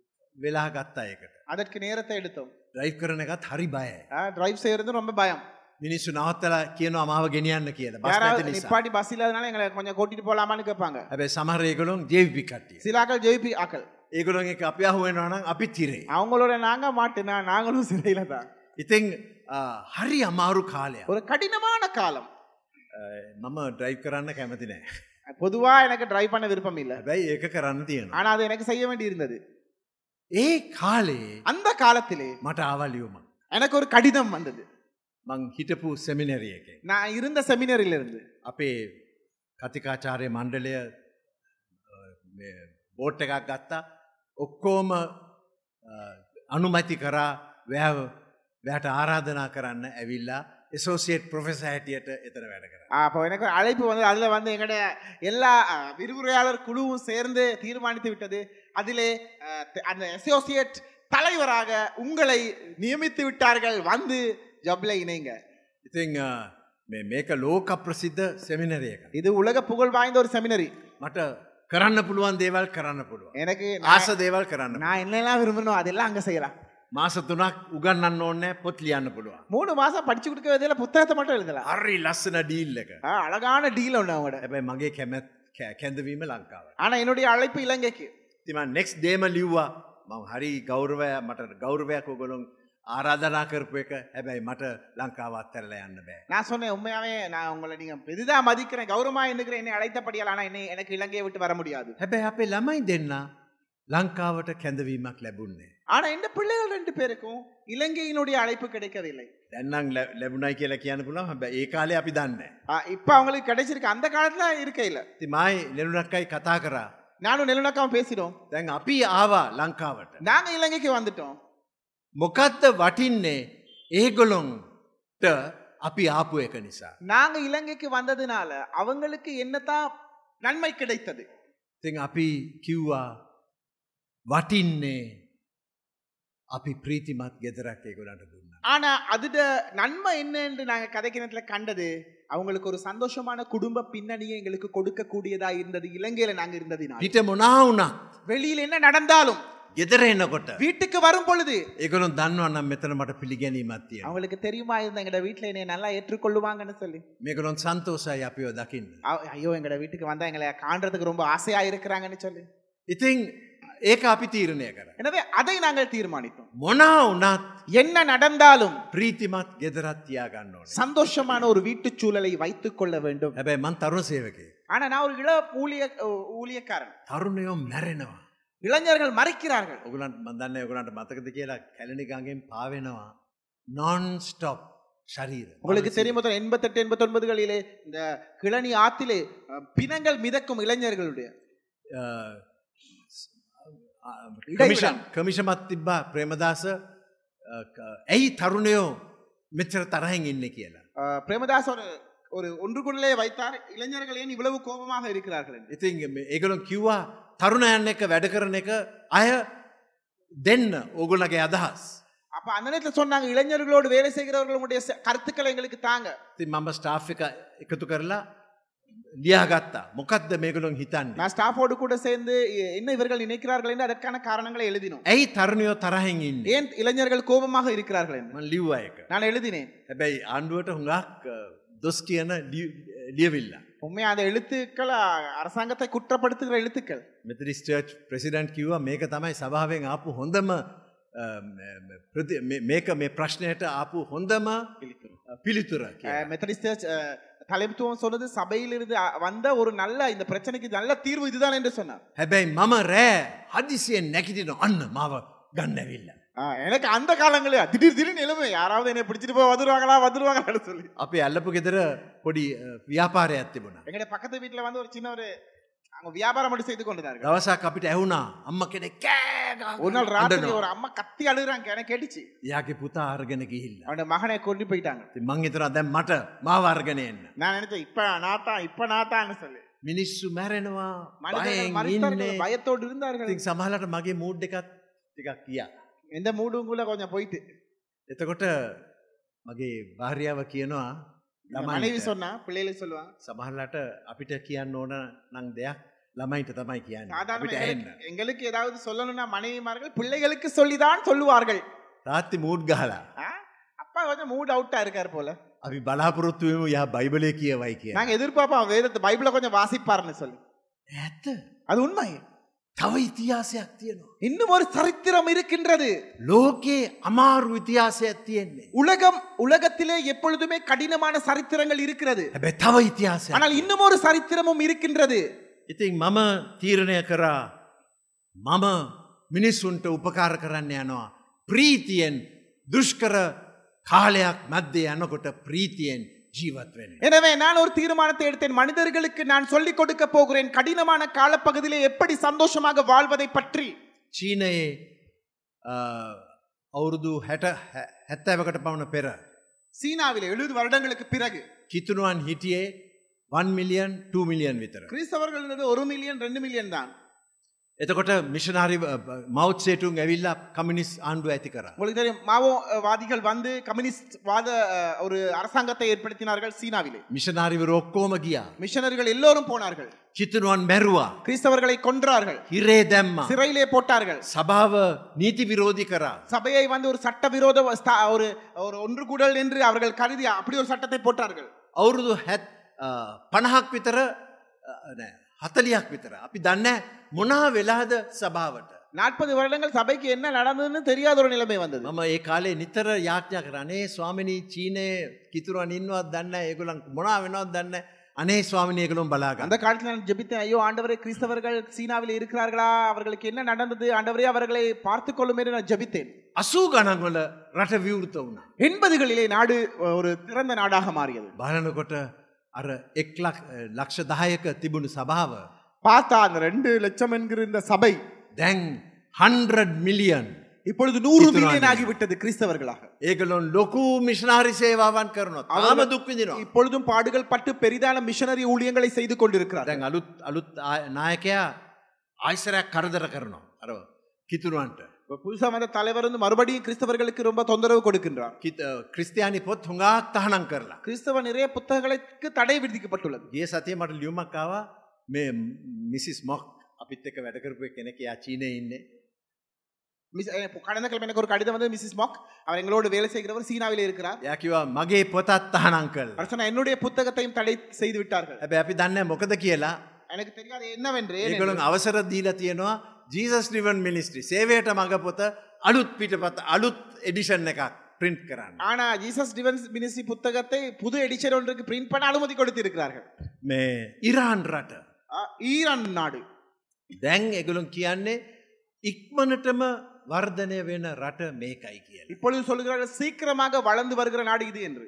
වෙලා ගත්තා එකට.
அதற்கு நேரத்தை எடுத்தோம்
ඩ්‍රයිව් කරන එකත් හරි බයයි.
டிரைவ் செய்யறது ரொம்ப பயம்
මිනිස්සු නවත්තලා කියනවා මාව ගෙනියන්න කියලා බස්
யாராவது
නැති නිසා.
நிப்பாட்டி பஸ் இல்லாதனால எங்களை கொஞ்சம் கூட்டிட்டு போலாமான்னு கேட்பாங்க
හැබැයි සමහර ඒගොල්ලොන් ජේවිපි කට්ටිය.
சில ஆக்கள் ஜெயிப்பி ஆக்கள்
ඒගොල්ලොන් එක අපි අහුවෙනවා නම් අපි තිරේ.
அவங்களோட நாங்க மாட்டுனா நாங்களும் சிறையில தான்
ඉතින් ආ, හරි අමාරු කාලයක්.
ஒரு கடினமான காலம்
අ, මම ඩ්‍රයිව් කරන්න කැමති නෑ.
பொதுவா எனக்கு டிரைவ் பண்ண விருப்பம் இல்ல
හැබැයි ඒක කරන්න තියෙනවා.
ஆனா அது எனக்கு செய்ய வேண்டி இருந்தது
ඒ කාලේ
அந்த காலத்திலே
මට ආවලියුම.
எனக்கு ஒரு கடிதம் வந்தது
මං හිටපු සෙමිනරිය එක.
நான் இருந்த செமினரில இருந்து
අපේ කතිකාචාරය මණ්ඩලය බෝට් එකක් ගත්තා ඔක්කෝම අනුමැති කරා වැෑව වැට ආරාධනා කරන්න ඇවිල්ලා එසෝසිේට් ප්‍රොෆෙස හැටියට එතන වැඩ කර.
அப்போ எனக்கு ஒரு அழைப்பு வந்து அதுல வந்து எங்களுடைய எல்லா அஹ், விரிவுரையாளர் குழுவும் சேர்ந்து தீர்மானித்து விட்டது அதிலே அஹ், த- அந்த அசோசியேட் தலைவராக உங்களை நியமித்து விட்டார்கள் வந்து ஜப்ல இணைங்க
ඉතිං අ, මේ- මේක ලෝක ප්‍රසිද්ධ සෙමිනරිය එක.
இது உலக புகழ் வாய்ந்த ஒரு செமினரி
මට කරන්න පුළුවන් දේවල් කරන්න පුළුවන්.
எனக்கு
ආස
நான்
දේවල් කරන්න.
நான் என்னெல்லாம் விரும்பணும் அதெல்லாம் அங்க செய்யலாம்
මාස තුනක් උගන්නන්න ඕන්නෑ පොත් ලියන්න පුළුවන්.
மூணு மாசம் படிச்சு கொடுக்க வேண்டிய புத்தகத்தை மட்டும் எழுதலாம்
හරි ලස්සන ඩීල් එක.
ஆ, அழகான டீல் ஒண்ணு அவங்களோட
හැබැයි මගේ කැමැත් කෑ- කැඳවීම ලංකාව.
ஆனா என்னுடைய அழைப்பு இலங்கைக்கு
තිම නෙක්ස් දේම ලිව්වා මං හරි ගෞරවය මට ගෞරවයක් ඔගොලුන් ආරාධනා කරපු එක හැබැයි මට ලංකාවත් තැරල යන්න බෑ.
நான் சொன்னேன் உண்மையாவே நான் உங்களை நீங்க பெரிதா மதிக்கிறேன் கௌரவமா எண்ணுக்கிறேன் என்னை அழைத்தபடியால் ஆனா என்னை எனக்கு இலங்கையை விட்டு வர முடியாது
හැබැයි අපේ ළමයි දෙන්න ලංකාවට කැඳවීමක් ලැබුන්නේ.
ஆனா இந்த பிள்ளைகள் ரெண்டு பேருக்கும் இலங்கையினுடைய அழைப்பு கிடைக்கவில்லை
දැන්නම් ලැබුණයි කියලා කියන්න පුළන් හැබ ඒ කාලේ අපි දන්න.
ஆ, இப்ப அவங்களுக்கு கிடைச்சிருக்கு அந்த காலத்துல இருக்க இல்ல
ති මයි ලෙනුනක්කයි කතා කරා.
நானும் நெல்லுனக்காவும் பேசினோம்
දැන් අපි ආවා ලංකාවට.
நாங்க இலங்கைக்கு வந்துட்டோம்
මොකක්ද වටින්නේ ඒගොලොන්ට අපි ආපු එක නිසා.
நாங்க இலங்கைக்கு வந்ததுனால அவங்களுக்கு என்னதான் நன்மை கிடைத்தது
තින් අපි කිව්වා වටින්නේ අපි ප්‍රීතිමත් ගෙදරක් ඒගොලන්ට දුන්න.
ஆனா அதுட நன்மை என்ன என்று நாங்க கதைக்கிணத்துல கண்டது அவங்களுக்கு ஒரு சந்தோஷமான குடும்ப பின்னணியை எங்களுக்கு கொடுக்கக்கூடியதா இருந்தது இலங்கையில நாங்க இருந்ததினால்
පිට මොනා වුණත්
வெளியில் என்ன நடந்தாலும்
ගෙදර එන්නකොට
வீட்டுக்கு வரும் பொழுது
ඒගොලොන් දන්නවන්නම් මෙතන මට පිළිගැනීමත් තියෙන.
அவங்களுக்கு தெரியுமா இருந்த எங்கட வீட்டுல என்னை நல்லா ஏற்றுக்கொள்ளுவாங்கன்னு சொல்லி
මේකලොන් සන්තෝසයි අපිෝ දකින්න.
அவ- ஐயோ எங்கட வீட்டுக்கு வந்தா எங்களை காண்றதுக்கு ரொம்ப ஆசையா இருக்கிறாங்கன்னு சொல்லி
ඉතිං ඒක අපි තීරණය කර.
எனவே அதை நாங்கள் தீர்மானித்தோம்
මොනා වනත්
என்ன நடந்தாலும்
ප්‍රීතිමත් ගෙදරත් තියාගන්න ඕන.
சந்தோஷமான ஒரு வீட்டுச் சூழலை வைத்துக் கொள்ள வேண்டும்
හැබැයි මන් තරුණ සේවකේ.
ஆனா நான் ஒரு இள ஊழிய ஊழியக்காரன்
තරුණයෝ මැරෙනවා.
இளைஞர்கள் மறைக்கிறார்கள்
ඔගුලන්ට මදන්න ඔගුලන්ට මතකද කියලා කැලනිගන්ගෙන් පාවෙනවා. නොන් ස්ටොප් ශරීර.
உங்களுக்கு தெரியும் முதல் எண்பத்தெட்டு எண்பத்தி ஒன்பதுகளிலே இந்த கிளனி ஆத்திலே அஹ், பிணங்கள் மிதக்கும் இளைஞர்களுடைய
කමිෂන් කමිෂමත් තිබ්බා ප්‍රේමදාස අ, ක- ඇයි තරුණයෝ මෙච්චර තරහෙන් ඉන්න කියලා.
அஹ், பிரேமதாஸ் ஒரு ஒரு ஒன்றுக்குள்ளே வைத்தார் இளைஞர்கள் ஏன் இவ்வளவு கோபமாக இருக்கிறார்கள் என்று
ඉතින් මේ ඒගොලොන් කිව්වා තරුණයන්න එක වැඩ කරන එක අය දෙන්න ඕගොල්ලගේ අදහස්.
அப்ப அந்த நேரத்துல சொன்னாங்க இளைஞர்களோடு வேலை செய்கிறவர்களுடைய ச- கருத்துக்களை எங்களுக்கு தாங்க
ති මම ස්ටාෆ් එක එකතු කරලා ලියාගත්තා මොකක්ද මේගොලොන් හිතන්න.
நான் ஸ்டாஃபோடு கூட சேர்ந்து எ- என்ன இவர்கள் நினைக்கிறார்கள் என்று அதற்கான காரணங்களை எழுதினோம்
ඇයි තරුණයෝ තරහෙන් ඉන්න.
ஏன் இளைஞர்கள் கோபமாக இருக்கிறார்கள் என்று
ම ලිව්ව එක.
நான் எழுதினேன்
හැබැයි ආණ්ඩුවට හුඟක් අ, දොස් කියන ලිය- ලියවිල්ලා.
உண்மையா அந்த எழுத்துக்கள் அ- அரசாங்கத்தை குற்றப்படுத்துகிற எழுத்துக்கள்
මෙතරිස් චර්ච් ප්‍රසිඩන්ට් කිව්වා මේක තමයි සභාවෙන් ආපු හොඳම අ, ම- ම- ප්‍රති- මේ- මේක මේ ප්‍රශ්නයට ආපු හොඳම අ, පිළිතුර කියලා.
மெத்தடிஸ்ட் சர்ச் அஹ், தலைமைத்துவம் சொன்னது சபையிலிருந்து அ- வந்த ஒரு நல்ல இந்த பிரச்சனைக்கு நல்ல தீர்வு இதுதான் என்று சொன்னார்
හැබැයි මම රෑ හදිසියෙන් නැකිටින ඔන්න මාව ගන්නවිල්ල.
ஆ, எனக்கு அந்த காலங்களே திடீர் திடீர்னு நிலைமை யாராவது என்னை பிடிச்சிட்டு போய் வந்துருவாங்களா வந்துருவாங்களான்னு சொல்லி
අපේ අල්ලපු ගෙදර පොඩි අ, ව්‍යාපාරයක් තිබුණ.
எங்களுடைய பக்கத்து வீட்டுல வந்து ஒரு சின்ன ஒரு அவங்க வியாபாரம் மட்டும் செய்து கொண்டிருந்தார்கள்
දවසක් අපිට ඇහුණා අම්ම කෙනෙ
ஒரு நாள் ராத்திரி ஒரு அம்மா கத்தி அழுகுறாங்க எனக்கு கேட்டுச்சு
යාගේ පුතා අර්ගෙන ගිහිල්ල.
அவனுடைய மகனை கொண்டு போயிட்டாங்க
මං හිතන දැම් මට මාවර්ගනයන්න.
நான் நினைச்சேன் இப்ப நாத்தான் இப்ப நாத்தான்னு சொல்லி
මිනිස්සු මැරෙනවා
மனிதர்கள்
බයෙන්
மறித்தார்கள்,
ඉන්නේ.
பயத்தோடு இருந்தார்கள்
ඉතින් සමහලට මගේ මූඩ් එකත් ටිකක් කියා.
எந்த மூடுங்குள்ள கொஞ்சம் போயிட்டு
එතකොට මගේ භාර්යාව කියනවා
மனைவி
ළමයිට
சொன்னா பிள்ளைகளுக்கு சொல்லுவாங்க
සමහරලට අපිට කියන්න ඕන නං දෙයක් ළමයිට තමයි කියන්න
சாதாரண
අපිට
எங்களுக்கு-
ඇන්න
எங்களுக்கு ஏதாவது சொல்லணும்னா மனைவிமார்கள் பிள்ளைகளுக்கு சொல்லிதான் சொல்லுவார்கள்
තාත්ති මූඩ් ගහලා
ஆ? அப்பா கொஞ்சம் மூட் அவுட்டா இருக்காரு போல
අපි බලාපොරොත්තුවම යා බයිබලය කියවයි කිය.
நாங்க எதிர்பார்ப்போம் வேதத்தை பைபிளை கொஞ்சம் வாசிப்பாருன்னு சொல்லி
ඇත්ත
அது உண்மை
තව ඉතිහාසයක් තියෙනවා.
இன்னும் ஒரு சரித்திரம் இருக்கின்றது
ලෝකයේ අමාරු ඉතිහාසයක් තියෙන්නේ.
உலகம் உலகத்திலே எப்பொழுதுமே கடினமான சரித்திரங்கள் இருக்கிறது
හැබැ තව ඉතිහාසයක්.
ஆனால் இன்னும் ஒரு சரித்திரமும் இருக்கின்றது
ඉතින් මම තීරණය කරා මම මිනිස්සුන්ට උපකාර කරන්න යනවා. ප්‍රීතියෙන් දුෂ්කර කාලයක් මැද්දේ යනකොට ප්‍රීතියෙන් ජීවත් වෙන.
எனவே நான் ஒரு தீர்மானத்தை எடுத்தேன் மனிதர்களுக்கு நான் சொல்லிக் கொடுக்க போகிறேன் கடினமான காலப்பகுதியிலே எப்படி சந்தோஷமாக வாழ்வதை பற்றி
චීනයේ අ, අවුරුදු හැට හැත්තෑවකට පවන පෙර.
சீனாவிலே எழுபது வருடங்களுக்கு பிறகு
කිතුනුවන් හිටියේ 1 මිලියන් 2 මිලියන් විතර.
கிறிஸ்தவர்கள் இருந்தது ஒரு மில்லியன் ரெண்டு மில்லியன் தான்
එතකොට මිෂනාරි මෞත්සේටුන් ඇවිල්ලා කමිනිස් ආණ්ඩුව ඇති කර.
உங்களுக்கு தெரியும் மாவோ அஹ், வாதிகள் வந்து கம்யூனிஸ்ட் வாத அஹ், ஒரு அரசாங்கத்தை ஏற்படுத்தினார்கள் சீனாவிலே
මිෂනාරිවර ඔක්කෝම ගියා.
மிஷனர்கள் எல்லோரும் போனார்கள்
කිතුනුවන් මැරුවා.
கிறிஸ்தவர்களை கொன்றார்கள்
හිරේ දැම්ම.
சிறையிலே போட்டார்கள்
සභාව නීති විරෝධි කරා.
சபையை வந்து ஒரு சட்டவிரோத ஸ்தா- ஒரு ஒரு ஒன்று கூடல் என்று அவர்கள் கருதி அப்படி ஒரு சட்டத்தை போட்டார்கள்
අවුරුදු හැත් පණහක් විතර හතලියක් විතර. අපි දන්න මොනා වෙලාද සභාවට.
நாற்பது வருடங்கள் சபைக்கு என்ன நடந்ததுன்னு தெரியாத ஒரு நிலைமை வந்தது
මම ඒ කාලේ නිතර යාඥා කරනේ ස්වාමිනී චීනය කිතුරුවන් ඉන්නවත් දන්න ඒගොලන් මොනා වෙනවත් දන්න අනේ ස්වාමිනයකළුම් බලාගන්න.
அந்த காலத்தில் நான் ஜெபித்தேன் ஐயோ ஆண்டவரே கிறிஸ்தவர்கள் சீனாவில் இருக்கிறார்களா அவர்களுக்கு என்ன நடந்தது ஆண்டவரே அவர்களை பார்த்துக் கொள்ளும் என்று நான் ஜெபித்தேன்
අසූ ගණන්වල රට විවෘත වුණා.
எண்பதுகளிலே நாடு ஒரு திறந்த நாடாக மாறியது
බලනකොට අර එක් ලක්- ලක්ෂ දහයක තිබුණු සභාව.
பார்த்தா அந்த ரெண்டு லட்சம் என்கிற இந்த சபை
දැන් 100 මිලියන්
இப்பொழுது நூறு
இத்தனை
மில்லியன்
ஆண்டு.
ஆகிவிட்டது கிறிஸ்தவர்களாக
ඒකලොන් ලොකු මිෂනාරි සේවාවන් කරනවා තාම දුක්විදිනවා.
இப்பொழுதும் பாடுகள் பட்டு பெரிதான மிஷனரி ஊழியங்களை செய்து கொண்டிருக்கிறார்
දැන් අලුත් අලුත් ආය- නායකයා ආයිසරයක් කරදර කරනවා. අර කිතුරුවන්ට.
இப்ப புதுசா வந்த தலைவர் வந்து மறுபடியும் கிறிஸ்தவர்களுக்கு ரொம்ப தொந்தரவு கொடுக்கின்றார்
ක්‍රිස්තියානි පොත් හොඟාක් තහනම් කරලා.
கிறிஸ்தவ நிறைய புத்தகங்களுக்கு தடை விதிக்கப்பட்டுள்ளது
ගිය සතිය මට ලියුමක්කාව මේ මිසිස් මොක් අපිත් එක වැඩකරපු කෙනෙක යා චීනය ඉන්නේ.
மிஸ் அஹ் இப்போ கடந்த கிழமை எனக்கு ஒரு கடிதம் வந்து மிஸ்ஸஸ் மாக் அவர் எங்களோடு வேலை செய்கிறவர் சீனாவிலே இருக்கிறார்
යකිවා මගේ පොතත් තහනම් කල්.
அவர் சொன்னா என்னுடைய புத்தகத்தையும் தடை செய்து விட்டார்கள்
ඇබ අපි දන්න මොකද කියලා
எனக்கு தெரியாது என்னவென்று
ඒගොළුන් අවසර දීල තියෙනවා ජීසස් නිවන් මිනිස්ට්‍රි සේවයට මඟ පොත අලුත් පිටපත් අලුත් එඩිෂන් එකක් ප්‍රින්ට් කරන්න.
ஆனா ஜீசஸ் டிவன்ஸ் மினிஸ்ட்ரி புத்தகத்தை புது எடிஷன் ஒன்றுக்கு பிரிண்ட் பண்ண அனுமதி கொடுத்து இருக்கிறார்கள்
මේ ඉරාන් රට.
ஈரான் நாடு
දැන් එගොළුන් කියන්නේ ඉක්මනටම වර්ධනය වෙන රට මේකයි කියල.
இப்பொழுது சொல்லுகிறார்கள் சீக்கிரமாக வளர்ந்து வருகிற நாடு இது என்று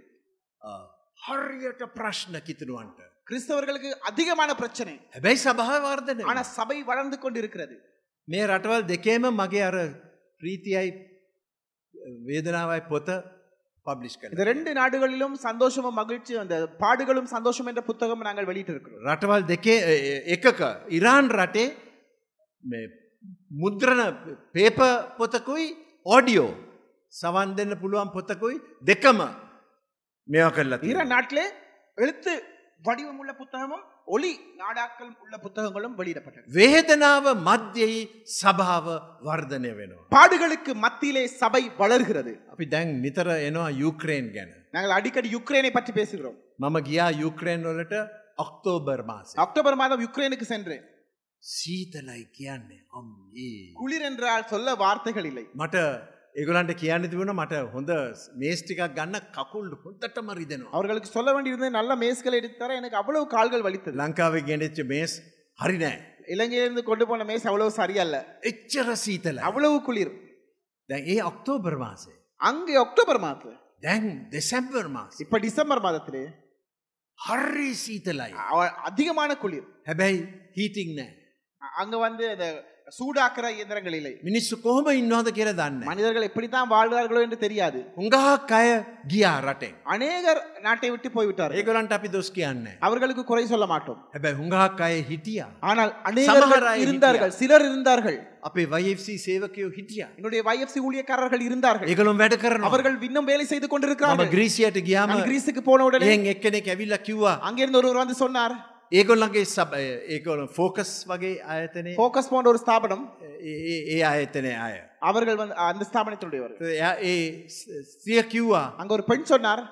හරියට ප්‍රශ්න කිතනුවන්ට.
கிறிஸ்தவர்களுக்கு அதிகமான பிரச்சனை
හැබැයි සභහ වර්ධනය
ஆனா சபை வளர்ந்து கொண்டிருக்கிறது
මේ රටවල් දෙකේම මගේ අර ප්‍රීතියයි වේදනාවයි පොත පබ්ලිෂ් කළ.
இந்த ரெண்டு நாடுகளிலும் சந்தோஷமும் மகிழ்ச்சி அந்த பாடுகளும் சந்தோஷம் என்ற புத்தகம் நாங்கள் வெளியிட்டு இருக்கிறோம்
රටවල් දෙකේ එ- එකක ඉරාන් රටේ මේ මුද්‍රණ පේප පොතකුයි ඕඩියෝ සවන් දෙන්න පුළුවන් පොතකුයි දෙකම මෙවා කරලා තියෙනවා.
ஈரான் நாட்டிலே எழுத்து வடிவம் உள்ள புத்தகமும் ஒளி நாடாக்கள் உள்ள புத்தகங்களும் வெளியிடப்பட்டது
වේදනාව මධ්‍යයි සභාව වර්ධනය වෙනවා.
பாடுகளுக்கு மத்தியிலே சபை வளர்கிறது
අපි දැන් නිතර එනවා යුක්‍රේන් ගැන.
நாங்கள் அடிக்கடி யுக்ரைனை பற்றி பேசுகிறோம்
මම ගියා යුක්‍රේන් වලට ඔක්තෝබර් මාස.
அக்டோபர் மாதம் யுக்ரைனுக்கு சென்றேன்
සීතලයි කියන්නේ අම්ඒ.
குளிர் என்றால் சொல்ல வார்த்தைகள் இல்லை
මට ඒගොලන්ට කියන්න තිබුණ මට හොඳ මේස්ටිකක් ගන්න කකුල් හොඳට මරි දෙනවා.
அவர்களுக்கு சொல்ல வேண்டியிருந்தது நல்ல மேஸ்களை எடுத்தார எனக்கு அவ்வளவு கால்கள் வலித்தது
ලංකාවේ ගෙනෙච්ච මේස් හරි නෑ.
இலங்கையிலிருந்து கொண்டு போன மேஸ் அவ்வளவு சரியல்ல
එච්චර සීතල.
அவ்வளவு குளிர்
දැන් ඒ ඔක්තෝබර් මාසේ.
அங்கே அக்டோபர் மாதம்
දැන් දෙසැම්බර් මාස.
இப்ப டிசம்பர் மாதத்திலே
හරි සීතලයි.
அவ- அதிகமான குளிர்
හැබැයි හීටිං නෑ.
அ- அங்க வந்து அந்த சூடாக்குற இயந்திரங்கள் இல்லை
මිනිස්සු කොහොම ඉන්නවාද කියල දන්න.
மனிதர்கள் எப்படித்தான் வாழ்கிறார்களோ என்று தெரியாது
උඟහක් අය ගියා රටෙන්.
அநேகர் நாட்டை விட்டு போய்விட்டார்கள்
ඒගොලන්ට අපි දොස් කියන්න.
அவர்களுக்கு குறை சொல்ல மாட்டோம்
හැබැයි හුඟහක් අය හිටියා.
ஆனால் அநேகர்கள்
சமஹராய்
இருந்தார்கள் சிலர் இருந்தார்கள்
අපේ වයිFC சේවකයෝ හිටියා.
என்னுடைய YFC ஊழியக்காரர்கள் இருந்தார்கள்
ඒගොළුම් වැඩ කරන
அவர்கள் இன்னும் வேலை செய்து
ම
கொண்டிருக்கிறார்கள்
ග්‍රීසියට ගියාම
நான் கிரீஸுக்கு போன உடனே
එයෙන් එක්කෙනෙක් ඇවිල්ල කිව්වා
அங்கிருந்து ஒருவர் வந்து சொன்னார்
ඒගොල්ලගේ සබ ඒකොල ෆෝකස් වගේ ආයතනය
போக்கஸ் போன்ற ஒரு ஸ்தாபனம்
ඒ ඒ ආයතනය අය.
அவர்கள் வந்து அந்த ஸ்தாபனத்தினுடையவர்
එයා ඒ සිය කිව්වා
அங்க ஒரு பெண் சொன்னார்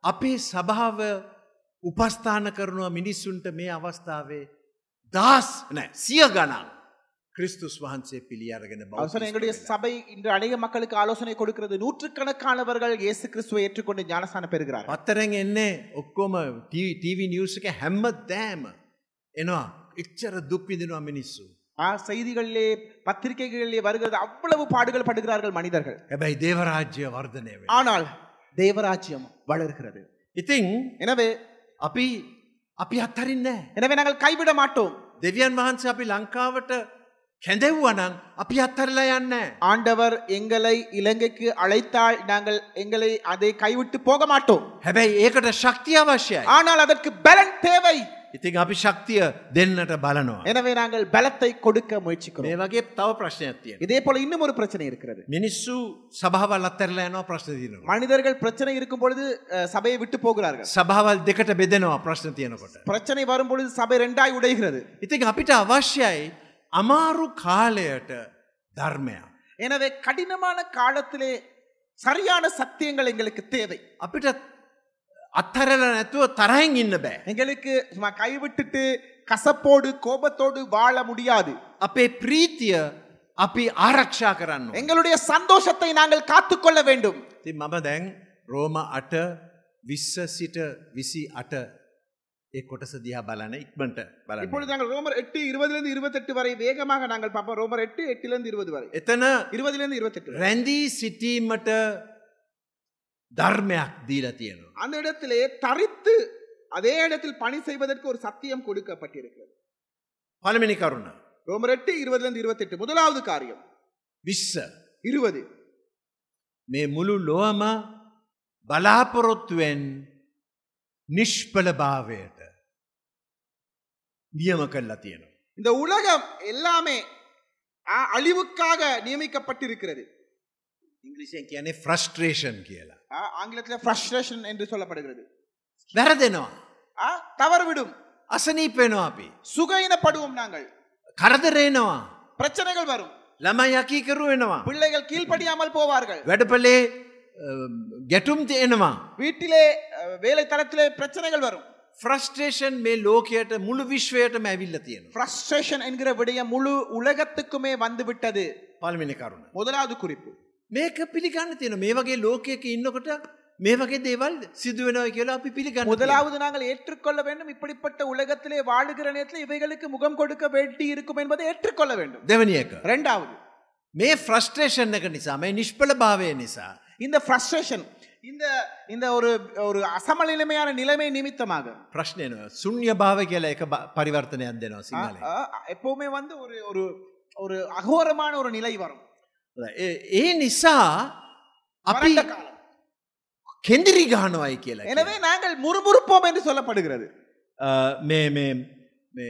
අපේ සභාව උපස්ථාන කරනවා මිනිස්සුන්ට මේ අවස්ථාවේ දස් නෑ සිය ගණන් ක්‍රිස්තුස් වහන්සේ පිළියරගෙන
அவசரம் எங்களுடைய சபை இன்று அநேக மக்களுக்கு ஆலோசனை கொடுக்கிறது நூற்றுக்கணக்கானவர்கள் இயேசு கிறிஸ்துவை ஏற்றுக்கொண்டு ஞானஸ்தானம் பெறுகிறார்
පත්තරෙන් එන්නේ ඔක්කොම ටීවී නිියස් එක හැම්ම දෑම එනවා එච්චර දුක්විදිනවා මිනිස්සු.
ஆ, செய்திகளிலே பத்திரிகைகளிலே வருகிறது அவ்வளவு பாடுகள் படுகிறார்கள் மனிதர்கள்
හැබැයි දේවරාජ්‍ය වර්ධනය වේ.
ஆனால் தேவராஜ்யம் வளர்கிறது
ඉතිං
எனவே
අපි අපි අත්තරින්නේ.
எனவே நாங்கள் கைவிட மாட்டோம்
දෙවියන් වහන්සේ අපි ලංකාවට කැඳෙව්වනං අපි අත්තරලා යන්න.
ஆண்டவர் எங்களை இலங்கைக்கு அழைத்தால் நாங்கள் எங்களை அதை கைவிட்டு போக மாட்டோம்
හැබැයි ඒකට ශක්තිය අවශ්‍යයි.
ஆனால் அதற்கு பலன் தேவை
ඉතින් අපි ශක්තිය දෙන්නට බලනවා.
எனவே நாங்கள் பலத்தை கொடுக்க முயற்சிக்கிறோம்
මේ වගේ තව ප්‍රශ්නයක් තියෙන.
இதே போல இன்னும் ஒரு பிரச்சனை இருக்கிறது
මිනිස්සු සභාවල් අත්තරලා යනවා ප්‍රශ්න තියනවා.
மனிதர்கள் பிரச்சனை இருக்கும் பொழுது அஹ், சபையை விட்டு போகிறார்கள்
සභාවල් දෙකට බෙදෙනවා ප්‍රශ්න තියෙනකොට.
பிரச்சனை வரும் பொழுது சபை ரெண்டாய் உடைகிறது
ඉතින් අපිට අවශ්‍යයි අමාරු කාලයට ධර්මයක්.
எனவே கடினமான காலத்திலே சரியான சத்தியங்கள் எங்களுக்கு தேவை
අපිට අත්හරල නැතුව තරහෙන් ඉන්න බෑ.
எங்களுக்கு சும்மா கைவிட்டுட்டு கசப்போடு கோபத்தோடு வாழ முடியாது
අපේ ප්‍රීතිය අපි ආරක්ෂා කරන්න. ඕන.
எங்களுடைய சந்தோஷத்தை நாங்கள் காத்துக்கொள்ள வேண்டும்
ති මම දැන් රෝම අට විශ්ස සිට විසි අට ඒ කොටස දිහා බලන ඉක්මට බලන්න.
இப்பொழுது நாங்கள் ரோமர் எட்டு இருபதுல இருந்து இருபத்தெட்டு வரை வேகமாக நாங்கள் பார்ப்போம் ரோமர் எட்டு எட்டுல இருந்து இருபது வரை
එතන
இருபதுல இருந்து இருபத்தெட்டு வரை.
රැඳී සිටීමට ධර්මයක් දීලා තියෙනවා.
அந்த இடத்திலே தரித்து அதே இடத்தில் பணி செய்வதற்கு ஒரு சத்தியம் கொடுக்கப்பட்டிருக்கிறது
පළමිනි කරුණ.
ரோமர் எட்டு இருபதுல இருந்து இருபத்தெட்டு முதலாவது காரியம்
විශ්ස.
இருபது
මේ මුළු ලොවම බලාපොරොත්තුවෙන් නිෂ්පල භාවයට නියම කල්ලා තියෙනවා.
இந்த உலகம் எல்லாமே அ- அழிவுக்காக நியமிக்கப்பட்டிருக்கிறது
ඉංග්‍රිසියෙන් කියන්නේ ෆ්‍රස්ට්‍රේෂන් කියලා.
ஆ, ஆங்கிலத்தில் ஃப்ரஸ்ட்ரேஷன் என்று சொல்லப்படுகிறது
වැරදෙනවා.
ஆ, தவறுவிடும்
අසනීපෙනවා අපි.
சுகையினப்படுவோம் நாங்கள்
කරදරේනවා.
பிரச்சனைகள் வரும்
ළමයි යකීකරු වෙනවා.
பிள்ளைகள் கீழ்ப்படியாமல் போவார்கள்
වැඩපලේ ගැටුම් තියෙනවා.
வீட்டிலே அஹ், வேலை தளத்திலே பிரச்சனைகள் வரும்
ෆ්‍රස්ට්‍රේෂන් මේ ලෝකයට මුළු විශ්වයටම ඇවිල්ල තියෙනවා.
ஃப்ரஸ்ட்ரேஷன் என்கிற விடயம் முழு உலகத்துக்குமே வந்து விட்டது
පල්මිනි කරුණ.
முதலாவது குறிப்பு
මේක පිළිගන්න තියෙන මේ වගේ ලෝකයක ඉන්නකොට මේ වගේ දේවල් සිදුවෙනව කියලා අපි පිළිගන්න
முதலாவது நாங்கள் ஏற்றுக்கொள்ள வேண்டும் இப்படிப்பட்ட உலகத்திலே வாழுகிற நேரத்தில் இவைகளுக்கு முகம் கொடுக்க வேண்டி இருக்கும் என்பதை ஏற்றுக்கொள்ள வேண்டும்
දෙවනි එක.
இரண்டாவது
මේ ෆ්‍රස්ට්‍රේෂන් එක නිසා මේ නිෂ්පල භාවය නිසා.
இந்த ஃப்ரஸ்ட்ரேஷன் இந்த இந்த ஒரு ஒரு அசமநிலைமையான நிலைமை நிமித்தமாக
ප්‍රශ්නයන සුන්්‍ය භාව කියලා එක බ- පරිවර්තනයක් දෙනවා සිංහල.
ஆ, ஆ, எப்பவுமே வந்து ஒரு ஒரு ஒரு அகோரமான ஒரு நிலை வரும்
ඒ නිසා අපි
வறண்ட காலம்.
කෙන්දිරි ගානවයි කියලා.
எனவே நாங்கள் முறுமுறுப்போம் என்று சொல்லப்படுகிறது
මේ මේ මේ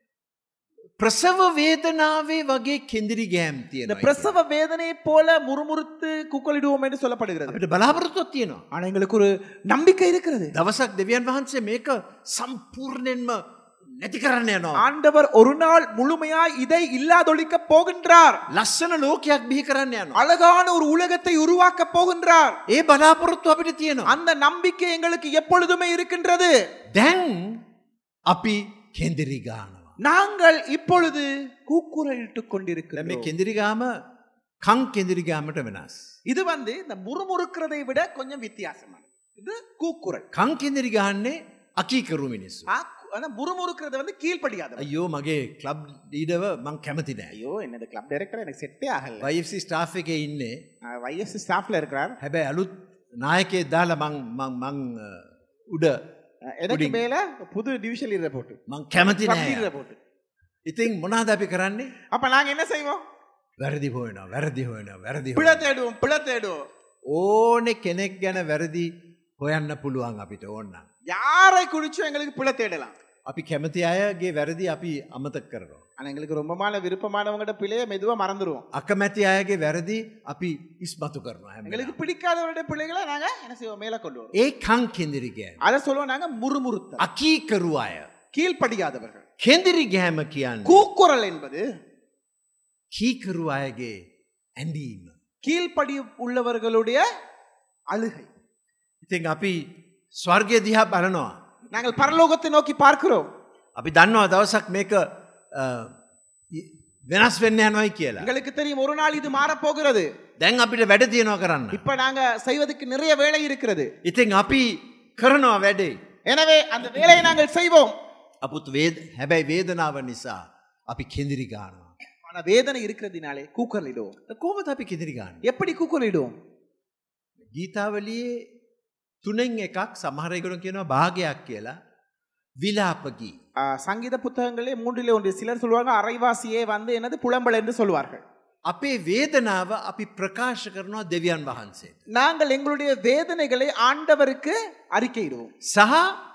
ප්‍රසව වේදනාවේ වගේ කෙන්දිරි ගෑම්
இந்த
තියෙන
பிரசவ வேதனை போல முறுமுறுத்து குக்கலிடுவோம் என்று சொல்லப்படுகிறது
අපිට බලාපොරොත්තුවක් තියෙනවා.
ஆனா எங்களுக்கு ஒரு நம்பிக்கை இருக்கிறது
දවසක් දෙවියන් වහන්සේ මේක සම්පූර්ණයෙන්ම නැති කරන්න යනවා.
ஆண்டவர் ஒரு நாள் முழுமையாய் இதை இல்லாதொழிக்க போகின்றார்
ලස්සන ලෝකයක් බිහි කරන්න යනවා.
அழகான ஒரு உலகத்தை உருவாக்க போகின்றார்
ඒ බලාපොරොත්තු අපිට තියෙනවා.
அந்த நம்பிக்கை எங்களுக்கு எப்பொழுதுமே இருக்கின்றது
දැන් අපි කෙන්දිරි ගානවා.
நாங்கள் இப்பொழுது கூக்குரலிட்டுக்
දැන් මේ
கொண்டிருக்கிறோம்
කෙන්දිරිගාම කං කෙන්දිරිගාමට වෙනස්.
இது வந்து இந்த முறுமுறுக்கிறதை விட கொஞ்சம் வித்தியாசமானது இது கூக்குரல்
කං කෙන්දිරි ගහන්නේ අකීකරු මිනිස්සු.
ஆ, ஆனா முறுமுறுக்கிறது வந்து கீழ்ப்படியாத
අයෝ මගේ කලබ් ඩීඩව මං කැමති නෑ.
ஐயோ என்னது கிளப் டைரக்டர் எனக்கு செட்டே ஆகல
වයිසි ස්ටාෆ් එක ඉන්නේ
வைஎஸ் ஸ்டாஃப்ல இருக்கிறார்
හැබැයි අලුත් නායකේ දාලා මං මං- මං අ, උඩ
எனக்கு
புடிங்.
மேல புது டிவிஷன் லீடரை போட்டு
මං කැමති
club
නෑ.
leader-அ போட்டு
ඉතින් මොනාද අපි කරන්නේ
அப்ப நாங்க என்ன செய்வோம்
වැරදි හොයනවා වැරදි හොයනවා වැරදි
பிழை
හොයනවා.
தேடுவோம் பிழை தேடுவோம்
ඕනෙ කෙනෙක් ගැන වැරදි හොයන්න පුළුවන් අපිට ඕන්න.
யாரை குடிச்சும் எங்களுக்கு பிழை தேடலாம்
අපි කැමති අයගේ වැරදි අපි අමතක් කරනවා.
ஆனா எங்களுக்கு ரொம்பமான விருப்பமானவங்கட பிழைய மெதுவா மறந்துடுவோம்
අකමැති අයගේ වැරදි අපි ඉස්මතු කරනවා හැම
எங்களுக்கு
වෙලාවෙම.
பிடிக்காதவருடைய பிள்ளைகளை நாங்க என்ன செய்வோம் மேல கொண்டு வரோம்
ඒ කං කෙන්දිරිගෑ.
அதை சொல்லுவோம் நாங்க முறுமுறுத்தல்
අකීකරු අය.
கீழ்ப்படியாதவர்கள்
කෙන්දිරි ගෑම කියන්න.
கூக்குரல் என்பது
කීකරු අයගේ ඇඳීම.
கீழ்ப்படி உள்ளவர்களுடைய அழுகை
ඉතින් අපි ස්වර්ගය දිහා බලනවා.
நாங்கள் பரலோகத்தை நோக்கி பார்க்கிறோம்
අපි දන්නවා දවසක් මේක අ, යි- වෙනස් වෙන්න යනොයි කියලා.
எங்களுக்கு தெரியும் ஒரு நாள் இது மாறப்போகிறது
දැන් අපිට වැඩ තියෙනවා කරන්න.
இப்ப நாங்க செய்வதற்கு நிறைய வேலை இருக்கிறது
ඉතින් අපි කරනවා වැඩේ.
எனவே அந்த வேலையை நாங்கள் செய்வோம்
අපුත් වේද හැබැයි වේදනාව නිසා අපි කෙදිරි ගානවා.
ஆனா வேதனை இருக்கிறதுனாலே கூக்கலிடுவோம்
කෝමත අපි කෙදිරි ගන්න.
எப்படி கூக்கலிடுவோம்
ගීතාවලියේ තුනෙන් එකක් සමහරයකුණ කියනවා භාගයක් කියලා විලාපගී.
ஆ, சங்கீத புத்தகங்களே மூன்றிலே ஒன்று சிலர் சொல்லுவாங்க அரைவாசியே வந்து என்னது புலம்பல் என்று சொல்வார்கள்
අපේ වේදනාව අපි ප්‍රකාශ කරනවා දෙවියන් වහන්සේ.
நாங்கள் எங்களுடைய வேதனைகளை ஆண்டவருக்கு அறிக்கையிடுவோம்
සහ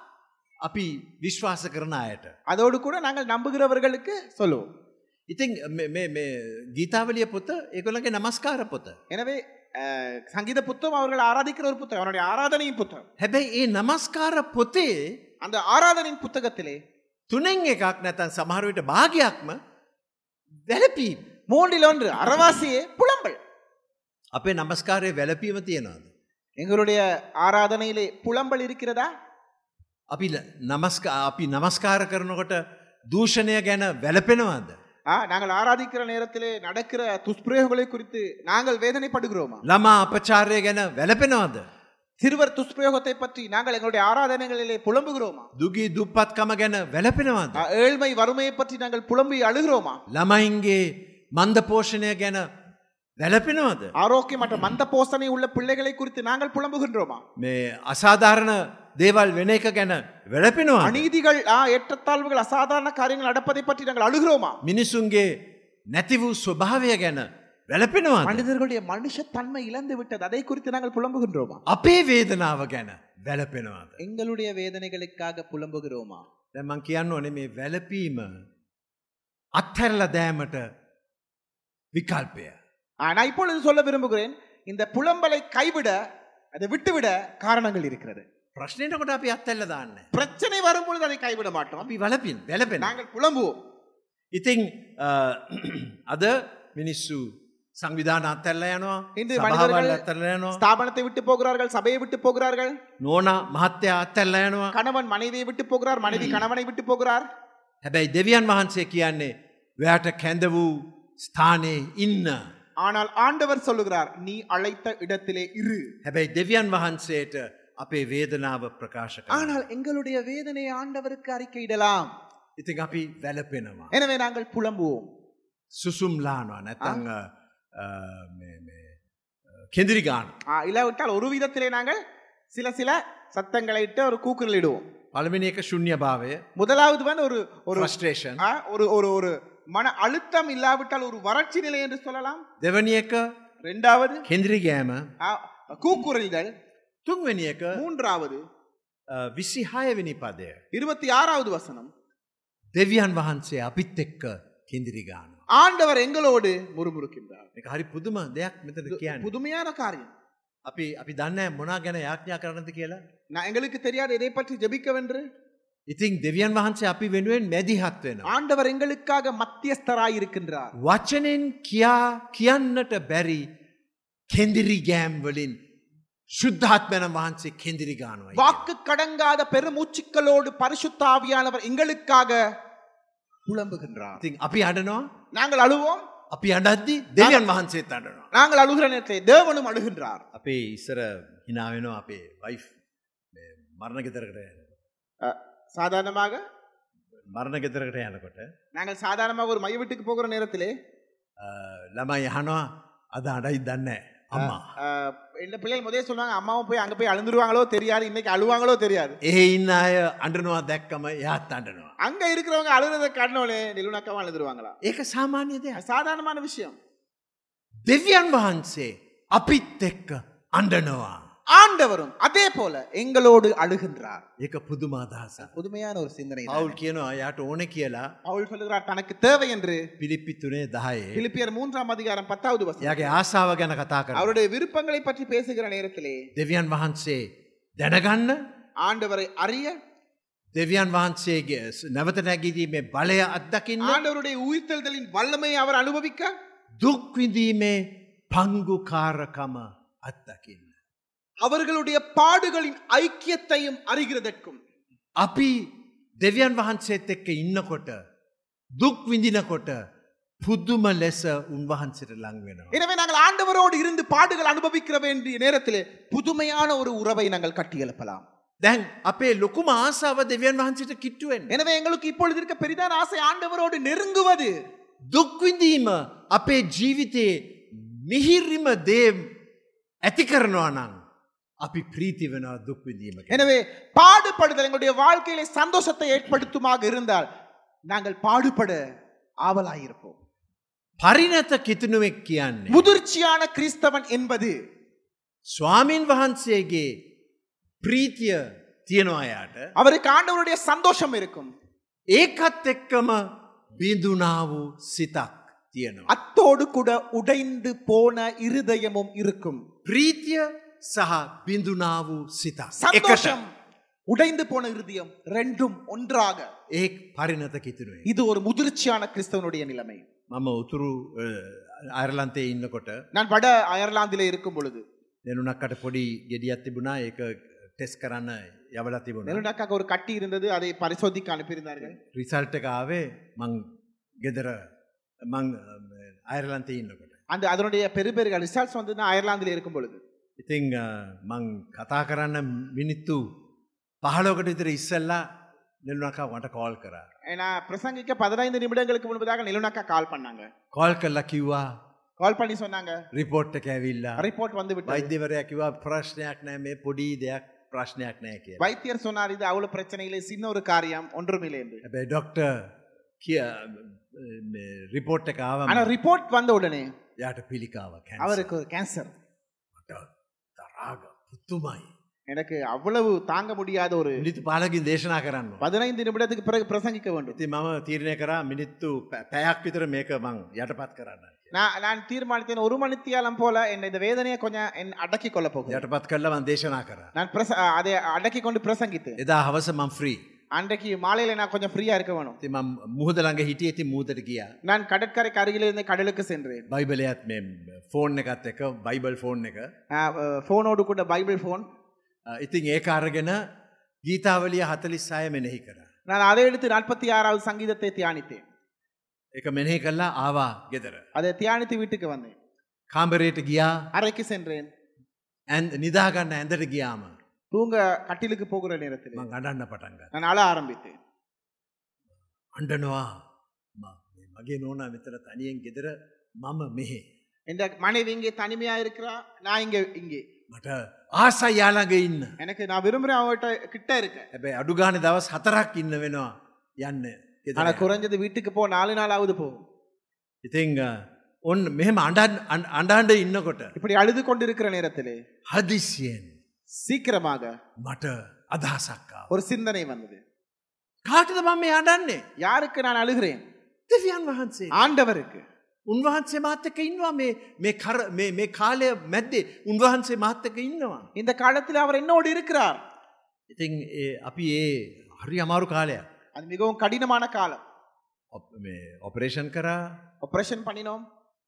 අපි විශ්වාස කරන අයට.
அதோடு கூட நாங்கள் நம்புகிறவர்களுக்கு சொல்லுவோம்
ඉතින් මේ- මේ- මේ ගීතාවලිය පොත ඒකොළගේ නමස්කාර පොත.
எனவே அஹ், சங்கீத புத்தகம் அவர்கள் ஆராதிக்கிற ஒரு புத்தகம் அவருடைய ஆராதனையின் புத்தகம்
හැබැයි ඒ නමස්කාර පොතේ
அந்த ஆராதனையின் புத்தகத்திலே
තුනෙන් එකක් නැතන් සමහරවිට භාගයක්ම වැලපීම්.
மூன்றில் ஒன்று அறவாசியே புலம்பல்
අපේ නමස්කාරය වැලපීම තියෙනවාද.
எங்களுடைய ஆராதனையிலே புலம்பல் இருக்கிறதா
අපි ල- නමස්ක අපි නමස්කාර කරනකොට දූෂණය ගැන වැලපෙනවාද.
ஆ, நாங்கள் ஆராதிக்கிற நேரத்திலே நடக்கிற துஷ்பிரயோகங்களை குறித்து நாங்கள் வேதனைப்படுகிறோமா
ළමා අපචාරය ගැන වැලපෙනවාද.
சிறுவர் துஷ்பிரயோகத்தை பற்றி நாங்கள் எங்களுடைய ஆராதனைகளிலே புலம்புகிறோமா
දුගී දුප්පත්කම ගැන වැලපෙනවාද.
ஆ, ஏழ்மை வறுமையை பற்றி நாங்கள் புலம்பி அழுகிறோமா
ළමයින්ගේ මන්ද පෝෂණය ගැන වැලපෙනවාද.
ஆரோக்கியமற்ற மந்த போசனை உள்ள பிள்ளைகளை குறித்து நாங்கள் புலம்புகின்றோமா
මේ අසාධාරණ දේවල් වෙන එක ගැන වැලපෙනවා.
அநீதிகள் ஆ, ஏற்றத்தாழ்வுகள் அசாதாரண காரியங்கள் நடப்பதை பற்றி நாங்கள் அழுகிறோமா
මිනිසුන්ගේ නැති වූ ස්වභාවය ගැන වැලපෙනවා.
மனிதர்களுடைய மனுஷ தன்மை இழந்து விட்டது அதை குறித்து நாங்கள் புலம்புகின்றோமா
අපේ වේදනාව ගැන වැලපෙනවාද.
எங்களுடைய வேதனைகளுக்காக புலம்புகிறோமா
දැමං කියන්න ඕනේ මේ වැලපීම අත්හැරල දෑමට විකල්පය.
ஆ, நான் இப்பொழுது சொல்ல விரும்புகிறேன் இந்த புலம்பலை கைவிட அதை விட்டுவிட காரணங்கள் இருக்கிறது
ප්‍රශ්නයටකොට අපි අත්තැල්ල දාන්න.
பிரச்சனை வரும்பொழுது அதை கைவிட மாட்டோம்
අපි වලපින් වැලපෙන.
நாங்கள் புலம்புவோம்
ඉතිං අද මිනිස්සු සංවිධාන අත්තැල්ල යනවා
இன்று
සභාවල්
மனிதர்கள்
අත්තරල යනවා
ஸ்தாபனத்தை விட்டு போகிறார்கள் சபையை விட்டு போகிறார்கள்
නෝන මහත්‍යයා අත්තැල්ල යනවා
கணவன் மனைவியை விட்டு போகிறார் மனைவி கணவனை விட்டு போகிறார்
හැබැයි දෙවියන් වහන්සේ කියන්නේ ඔයාට කැඳ වූ ස්ථානයේ ඉන්න.
ஆனால் ஆண்டவர் சொல்லுகிறார் நீ அழைத்த இடத்திலே இரு
හැබැයි දෙවියන් වහන්සේට අපේ වේදනාව ප්‍රකාශ කර.
ஆனால் எங்களுடைய வேதனை ஆண்டவருக்கு அறிக்கையிடலாம்
ඉතින් අපි වැලපෙනවා.
எனவே நாங்கள் புலம்புவோம்
සුසුම්ලානවා නැතං කෙදිරි ගාන.
ஆ, இல்லாவிட்டால் ஒரு விதத்திலே நாங்கள் சில சில சத்தங்களை இட்டு ஒரு கூக்குரலிடுவோம்
පළමිනි එක ශුන්‍ය භාවය
முதலாவது வந்து ஒரு ஒரு
ෆස්ට්‍රේෂන්
ஆ, ஒரு ஒரு ஒரு மன அழுத்தம் இல்லாவிட்டால் ஒரு வறட்சி நிலை என்று சொல்லலாம்
දෙවනි එක
இரண்டாவது
කෙන්දිරි ගෑම
ஆ, கூக்குரல்கள்
තුන්වැනි එක
மூன்றாவது
විසි හයවෙනි පදය.
இருபத்தி ஆறாவது வசனம்
දෙවියන් වහන්සේ අපිත් එක්ක කෙන්දිරි ගාන.
ஆண்டவர் எங்களோடு முறுமுறுக்கின்றார்
එක හරි පුදුම දෙයක් මෙතන කියන්න.
புதுமையான காரியம்
අපි අපි දන්න මොනා ගැන යාඥා කරනද කියලා.
நான் எங்களுக்கு தெரியாது இதை பற்றி ஜெபிக்கவென்று
ඉතිං දෙවියන් වහන්සේ අපි වෙනුවෙන් මැදිහත් වෙනවා.
ஆண்டவர் எங்களுக்காக மத்தியஸ்தராய் இருக்கின்றார்
වචනෙන් කියා කියන්නට බැරි කෙන්දිරි ගෑම් වලින් ශුද්ධාත්මන වහන්සේ කෙන්දිරි ගානුවයි.
வாக்கு கடங்காத பெருமூச்சுக்களோடு பரிசுத்த ஆவியானவர் எங்களுக்காக புலம்புகின்றார்
ඉතින් අපි අඩනවා
நாங்கள் அழுவோம்
අපි අඩද්දි දෙවියන් වහන්සේත් අඩනවා.
நாங்கள் அழுகிற நேரத்தை தேவனும் அழுகின்றார்
අපේ ඉස්සර හිනාවෙනවා අපේ වයිෆ් මරණ ගෙතරකට යන.
அஹ், சாதாரணமாக
මරණ ගෙතරකට යනකොට
நாங்கள் சாதாரணமாக ஒரு மைய வீட்டுக்கு போகிற நேரத்திலே
ළමයි යහනවා අද අඩයි දන්න අම්මා.
அஹ், இந்த பிள்ளைகள் முதலே சொல்லுவாங்க அம்மாவும் போய் அங்க போய் அழுந்துருவாங்களோ தெரியாது இன்னைக்கு அழுவாங்களோ தெரியாது
ඒ ඉන්න අය අඩනවා දැක්කම යාත් අඩනවා.
அங்க இருக்கிறவங்க அழுகிறத கண்ணோலே நிலுநக்கமா அழுதுருவாங்களா
ඒක සාමාන්‍ය දෙයක්.
அது சாதாரணமான விஷயம்
දෙවියන් වහන්සේ අපිත් එක්ක අඩනවා.
ஆண்டவரும் அதே போல எங்களோடு அழுகின்றார்
ඒක පුදුම අදහස.
புதுமையான ஒரு சிந்தனை தான்.
පවුල් කියනවා යාට ඕන කියලා
பவுல் சொல்லுகிறார் தனக்கு தேவை என்று
පිළිපිත්තුනේ දහයේ.
பிலிப்பியர் மூன்றாம் அதிகாரம் பத்தாவது வசனம்
යාගේ ආසාාව ගැන කතා කර.
அவருடைய விருப்பங்களை பற்றி பேசுகிற நேரத்திலே
දෙවියන් වහන්සේ දැනගන්න
ஆண்டவரை அறிய
දෙවියන් වහන්සේගේ නැවත නැගීදීමේ බලය අත්දකින්න
ஆண்டவருடைய உயிர்த்தெழுதலின் வல்லமையை அவர் அனுபவிக்க
දුක්විඳීමේ පංගුකාරකම අත්දකින්න.
அவர்களுடைய பாடுகளின் ஐக்கியத்தையும் அறிகிறதற்கும்
අපි දෙවියන් වහන්සේත් එක්ක ඉන්නකොට දුක් විඳිනකොට පුද්දුම ලෙස උන්වහන්සේට ලං වෙනවා.
எனவே நாங்கள் ஆண்டவரோடு இருந்து பாடுகள் அனுபவிக்கிற வேண்டிய நேரத்திலே புதுமையான ஒரு உறவை நாங்கள் கட்டியெழுப்பலாம்
දැන් අපේ ලොකුම ආසාව දෙවියන් වහන්සේට කිට්ටුවෙන්.
எனவே எங்களுக்கு இப்பொழுது இருக்க பெரிதான ஆசை ஆண்டவரோடு நெருங்குவது
දුක්විඳීම අපේ ජීවිතයේ මිහිරිම දේ ඇති කරනවා නං අපි ප්‍රීති වෙනවා දුක්විඳීම.
எனவே பாடுபடுதல் எங்களுடைய வாழ்க்கையிலே சந்தோஷத்தை ஏற்படுத்துமாக இருந்தால் நாங்கள் பாடுபட ஆவலாயிருப்போம்
පරිනත කිතුනුවෙක් කියන්නේ.
முதிர்ச்சியான கிறிஸ்தவன் என்பது
ස්වාමීන් වහන්සේගේ ප්‍රීතිය තියෙනවායාට
அவருக்கு ஆண்டவருடைய சந்தோஷம் இருக்கும்
ඒකත් එක්කම බිඳුනා වූ සිතක් තියෙනවා.
அத்தோடு கூட உடைந்து போன இருதயமும் இருக்கும்
ප්‍රීතිය සහ බිඳුනා වූ සිතක්.
சந்தோஷம் உடைந்து போன இருதயம் ரெண்டும் ஒன்றாக
ඒ පරිනත කිතුනුවේ.
இது ஒரு முதிர்ச்சியான கிறிஸ்தவனுடைய நிலைமை
මම උතුරු අයරලන්තේ ඉන්නකොට
நான் வட அயர்லாந்திலே இருக்கும் பொழுது
දෙනුනක්කට පොඩි ගෙඩියත් තිබුණා ඒක ටෙස් කරන්න යවල තිබුණ
நெலுண்டாக்காக ஒரு கட்டி இருந்தது அதை பரிசோதிக்க அனுப்பியிருந்தார்கள்
රිසල්ට එක ආවේ මං ගෙදර මං අයරලන්තේ ඉන්නකොට.
அந்த அதனுடைய பெருபெருக ரிசல்ட்ஸ் வந்து நான் அயர்லாந்தில் இருக்கும் பொழுது
ඉතිං මං කතා කරන්න මිනිත්තු පහලෝකට විතර ඉස්සල්ලා නෙල්ුණකා වට කෝල් කරා.
நான் பிரசங்கிக்க பதினைந்து நிமிடங்களுக்கு முன்பதாக நிலுனாக்கா கால் பண்ணாங்க
කෝල් කල්ලා කිව්වා
கால் பண்ணி சொன்னாங்க
රිපෝට්ට කැවිල්ලා
ரிப்போர்ட் வந்து விட்டு
වෛද්‍යවරයක් කිවා ප්‍රශ්නයක් නෑ මේ පොඩි දෙයක් ප්‍රශ්නයක් නෑ කිය.
வைத்தியர் சொன்னார் இது அவ்வளவு பிரச்சனை இல்லை சின்ன ஒரு காரியம் ஒன்றுமில்லை என்று
හැබැයි ඩොක්ට කිය රිපෝට් එක ආව
ஆனா ரிப்போர்ட் வந்த உடனே
යාට පිළිකාව කැ
அவருக்கு கேன்சர்
තරාග පුත්තුමයි.
எனக்கு அவ்வளவு தாங்க முடியாத ஒரு
මිනිතු පාලකින් දේශනා කරන්න.
பதினைந்து நிமிடத்துக்கு பிறகு பிரசங்கிக்க வேண்டும்
ඉති මම තීරණය කරා මිනිත්තු පැ- පැයක් විතර මේක මං යටපත් කරන්න.
நான் நான் தீர்மானித்தேன் ஒரு மணித்தியாலம் போல என்ன இந்த வேதனையை கொஞ்சம் என் அடக்கி கொள்ள போகிறேன்
යටපත් කරලවන් දේශනා කර.
நான் பிரச அதை அடக்கி கொண்டு பிரசங்கித்தேன்
එදා හවස මං ෆ්‍රී.
அன்றைக்கு மாலையில நான் கொஞ்சம் ஃப்ரீயா இருக்க வேணும்
ති ම මුහද ළඟ හිටිය ඇති මූදට කියා.
நான் கடற்கரைக்கு அருகில் இருந்து கடலுக்கு சென்றேன்
බයිබලයත් මේ ෆෝන් එකත් එක බයිබල් ෆෝන් එක.
ஃபோனோடு கூட பைபிள் ஃபோன்
අ, ඉතින් ඒ අරගෙන ගීතාවලිය හතලිස් අය මෙනෙහි කර.
நான் அதை எடுத்து நாற்பத்தி ஆறாவது சங்கீதத்தை தியானித்தேன்
එක මෙනෙහි කල්ලා ආවා ගෙදර.
அதை தியானித்து வீட்டுக்கு வந்தேன்
කාම්බරයට ගියා
அறைக்கு சென்றேன்
ඇන් නිදාගන්න ඇඳට ගියාම
தூங்க கட்டிலுக்கு போகிற நேரத்தில்
මං අඩන්න පටන්ග.
நான் அழ ஆரம்பித்தேன்
අන්ඩනවා ම- මේ මගේ නෝනා මෙතර තනියෙන් ගෙදර මම මෙහෙ.
என்ற மனைவி இங்கே தனிமையா இருக்கிறா நான் இங்க இங்கே
මට ආසයි යාළඟ ඉන්න.
எனக்கு நான் விரும்புறேன் அவங்ககிட்ட கிட்ட இருக்கேன்
හැබැයි අඩුගාන දවස් හතරක් ඉන්න වෙනවා යන්න. ගෙදර
ஆனா
යන්න.
குறைஞ்சது வீட்டுக்கு போ நாலு நாளாவது போ
ඉතිං ඔන්න මෙහෙම අඩන් අඩාන්ඩ ඉන්නකොට.
இப்படி அழுது கொண்டிருக்கிற நேரத்திலே
හදිසියෙන්
சீக்கிரமாக
මට අදහසක්කා.
ஒரு சிந்தனை வந்தது
කාටද මම මේ අඩන්නේ.
யாருக்கு நான் அழுகிறேன்
දෙවියන් වහන්සේ.
ஆண்டவருக்கு
උන්වහන්සේ මාත්තක ඉන්නවා මේ මේ කර මේ- මේ කාලය මැද්දේ උන්වහන්සේ මාත්තක ඉන්නවා.
இந்த காலத்தில் அவர் என்னோடு இருக்கிறார்
ඉතින් ඒ අපි ඒ හරි අමාරු කාලයක්
அது மிகவும் கடினமான காலம்
ඔප්- මේ ඔපරේෂන් කරා
ஆபரேஷன் பண்ணினோம்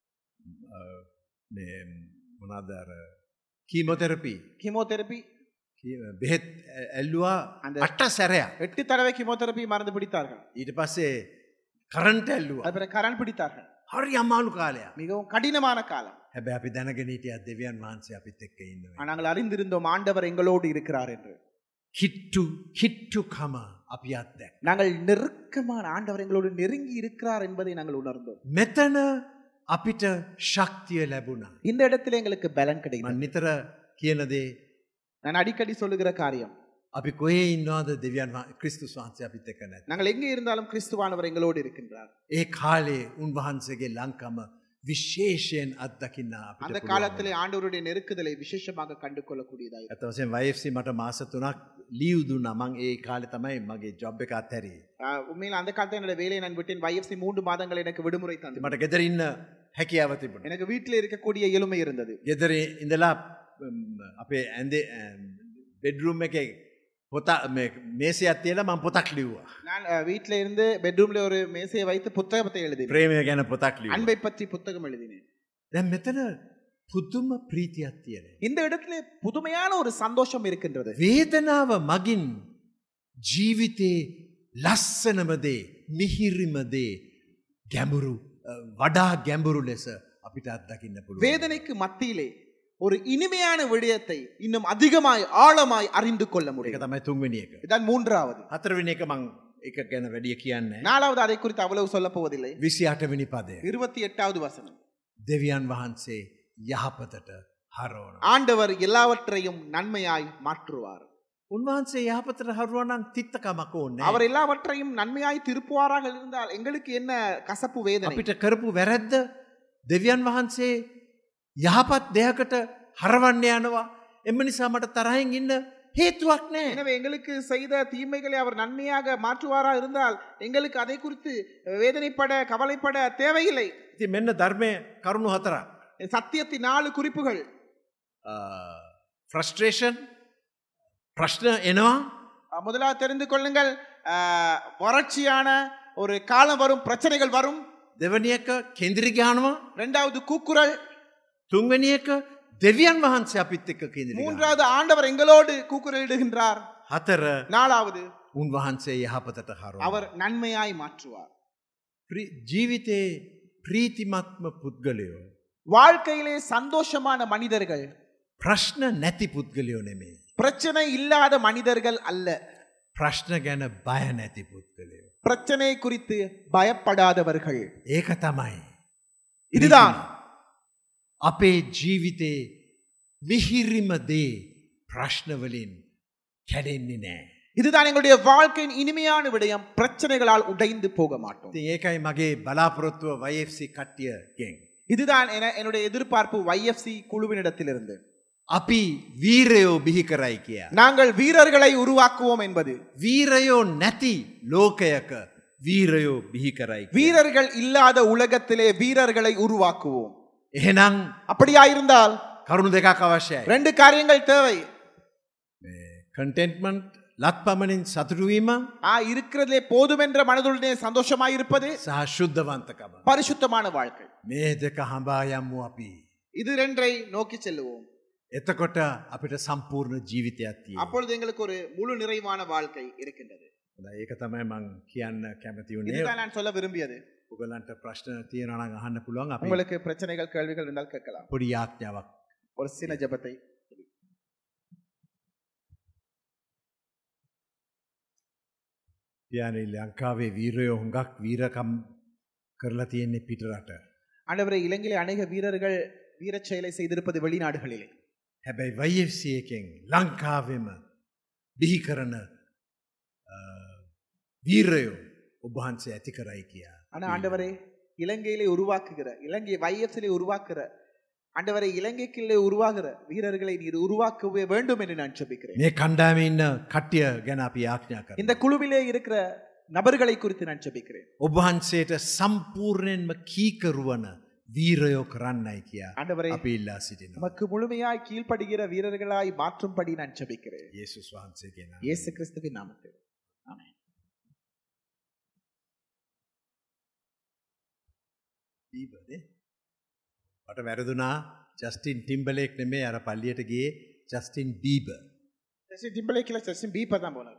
මේ මොනාදර කීමොතෙරපී
கீமோதெரபி
බෙහෙත් ඇල්ලවා
அந்த
අට්ට සැරයක්
எட்டு தடவை கீமோதெரபி மருந்து பிடித்தார்கள்
ඊට පස්සේ කරන්ට ඇල්ලවා
அது பிறகு கரண் பிடித்தார்கள்
හරි අමානු කාලයක්
மிகவும் கடினமான காலம்
හැබැ අපි දැනගෙනීටිය දෙවියන් වහන්සේ අපිත් එක්ක ඉන්නවා.
ஆனால் நாங்கள் அறிந்திருந்தோம் ஆண்டவர் எங்களோடு இருக்கிறார் என்று
හිට්ටු හිට්ටු කම අපි අත්දැක්.
நாங்கள் நெருக்கமான ஆண்டவர் எங்களோடு நெருங்கி இருக்கிறார் என்பதை நாங்கள் உணர்ந்தோம்
මෙතන අපිට ශක්තිය ලැබුණා.
இந்த இடத்துல எங்களுக்கு பலன்
මන්
கிடைக்கும்
නිතර කියනදේ
நான் அடிக்கடி சொல்லுகிற காரியம்
අපි කොයේ ඉන්නවාද දෙවියන් ක්‍රිස්තු වහන්සේ අපිත් එක නැත.
நாங்கள் எங்கே இருந்தாலும் கிறிஸ்துவானவர் எங்களோடு இருக்கின்றார்
ඒ කාලේ උන්වහන්සේගේ ලංකම විශේෂයෙන් අත්දකින්න
அந்த காலத்திலே ஆண்டவருடைய நெருக்குதலை விசேஷமாக கண்டு கொள்ளக்கூடியதாய்
ඇතවසෙන් වයිසි මට මාස තුනක් ලියවදුන්න මං ඒ කාලෙ තමයි මගේ ජොබ් එක අත්හැරී.
ஆஹ், உண்மையில் அந்த காலத்தில் என்னோட வேலையை நான் விட்டேன் YFC மூன்று மாதங்கள் எனக்கு விடுமுறை தந்தது
මට ගෙදරඉන්න හැකියාව තිබුණ.
எனக்கு வீட்டில் இருக்கக்கூடிய எளிமை இருந்தது
ගෙදර ඉඳලා අපේ ඇන්දේ බෙඩරුම් එක පොතා මේසේ අත්තියල මං පොතක් ලිව්වා.
நான் அஹ், வீட்டில இருந்து பெட்ரூம்ல ஒரு மேசையை வைத்து புத்தகத்தை எழுதினேன்
ප්‍රේමය ගැන පොතක් ලිව.
அன்பை பற்றி புத்தகம் எழுதினேன்
දැන් මෙතන පුදුම ප්‍රීතියක් තියෙන.
இந்த இடத்துல புதுமையான ஒரு சந்தோஷம் இருக்கின்றது
වේදනාව මගින් ජීවිතේ ලස්සනමදේ මිහිරිමදේ ගැඹුරු අ, වඩා ගැඹුරු ලෙස අපිට අත්දකින්න පුළුව.
வேதனைக்கு மத்தியிலே ஒரு இனிமையான விடயத்தை இன்னும் அதிகமாய் ஆழமாய் அறிந்து கொள்ள
ඒක
முடியும்
තමයි තුන්වෙනි එක.
இதான் மூன்றாவது
හතරවෙනි එක මං එක ගැන වැඩිය කියන්න.
நாலாவது அதை குறித்து அவ்வளவு சொல்ல போவதில்லை
විසි අටවෙනි පදය.
இருபத்தி எட்டாவது வசனம்
දෙවියන් වහන්සේ යහපතට හරෝන.
ஆண்டவர் எல்லாவற்றையும் நன்மையாய் மாற்றுவார்
උන්වහන්සේ යහපතට හරුවනං තිත්තකමක ඕන්න.
அவர் எல்லாவற்றையும் நன்மையாய் திருப்புவாராக இருந்தால் எங்களுக்கு என்ன கசப்பு வேதனை
අපිට කරපු වැරැද්ද දෙවියන් වහන්සේ යහපත් දෙයකට හරවන්න යනවා එම නිසා මට තරහෙන් ඉන්න හේතුවක් නෑ.
எனவே எங்களுக்கு செய்த தீமைகளை அவர் நன்மையாக மாற்றுவாரா இருந்தால் எங்களுக்கு அதை குறித்து வேதனைப்பட கவலைப்பட தேவையில்லை
ඉති මෙන්න ධර්මය කරුණු හතරක්.
சத்தியத்தின் நாலு குறிப்புகள்
ෆ්‍රස්ට්‍රේෂන් ප්‍රශ්න එනවා
அஹ், முதலாவது தெரிந்து கொள்ளுங்கள் அஹ், வறட்சியான ஒரு காலம் வரும் பிரச்சனைகள் வரும்
දෙවනියක කෙන්දිරිගානවා
இரண்டாவது கூக்குரல்
තුන්වැනියක දෙවියන් වහන්සේ අපිත් එක්ක කෙන්දිරි.
மூன்றாவது ஆண்டவர் எங்களோடு கூக்குரலிடுகின்றார்
හතර
நாலாவது
උන්වහන්සේ යහපතට හර.
அவர் நன்மையாய் மாற்றுவார்
ජීවිතයේ ප්‍රීතිමත්ම පුද්ගලයෝ.
வாழ்க்கையிலே சந்தோஷமான மனிதர்கள்
ප්‍රශ්න නැති පුද්ගලයෝ නෙමේ.
பிரச்சனை இல்லாத மனிதர்கள் அல்ல
ප්‍රශ්න ගැන බය නැති පුද්ගලයෝ.
பிரச்சனை குறித்து பயப்படாதவர்கள்
ඒක තමයි.
இதுதான்
අපේ ජීවිතේ විහිරිම දේ ප්‍රශ්නවලින් කැඩෙන්නේ නෑ.
இதுதான் எங்களுடைய வாழ்க்கையின் இனிமையான விடயம் பிரச்சனைகளால் உடைந்து போக மாட்டோம்
ඉතින් ඒකයි මගේ බලාපොරොත්තුව වFC කට්ටියගෙන්.
இதுதான் என- என்னுடைய எதிர்பார்ப்பு YFC குழுவினிடத்திலிருந்து
අපි වීරයෝ බිහි කරයි කියා.
நாங்கள் வீரர்களை உருவாக்குவோம் என்பது
වීරයෝ නැති ලෝකයක වීරයෝ බිහි කරයි. කියා.
வீரர்கள் இல்லாத உலகத்திலே வீரர்களை உருவாக்குவோம்
එහෙනම්
அப்படியா இருந்தால்
කරුණු දෙකක් අවශ්‍යයි.
ரெண்டு காரியங்கள் தேவை
කටෙන්ට්මන්ට් ලත් පමණින් සතුටුවීම
ஆ இருக்கிறதிலே போதுமென்ற மனதுடனே சந்தோஷமாய் இருப்பது
සහ ශුද්ධවන්තකම.
பரிசுத்தமான வாழ்க்கை
මේ දෙක හඹා යම්මු අපි.
இது ரெண்டை நோக்கி செல்லுவோம்
එතකොට අපිට සම්පූර්ණ ජීවිතයක් තිය.
அப்பொழுது எங்களுக்கு ஒரு முழு நிறைவான வாழ்க்கை இருக்கின்றது
ඒක තමයි මං කියන්න කැමති වුණේ
இதுதான் நான் சொல்ல விரும்பியது
උගලන්ට ප්‍රශ්න තියෙනන අහන්න පුළුවන් අප
உங்களுக்கு பிரச்சனைகள் கேள்விகள் இருந்தால் கேட்கலாம்
පොඩි යාඥාවක්.
ஒரு சின்ன ஜெபத்தை
පියානි ලංකාවේ වීරයෝ හුඟක් වීරකම් කරලා තියෙන්නේ පිටරට.
ஆண்டவரை இலங்கையிலே அநேக வீரர்கள் வீரச் செயலை செய்திருப்பது வெளிநாடுகளிலே
හැබැයි වයිFC එකෙන් ලංකාවෙම බිහි කරන අ, වීරයෝ ඔබහන්සේ ඇති කරයි කියා.
ஆனா ஆண்டவரே இலங்கையிலே உருவாக்குகிற இலங்கை வைஎஃப்சிலே உருவாக்குற ஆண்டவரை இலங்கைக்குள்ளே உருவாகிற வீரர்களை நீர் உருவாக்கவே வேண்டும் என்று நான் ஜெபிக்கிறேன்
මේ කණ්ඩාම ඉන්න කට්ටිය ගැන අපි යාඥා කර.
இந்த குழுவிலே இருக்கிற நபர்களை குறித்து நான் ஜெபிக்கிறேன்
ඔබහන්සේට සම්පූර්ණයෙන්ම කීකරුවන වීරයෝ කරන්නයි කියා
ஆண்டவரே
අපි ඉල්ලා සිටිනවා.
நமக்கு முழுமையாய் கீழ்ப்படுகிற வீரர்களாய் மாற்றும்படி நான் ஜெபிக்கிறேன்
ඒසුස් වහන්සේ කියෙන.
இயேசு கிறிஸ்துவின் நாமத்தில் ஆமென்
බීබනේ මට වැරදුනා ජස්ටින් ටිම්බලෙක් නෙමේ අර පල්ලියටගේ ජස්ටින් බීබ.
ஜஸ்டின் டிம்பலேக்கில் ஜஸ்டின் பீப்பர் தான் போனார்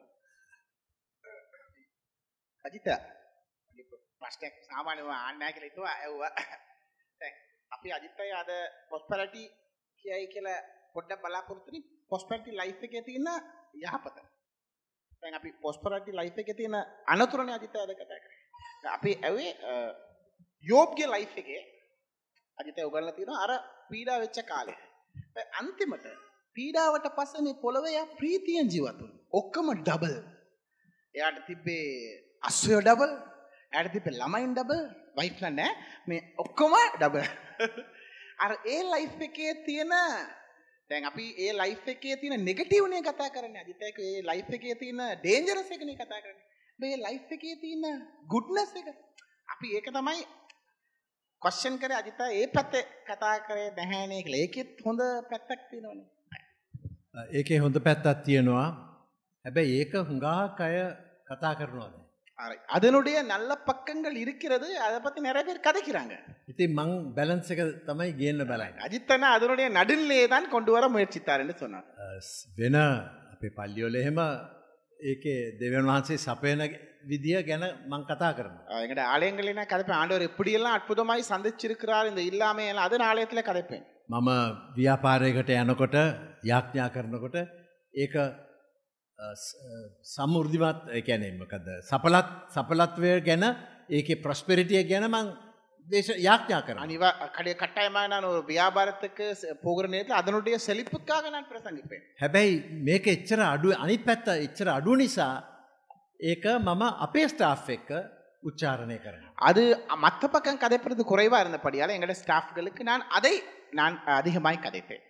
අජිත ප්‍රශ්නයක් සාමාන්‍යව ආන්නෑ කියලා හිතුවා ඇව්වා දැන් අපි අජිත්තයි අද පොස්පැලටි කියයි කියලා පොඩ්ඩක් බලාපොරොත්තුනි පොස්පැලටි ලයිෆ් එකේ තියෙන යහපත දැන් අපි පොස්පැලටි ලයිෆ් එකේ තියෙන අනතුරනේ අජිත අද කතා කරේ දැන් අපි ඇව්වේ යෝබ්ගේ ලයිෆ් එකේ අජිත උගන්ලා තියෙනවා අර පීඩා වෙච්ච කාලේ දැන් අන්තිමට පීඩාවට පස්සේ මේ පොළවේ යා ප්‍රීතියෙන් ජීවත් වුණා ඔක්කොම ඩබල් එයාට තිබ්බේ අස්වය ඩබල් ඇයට තිබේ ළමයින් ඩබල් වයිෆ්ල නෑ මේ ඔක්කොම ඩබල් අර ඒ ලයිෆ් එකේ තියෙන දැන් අපි ඒ ලයිෆ් එකේ තියෙන නෙගටිව්නේ කතා කරන්නේ අදිතයක ඒ ලයිෆ් එකේ තියෙන ඩේන්ජරස් එකනේ කතා කරන්නේ මේ ලයිෆ් එකේ තියෙන ගුඩ්නස් එක අපි ඒක තමයි කොස්චන් කරේ අදිතා ඒ පැත්තේ කතා කරේ නැහැනේ කියලා ඒකෙත් හොඳ පැත්තක් තියෙනවනේ
ඒකේ හොඳ පැත්තත් තියෙනවා හැබැයි ඒක හුඟාක් අය කතා කරනවාද.
அரை. அதனுடைய நல்ல பக்கங்கள் இருக்கிறது அதை பத்தி நிறைய பேர் கதைக்கிறாங்க
ඉතින් මං බැලන්ස එක තමයි ගේන්න බලන්න.
அஜித்தனா அதனுடைய நடுநிலையை தான் கொண்டு வர முயற்சித்தார் என்று சொன்னார்
වෙන අපේ පල්ලියොල එහෙම ඒක දෙවන් වහන්සේ සපයන විදිහ ගැන මං කතා කරන.
அஹ் எங்கட ஆலயங்களில் நான் கதைப்பேன் ஆண்டவர் எப்படியெல்லாம் அற்புதமாய் சந்திச்சிருக்கிறார் இந்த இல்லாமை எல்லாம் அதன் ஆலயத்துல கதைப்பேன்
මම ව්‍යාපාරයකට යනකොට යාඥා කරනකොට ඒක අ, ස- සමුෘද්ධිමත් එකැනෙමකද සපලත් සපලත්වය ගැන ඒක ප්‍රස්පෙරිටිය ගැන මං දේශ යාඥා කරන.
அனிவா கடை கட்டாயமாக நான் ஒரு வியாபாரத்துக்கு செ- போகிற நேரத்தில் அதனுடைய செழிப்புக்காக நான் பிரசங்கிப்பேன்
හැබැයි මේක එච්චර අඩු අනිත් පැත්ත එච්චර අඩු නිසා ඒක මම අපේ ස්ටාෆ් එක්ක උච්චාරණය කරන.
அது மற்ற பக்கம் கதைப்படுறது குறைவா இருந்தபடியால் எங்களோட ஸ்டாஃப்களுக்கு நான் அதை நான் அதிகமாய் கதைப்பேன்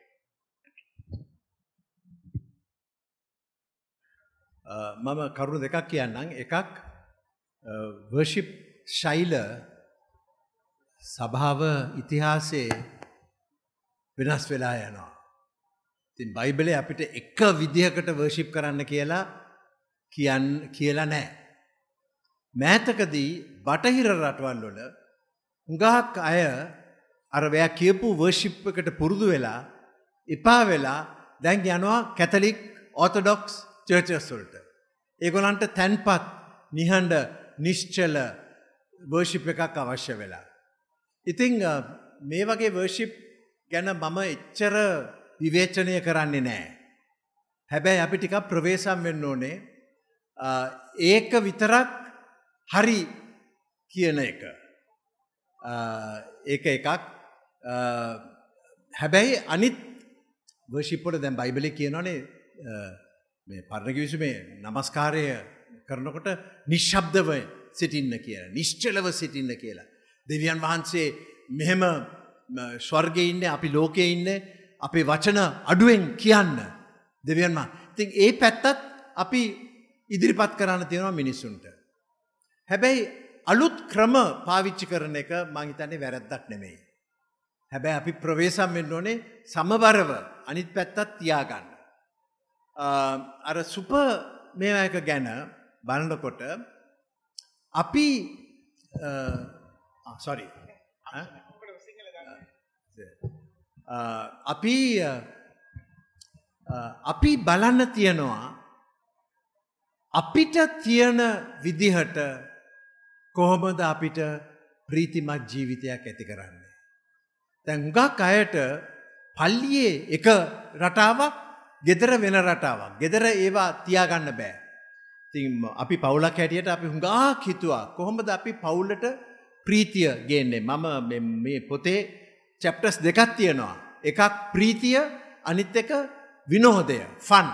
අ, මම කරුණු දෙකක් කියන්නම් එකක් වර්ෂිප් ශෛල සභාව ඉතිහාසේ වෙනස් වෙලා යනවා. තින් බයිබලේ අපිට එක විදිහකට වර්ෂිප් කරන්න කියලා කියන්න කියලා නෑ. මෑතකදී බටහිර රටවල් වල හුඟක් අය අරවැය කියපු වර්ෂිප් එකට පුරුදු වෙලා එපා වෙලා දැන් යනවා කැතලික් ඕතඩොක්ස් චර්චස්වල්ට. ඒගොලන්ට තැන්පත් නිහඬ නිශ්චල වර්ෂිප් එකක් අවශ්‍ය වෙලා. ඉතිං අ, මේ වගේ වර්ෂිප් ගැන මම එච්චර විවේචනය කරන්නේ නෑ. හැබැයි අපි ටිකක් ප්‍රවේශම් වෙන්න ඕනේ අ, ඒක විතරක් හරි කියන එක. අ, ඒක එකක් අ, හැබැයි අනිත් වර්ෂිප්පොට දැන් බයිබලි කියනනේ මේ පරණකිවිසු මේ නමස්කාරය කරනකොට නිශ්ශබ්දව සිටින්න කියලා නිශ්චලව සිටින්න කියලා. දෙවියන් වහන්සේ මෙහෙම ස්වර්ගය ඉන්න අපි ලෝකයේ ඉන්න අපේ වචන අඩුවෙන් කියන්න දෙවියන්ම ඉතින් ඒ පැත්තත් අපි ඉදිරිපත් කරන්න තියෙනවා මිනිස්සුන්ට. හැබැයි අලුත් ක්‍රම පාවිච්චි කරන එක මංහිතන්නේ වැරැද්දක් නෙමෙයි. හැබැයි අපි ප්‍රවේශම් වෙන්න ඕනේ සමබරව අනිත් පැත්තත් තියාගන්න. අ, අර සුප මේවා එක ගැන බලනකොට අපි සොරි අපි අ, අ, අපි බලන්න තියනවා අපිට තියන විදිහට කොහොමද අපිට ප්‍රීතිමත් ජීවිතයක් ඇති කරන්නේ. තැන් හුඟක් අයට පල්ලියේ එක රටාවක් ගෙදර වෙන රටාවක් ගෙදර ඒවා තියාගන්න බෑ. තින් අපි පවුලක් හැටියට අපි හුඟක් හිතුවා කොහොමද අපි පවුල්ලට ප්‍රීතිය ගේන්නේ මම මෙ- මේ පොතේ චැප්ටස් දෙකක් තියෙනවා. එකක් ප්‍රීතිය අනිත් එක විනෝදය ෆන්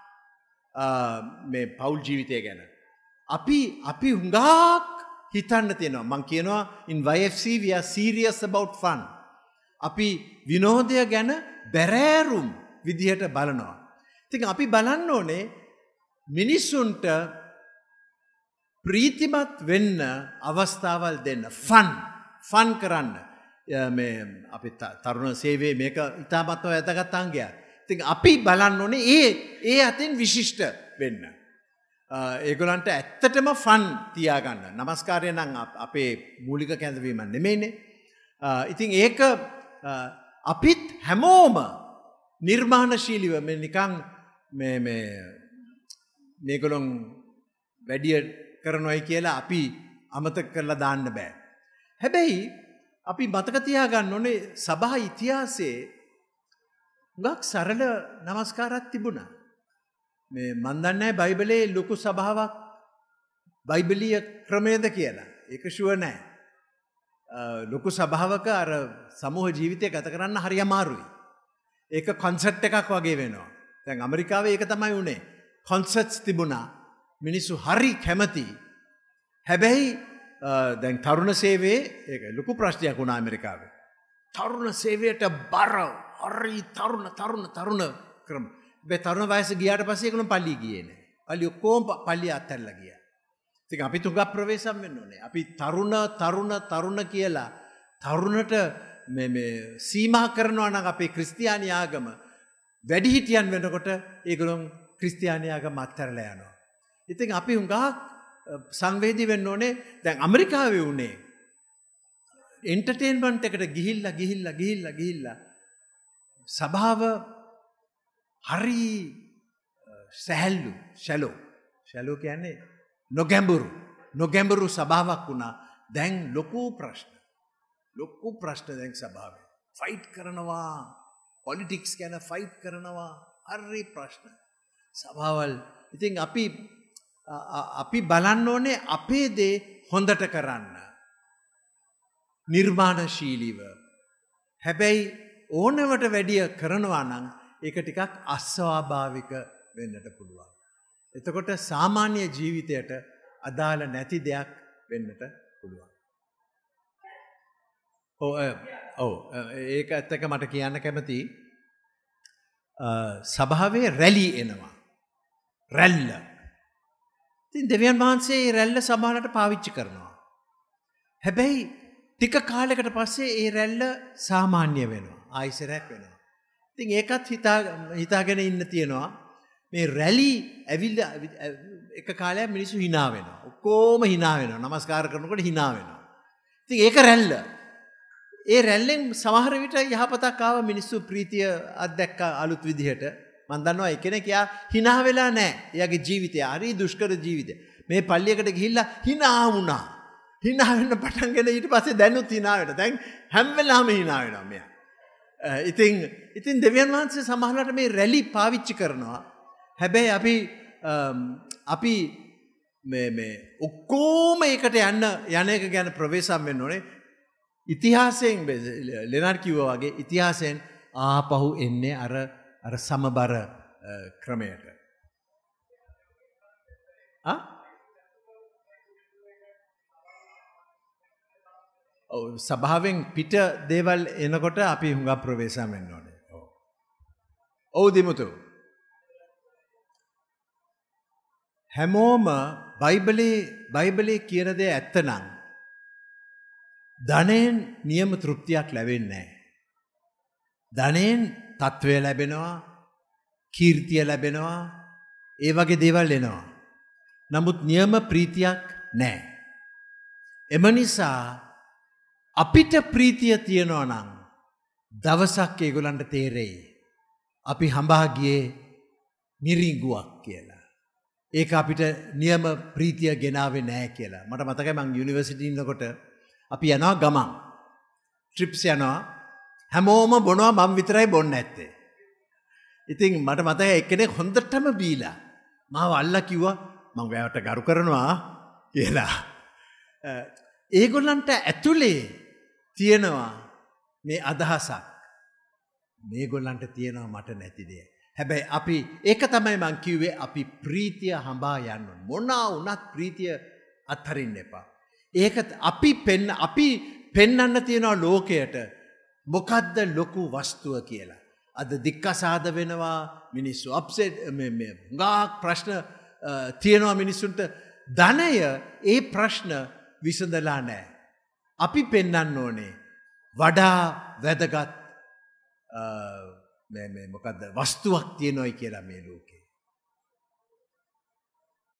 මේ පවුල් ජීවිතය ගැන. අපි අපි හුඟක් හිතන්න තියෙනවා මං කියනවා ඉන් YFC we are serious about fun. අපි විනෝදය ගැන බැරෑරුම් විදිහට බලනවා. තින් අපි බලන්න ඕනේ මිනිස්සුන්ට ප්‍රීතිමත් වෙන්න අවස්ථාවල් දෙන්න ෆන් ෆන් කරන්න ය මේ අපි ත- තරුණ සේවේ මේක ඉතාමත්ව ඇතගත්තාන්ගයා. ති අපි බලන්න ඕනේ ඒ ඒ අතින් විශිෂ්ට වෙන්න. අ, ඒගොලන්ට ඇත්තටම ෆන් තියාගන්න නමස්කාරය නම් අප- අපේ මූලික කැඳවීම නෙමේනේ. අ, ඉතින් ඒක අ, අපිත් හැමෝම නිර්මාණශීලිව මේ නිකං මේ- මේ මේගොලොන් වැඩිය කරනොයි කියලා අපි අමතක කරලා දාන්න බෑ. හැබැයි අපි මතකතියාගන්න ඕනේ සභහ ඉතිහාසේ ගක් සරල නමස්කාරත් තිබුණා. මේ මන්දන්නෑ බයිබලේ ලොකු සභාවක් බයිබලිය ක්‍රමේද කියලා. ඒක ශුව නෑ. අ, ලොකු සභාවක අර සමූහ ජීවිතය ගත කරන්න හරි අමාරුයි. ඒක කොන්සට් එකක් වගේ වෙනවා. දැන් අමරිකාව ඒක තමයි වුණේ. කොන්සට්ස් තිබුණා මිනිස්සු හරි කැමති. හැබැයි අ, දැන් තරුණ සේවේ ඒක ලොකු ප්‍රශ්නයක් වුණා ඇමරිකාවේ. තරුණ සේවයට බර හරි තරුණ තරුණ තරුණ ක්‍රම බේ තරුණ වයස ගියාට පස්සේ ඒගොල්ලෝ පල්ලි ගියේ නෑ. පල්ලි ඔක්කොම ප- පල්ලි අත්හැරලා ගියා. ඉතින් අපි තුඟ ප්‍රවේශම් වෙන්න ඕනේ. අපි තරුණ තරුණ තරුණ කියලා තරුණට මේ මේ සීමා කරනවා නම් අපේ ක්‍රිස්තියානි ආගම වැඩිහිටියන් වෙනකොට ඒගොල්ලොන් ක්‍රිස්තියානි ආගම අත්හැරලා යනවා. ඉතින් අපි හුඟක් අ, සංවේදී වෙන්න ඕනේ. දැන් ඇමරිකාවේ වුණේ එන්ටර්ටේන්මන්ට් එකට ගිහිල්ල ගිහිල්ල ගිහිල්ල ගිහිල්ල. සභාව හරි සැහැල්ලු ශැලෝ ශැලෝ කියන්නේ නොගැඹුරු නොගැඹුරු සභාවක් වුණා දැන් ලොකූ ප්‍රශ්න ලොක්කු ප්‍රශ්න දැන් සභාව. ෆයිට් කරනවා පොලිටික්ස් ගැන ෆයිට් කරනවා හරි ප්‍රශ්න. සභාවල් ඉතින් අපි අපි බලන්න ඕනේ අපේ දේ හොඳට කරන්න. නිර්මාණශීලීව. හැබැයි ඕනවට වැඩිය කරනවා නං ඒක ටිකක් අස්වාභාවික වෙන්නට පුළුවන්. එතකොට සාමාන්‍ය ජීවිතයට අදාළ නැති දෙයක් වෙන්නට පුළුවන්. ඔව ඒක ඇත්තක මට කියන්න කැමති සභාවේ රැලි එනවා. රැල්ල. තින් දෙවියන් වහන්සේ රැල්ල සභාලට පාවිච්චි කරනවා. හැබැයි ටික කාලෙකට පස්සේ ඒ රැල්ල සාමාන්‍ය වෙනවා ආයිසරැක් වෙනවා. තින් ඒකත් හිතාගෙන ඉන්න තියෙනවා මේ රැලි ඇවිල්ල එක කාලයක් මිනිසු හිනාවෙන. ඔක්කෝම හිනාවෙන නමස්කාර කරනකොට හිනාවෙනවා. ති ඒක රැල්ල. ඒ රැල්ලෙන් සමහර විට යහපතක් ආව මිනිස්සු ප්‍රීතිය අත්දැක්ක අලුත් විදිහට මන්දන්නවා එකන කයා හිනා වෙලා නෑ එයාගේ ජීවිතය හරි දුෂ්කර ජීවිතය මේ පල්ලියකට ගිහිල්ලා හිනා වුණා හිනාවෙන්න පටන්ගෙන ඊට පස්සේ දැනුත් හිනාවට දැන් හැම්වෙලාම හිනාවෙනවා මෙය ඉතින් ඉතින් දෙවියන් වහන්සේ සමහලට මේ රැලි පාවිච්චි කරනවා හැබැයි අපි අපි ඔක්කෝම ඒකට යන්න යන එක ගැන ප්‍රවේශම් වෙන්න ඕනේ ඉතිහාසයෙන් ලෙනර් කිව්ව වගේ ඉතිහාසයෙන් ආපහු එන්නේ අර අර සමබර ක්‍රමයට. සභාවෙන් පිට දේවල් එනකොට අපි හුඟ ප්‍රවේශමෙන් ඕනේ. ඔවු දිමුතු. හැමෝම බයිබලේ බයිබලේ කියනදේ ඇත්තනං ධනයෙන් නියම තෘප්තියක් ලැබෙන්නේ. ධනයෙන් තත්ත්වය ලැබෙනවා කීර්තිය ලැබෙනවා ඒ වගේ දේවල් එනවා. නමුත් නියම ප්‍රීතියක් නෑ. එම නිසා අපිට ප්‍රීතිය තියෙනවා නං දවසක් ඒගොලන්ට තේරෙයි. අපි හඹාගියේ මිරිංගුවක් කියලා. ඒක අපිට නියම ප්‍රීතිය ගෙනාවේ නෑ කියලා මට මතකයි මං යුනිවර්සිටින්නකොට අපි යනවා ගමන්. ට්‍රිප්ස් යනවා හැමෝම බොනවා මං විතරයි බොන්න ඇත්තේ. ඉතින් මට මතක එක්කෙනෙක් හොඳටම බීලා. මාව අල්ල කිව්ව මං වැවට ගරු කරනවා කියලා. ඒගොල්ලන්ට ඇතුලේ තියෙනවා මේ අදහසක්. මේගොල්ලන්ට තියෙනවා මට නැතිදේ. හැබැයි අපි ඒක තමයි මං කිව්වේ අපි ප්‍රීතිය හඹා යන්න. මොනා වනත් ප්‍රීතිය අත්හරින්න එපා. ඒක අපි පෙන්න අපි පෙන්නන්න තියෙනවා ලෝකයට මොකද්ද ලොකු වස්තුව කියලා. අද දික්කසාද වෙනවා මිනිස්සු අප්සෙට් ගාක් ප්‍රශ්න තියෙනවා මිනිස්සුන්ට ධනය ඒ ප්‍රශ්න විසඳලා නෑ. අපි පෙන්නන්න ඕනේ වඩා වැදගත් මොකක්ද වස්තුවක් තියෙනොයි කියලා මේ ලෝකේ.